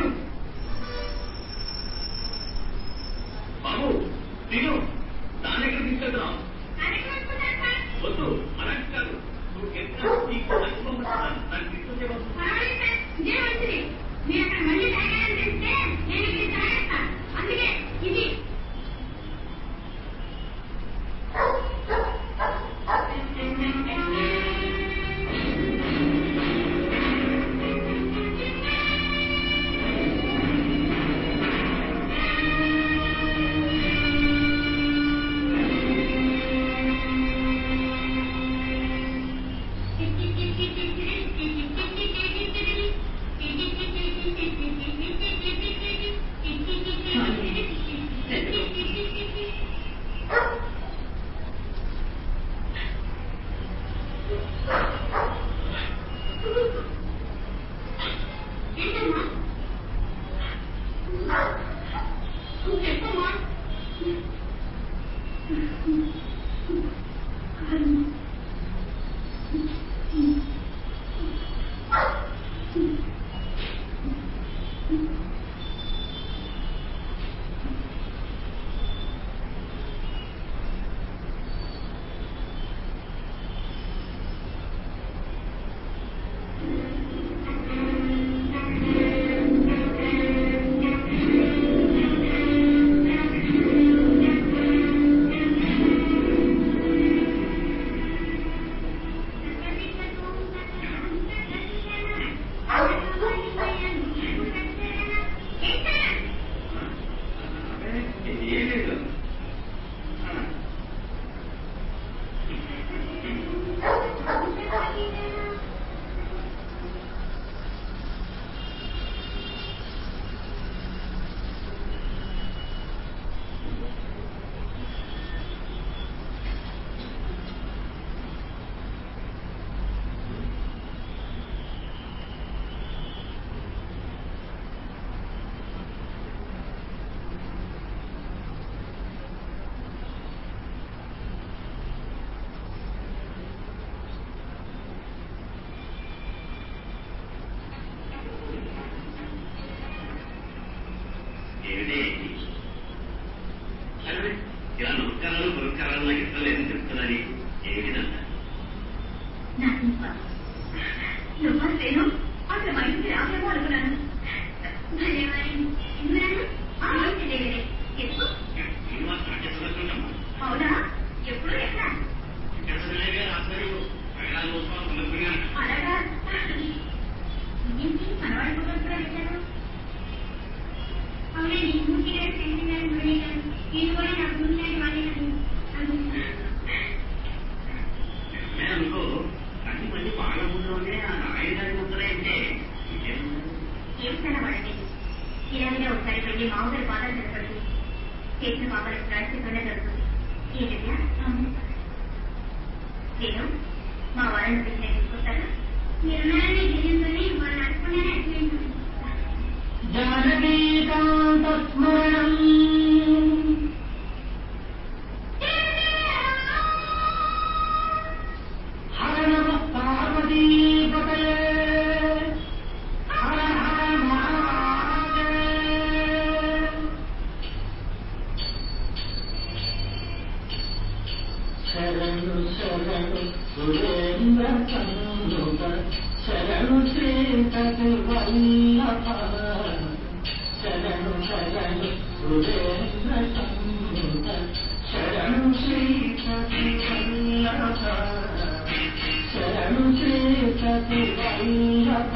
బాబు తిను దాని ఎక్కడ తీసుకెళ్తున్నావు కార్యక్రమం సార్ వద్దు అలాంటి కాదు నువ్వు ఎక్కడ నీకు అనుభవం వస్తుందా? దాన్ని తీసుకొచ్చే వద్దు పర్వాలేదు సార్ ఇదే మంచిది మీరు అక్కడ మళ్ళీ తాగాలని తెలిస్తే నేను ఇది తాగేస్తా అందుకే ఇది ఏంటమ్మా చెప్పమ్మా నరసింహబాబు నువ్వు నేను అసలు మా ఇంటికి రావేమో అనుకున్నాను భలేవారే. ఎందుకన్నాను? ఆ, తెలియలేదే. ఎప్పుడు సినిమా స్టార్ట్ చేస్తున్నట్టున్నామా అవునా ఎప్పుడు ఎక్కడ చేస్తున్నట్టుగా రాత్రి ప్రయాణాలు కోసం అనుకున్నాను అలాగా ఏంటి మనవాడి ఫోటోలు కూడా పెట్టారు అవునండి మూర్తి గారు శంకర్ గారు మురళి గారు వీళ్ళు కూడా నాకు ముందు వాళ్ళే కదా అది నేను అనుకో కానీ మళ్ళీ వాళ్ళ ఊళ్ళోనే ఆ నాయుడు గారి ముద్దలైతే ఏమిటన్నా వాళ్ళకి ఇలాగే ఒకసారి వెళ్ళి మామగారి పాదాలు నిలబడుతుంది చేసిన పాపాలకు ప్రాయశ్చిత్తంగా జరుగుతుంది ఏంటంటే నేను మా వాళ్ళని పిలిచిన తీసుకొస్తారా మీరున్నారనే ధైర్యంతోనే వాళ్ళు అనుకున్నానే అడ్మిట్ శరణు శరణు సురేంద్ర కన్నుక శరణు శ్రీపతి వల్లభ శరణు శరణు సురేంద్ర కన్నుక శరణు శ్రీపతి వల్లభ శరణు శ్రీపతి వల్లభ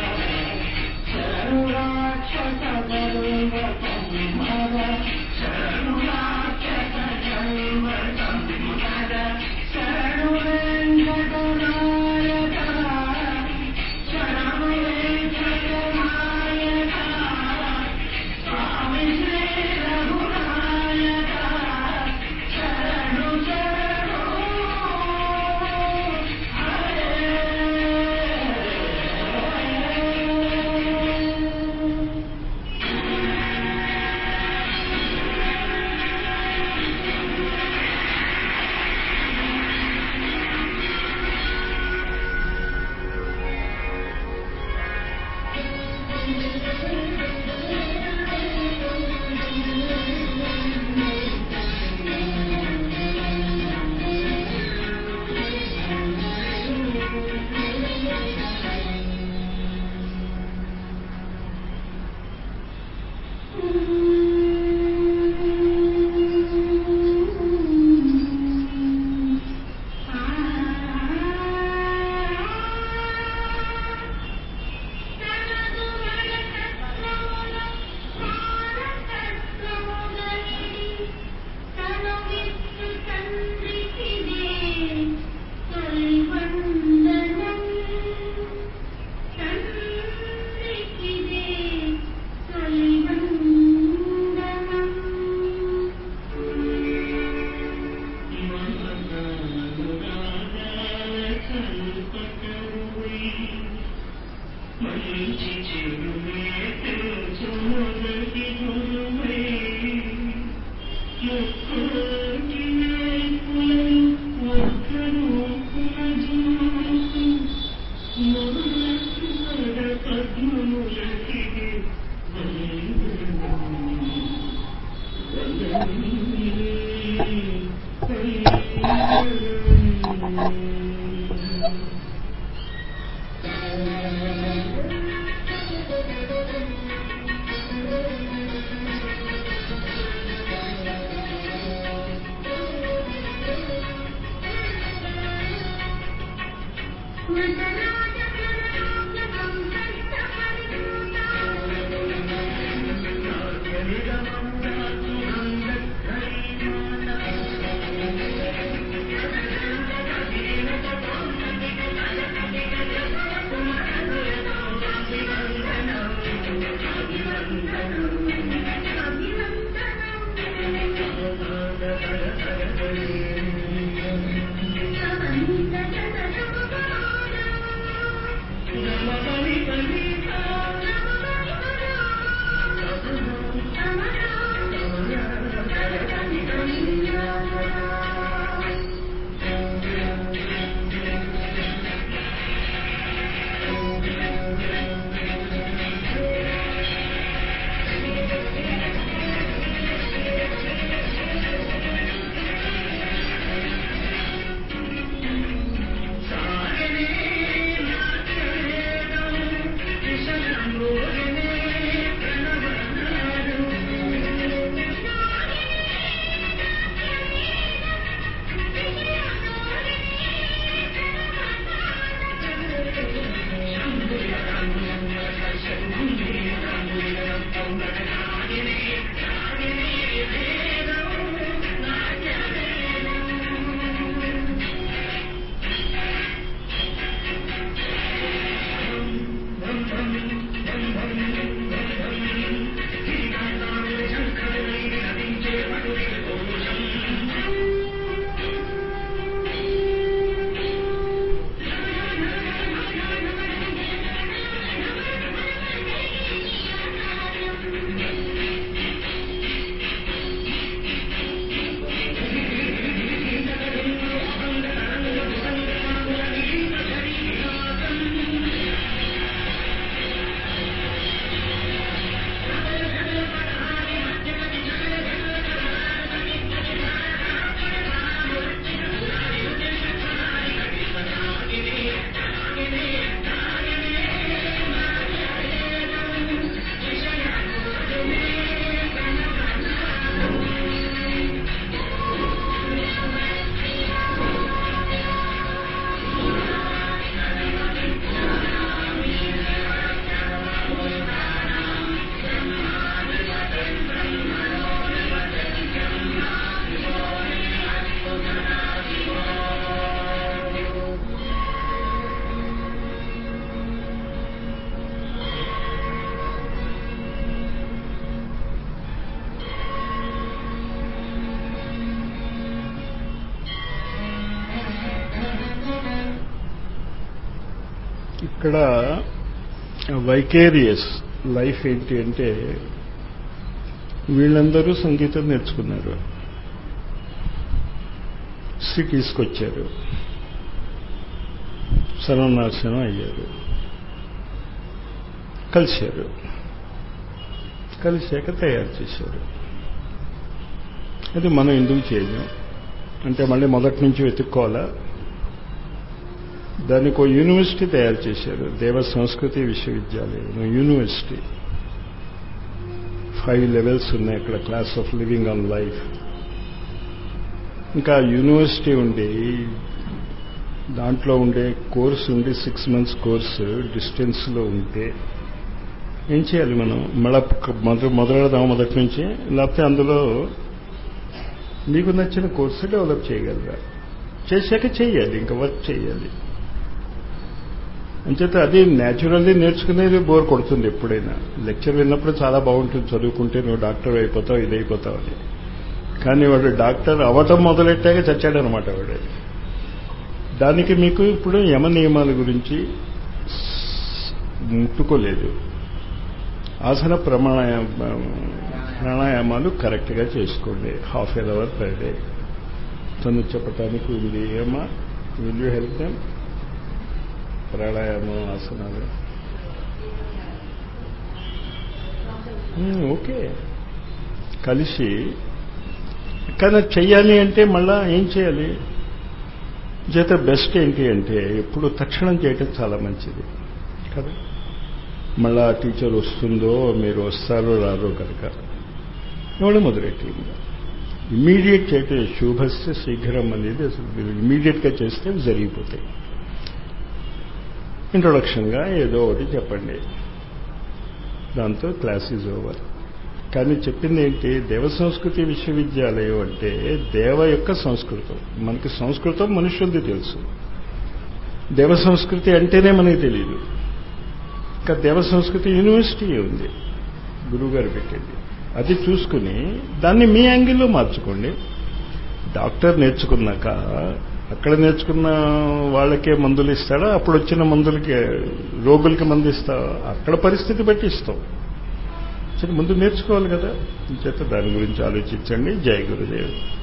శరణు రాక్షస గరుడ సంహర శరణు రాక్షస గరుడ సంహర శరణు వెంకటనాయక శరణు వెంకటనాయక స్వామి శ్రీ రఘునాయక శరణు శరణు హరే మంచి చెడునే తెలుసున్నది గురువై ముక్కోటి వైపులను ఒక్కరు కులజూసు మొదలకుమడ పద్మములకి అభివందనం ఇక్కడ వైకేరియస్ లైఫ్ ఏంటి అంటే వీళ్ళందరూ సంగీతం నేర్చుకున్నారు సిటీస్కి వచ్చారు సర్వనాశనం అయ్యారు కలిశారు కలిశాక తయారు చేశారు అది మనం ఎందుకు చేయలేం అంటే మళ్ళీ మొదటి నుంచి వెతుక్కోవాలా దానికి ఒక యూనివర్సిటీ తయారు చేశారు దేవ సంస్కృతి విశ్వవిద్యాలయం యూనివర్సిటీ ఫైవ్ లెవెల్స్ ఉన్నాయి అక్కడ class of living on life ఇంకా యూనివర్సిటీ ఉండి దాంట్లో ఉండే కోర్స్ ఉండి సిక్స్ మంత్స్ కోర్సు డిస్టెన్స్లో ఉంటే ఏం చేయాలి మనం మళ్ళా మొదలు మొదలెడదాం మొదటి నుంచి లేకపోతే అందులో మీకు నచ్చిన కోర్సు డెవలప్ చేయగలరా చేశాక చేయాలి ఇంకా వర్క్ చేయాలి అంచేత అది న్యాచురల్లీ నేర్చుకునేది బోర్ కొడుతుంది ఎప్పుడైనా లెక్చర్ విన్నప్పుడు చాలా బాగుంటుంది చదువుకుంటే నువ్వు డాక్టర్ అయిపోతావు ఇది అయిపోతావు అని కానీ వాడు డాక్టర్ అవ్వటం మొదలెట్టాక చచ్చాడనమాట వాడు దానికి మీకు ఇప్పుడు యమ నియమాల గురించి ముట్టుకోలేదు ఆసన ప్రమాణాయామ ప్రాణాయామాలు కరెక్ట్గా చేసుకోండి half an hour per day తను చెప్పటానికి ఉంది ఏమా విల్ యూ హెల్ప్ దెమ్ ప్రాణాయామం ఆసనాలు ఓకే కలిసి కానీ చెయ్యాలి అంటే మళ్ళా ఏం చేయాలి చేత బెస్ట్ ఏంటి అంటే ఎప్పుడు తక్షణం చేయటం చాలా మంచిది కదా మళ్ళా టీచర్ వస్తుందో మీరు వస్తారో రారో కనుక ఇవ్వడం మొదలెట్టి ఇమీడియట్ చేయటం శుభస్య శీఘ్రం అనేది అసలు మీరు ఇమీడియట్గా చేస్తే జరిగిపోతాయి ఇంట్రొడక్షన్గా ఏదో ఒకటి చెప్పండి దాంతో క్లాస్ ఈజ్ ఓవర్ కానీ చెప్పింది ఏంటి దేవ సంస్కృతి విశ్వవిద్యాలయం అంటే దేవ యొక్క సంస్కృతం మనకి సంస్కృతం మనుషులది తెలుసు దేవ సంస్కృతి అంటేనే మనకి తెలియదు ఇంకా దేవ సంస్కృతి యూనివర్సిటీ ఉంది గురువుగారు పెట్టింది అది చూసుకుని దాన్ని మీ యాంగిల్లో మార్చుకోండి డాక్టర్ నేర్చుకున్నాక అక్కడ నేర్చుకున్న వాళ్ళకే మందులు ఇస్తాడా అప్పుడు వచ్చిన మందులకి రోగులకి మందు ఇస్తావా అక్కడ పరిస్థితి బట్టి ఇస్తాం సరే ముందు నేర్చుకోవాలి కదా చేత దాని గురించి ఆలోచించండి జయ గురుదేవ్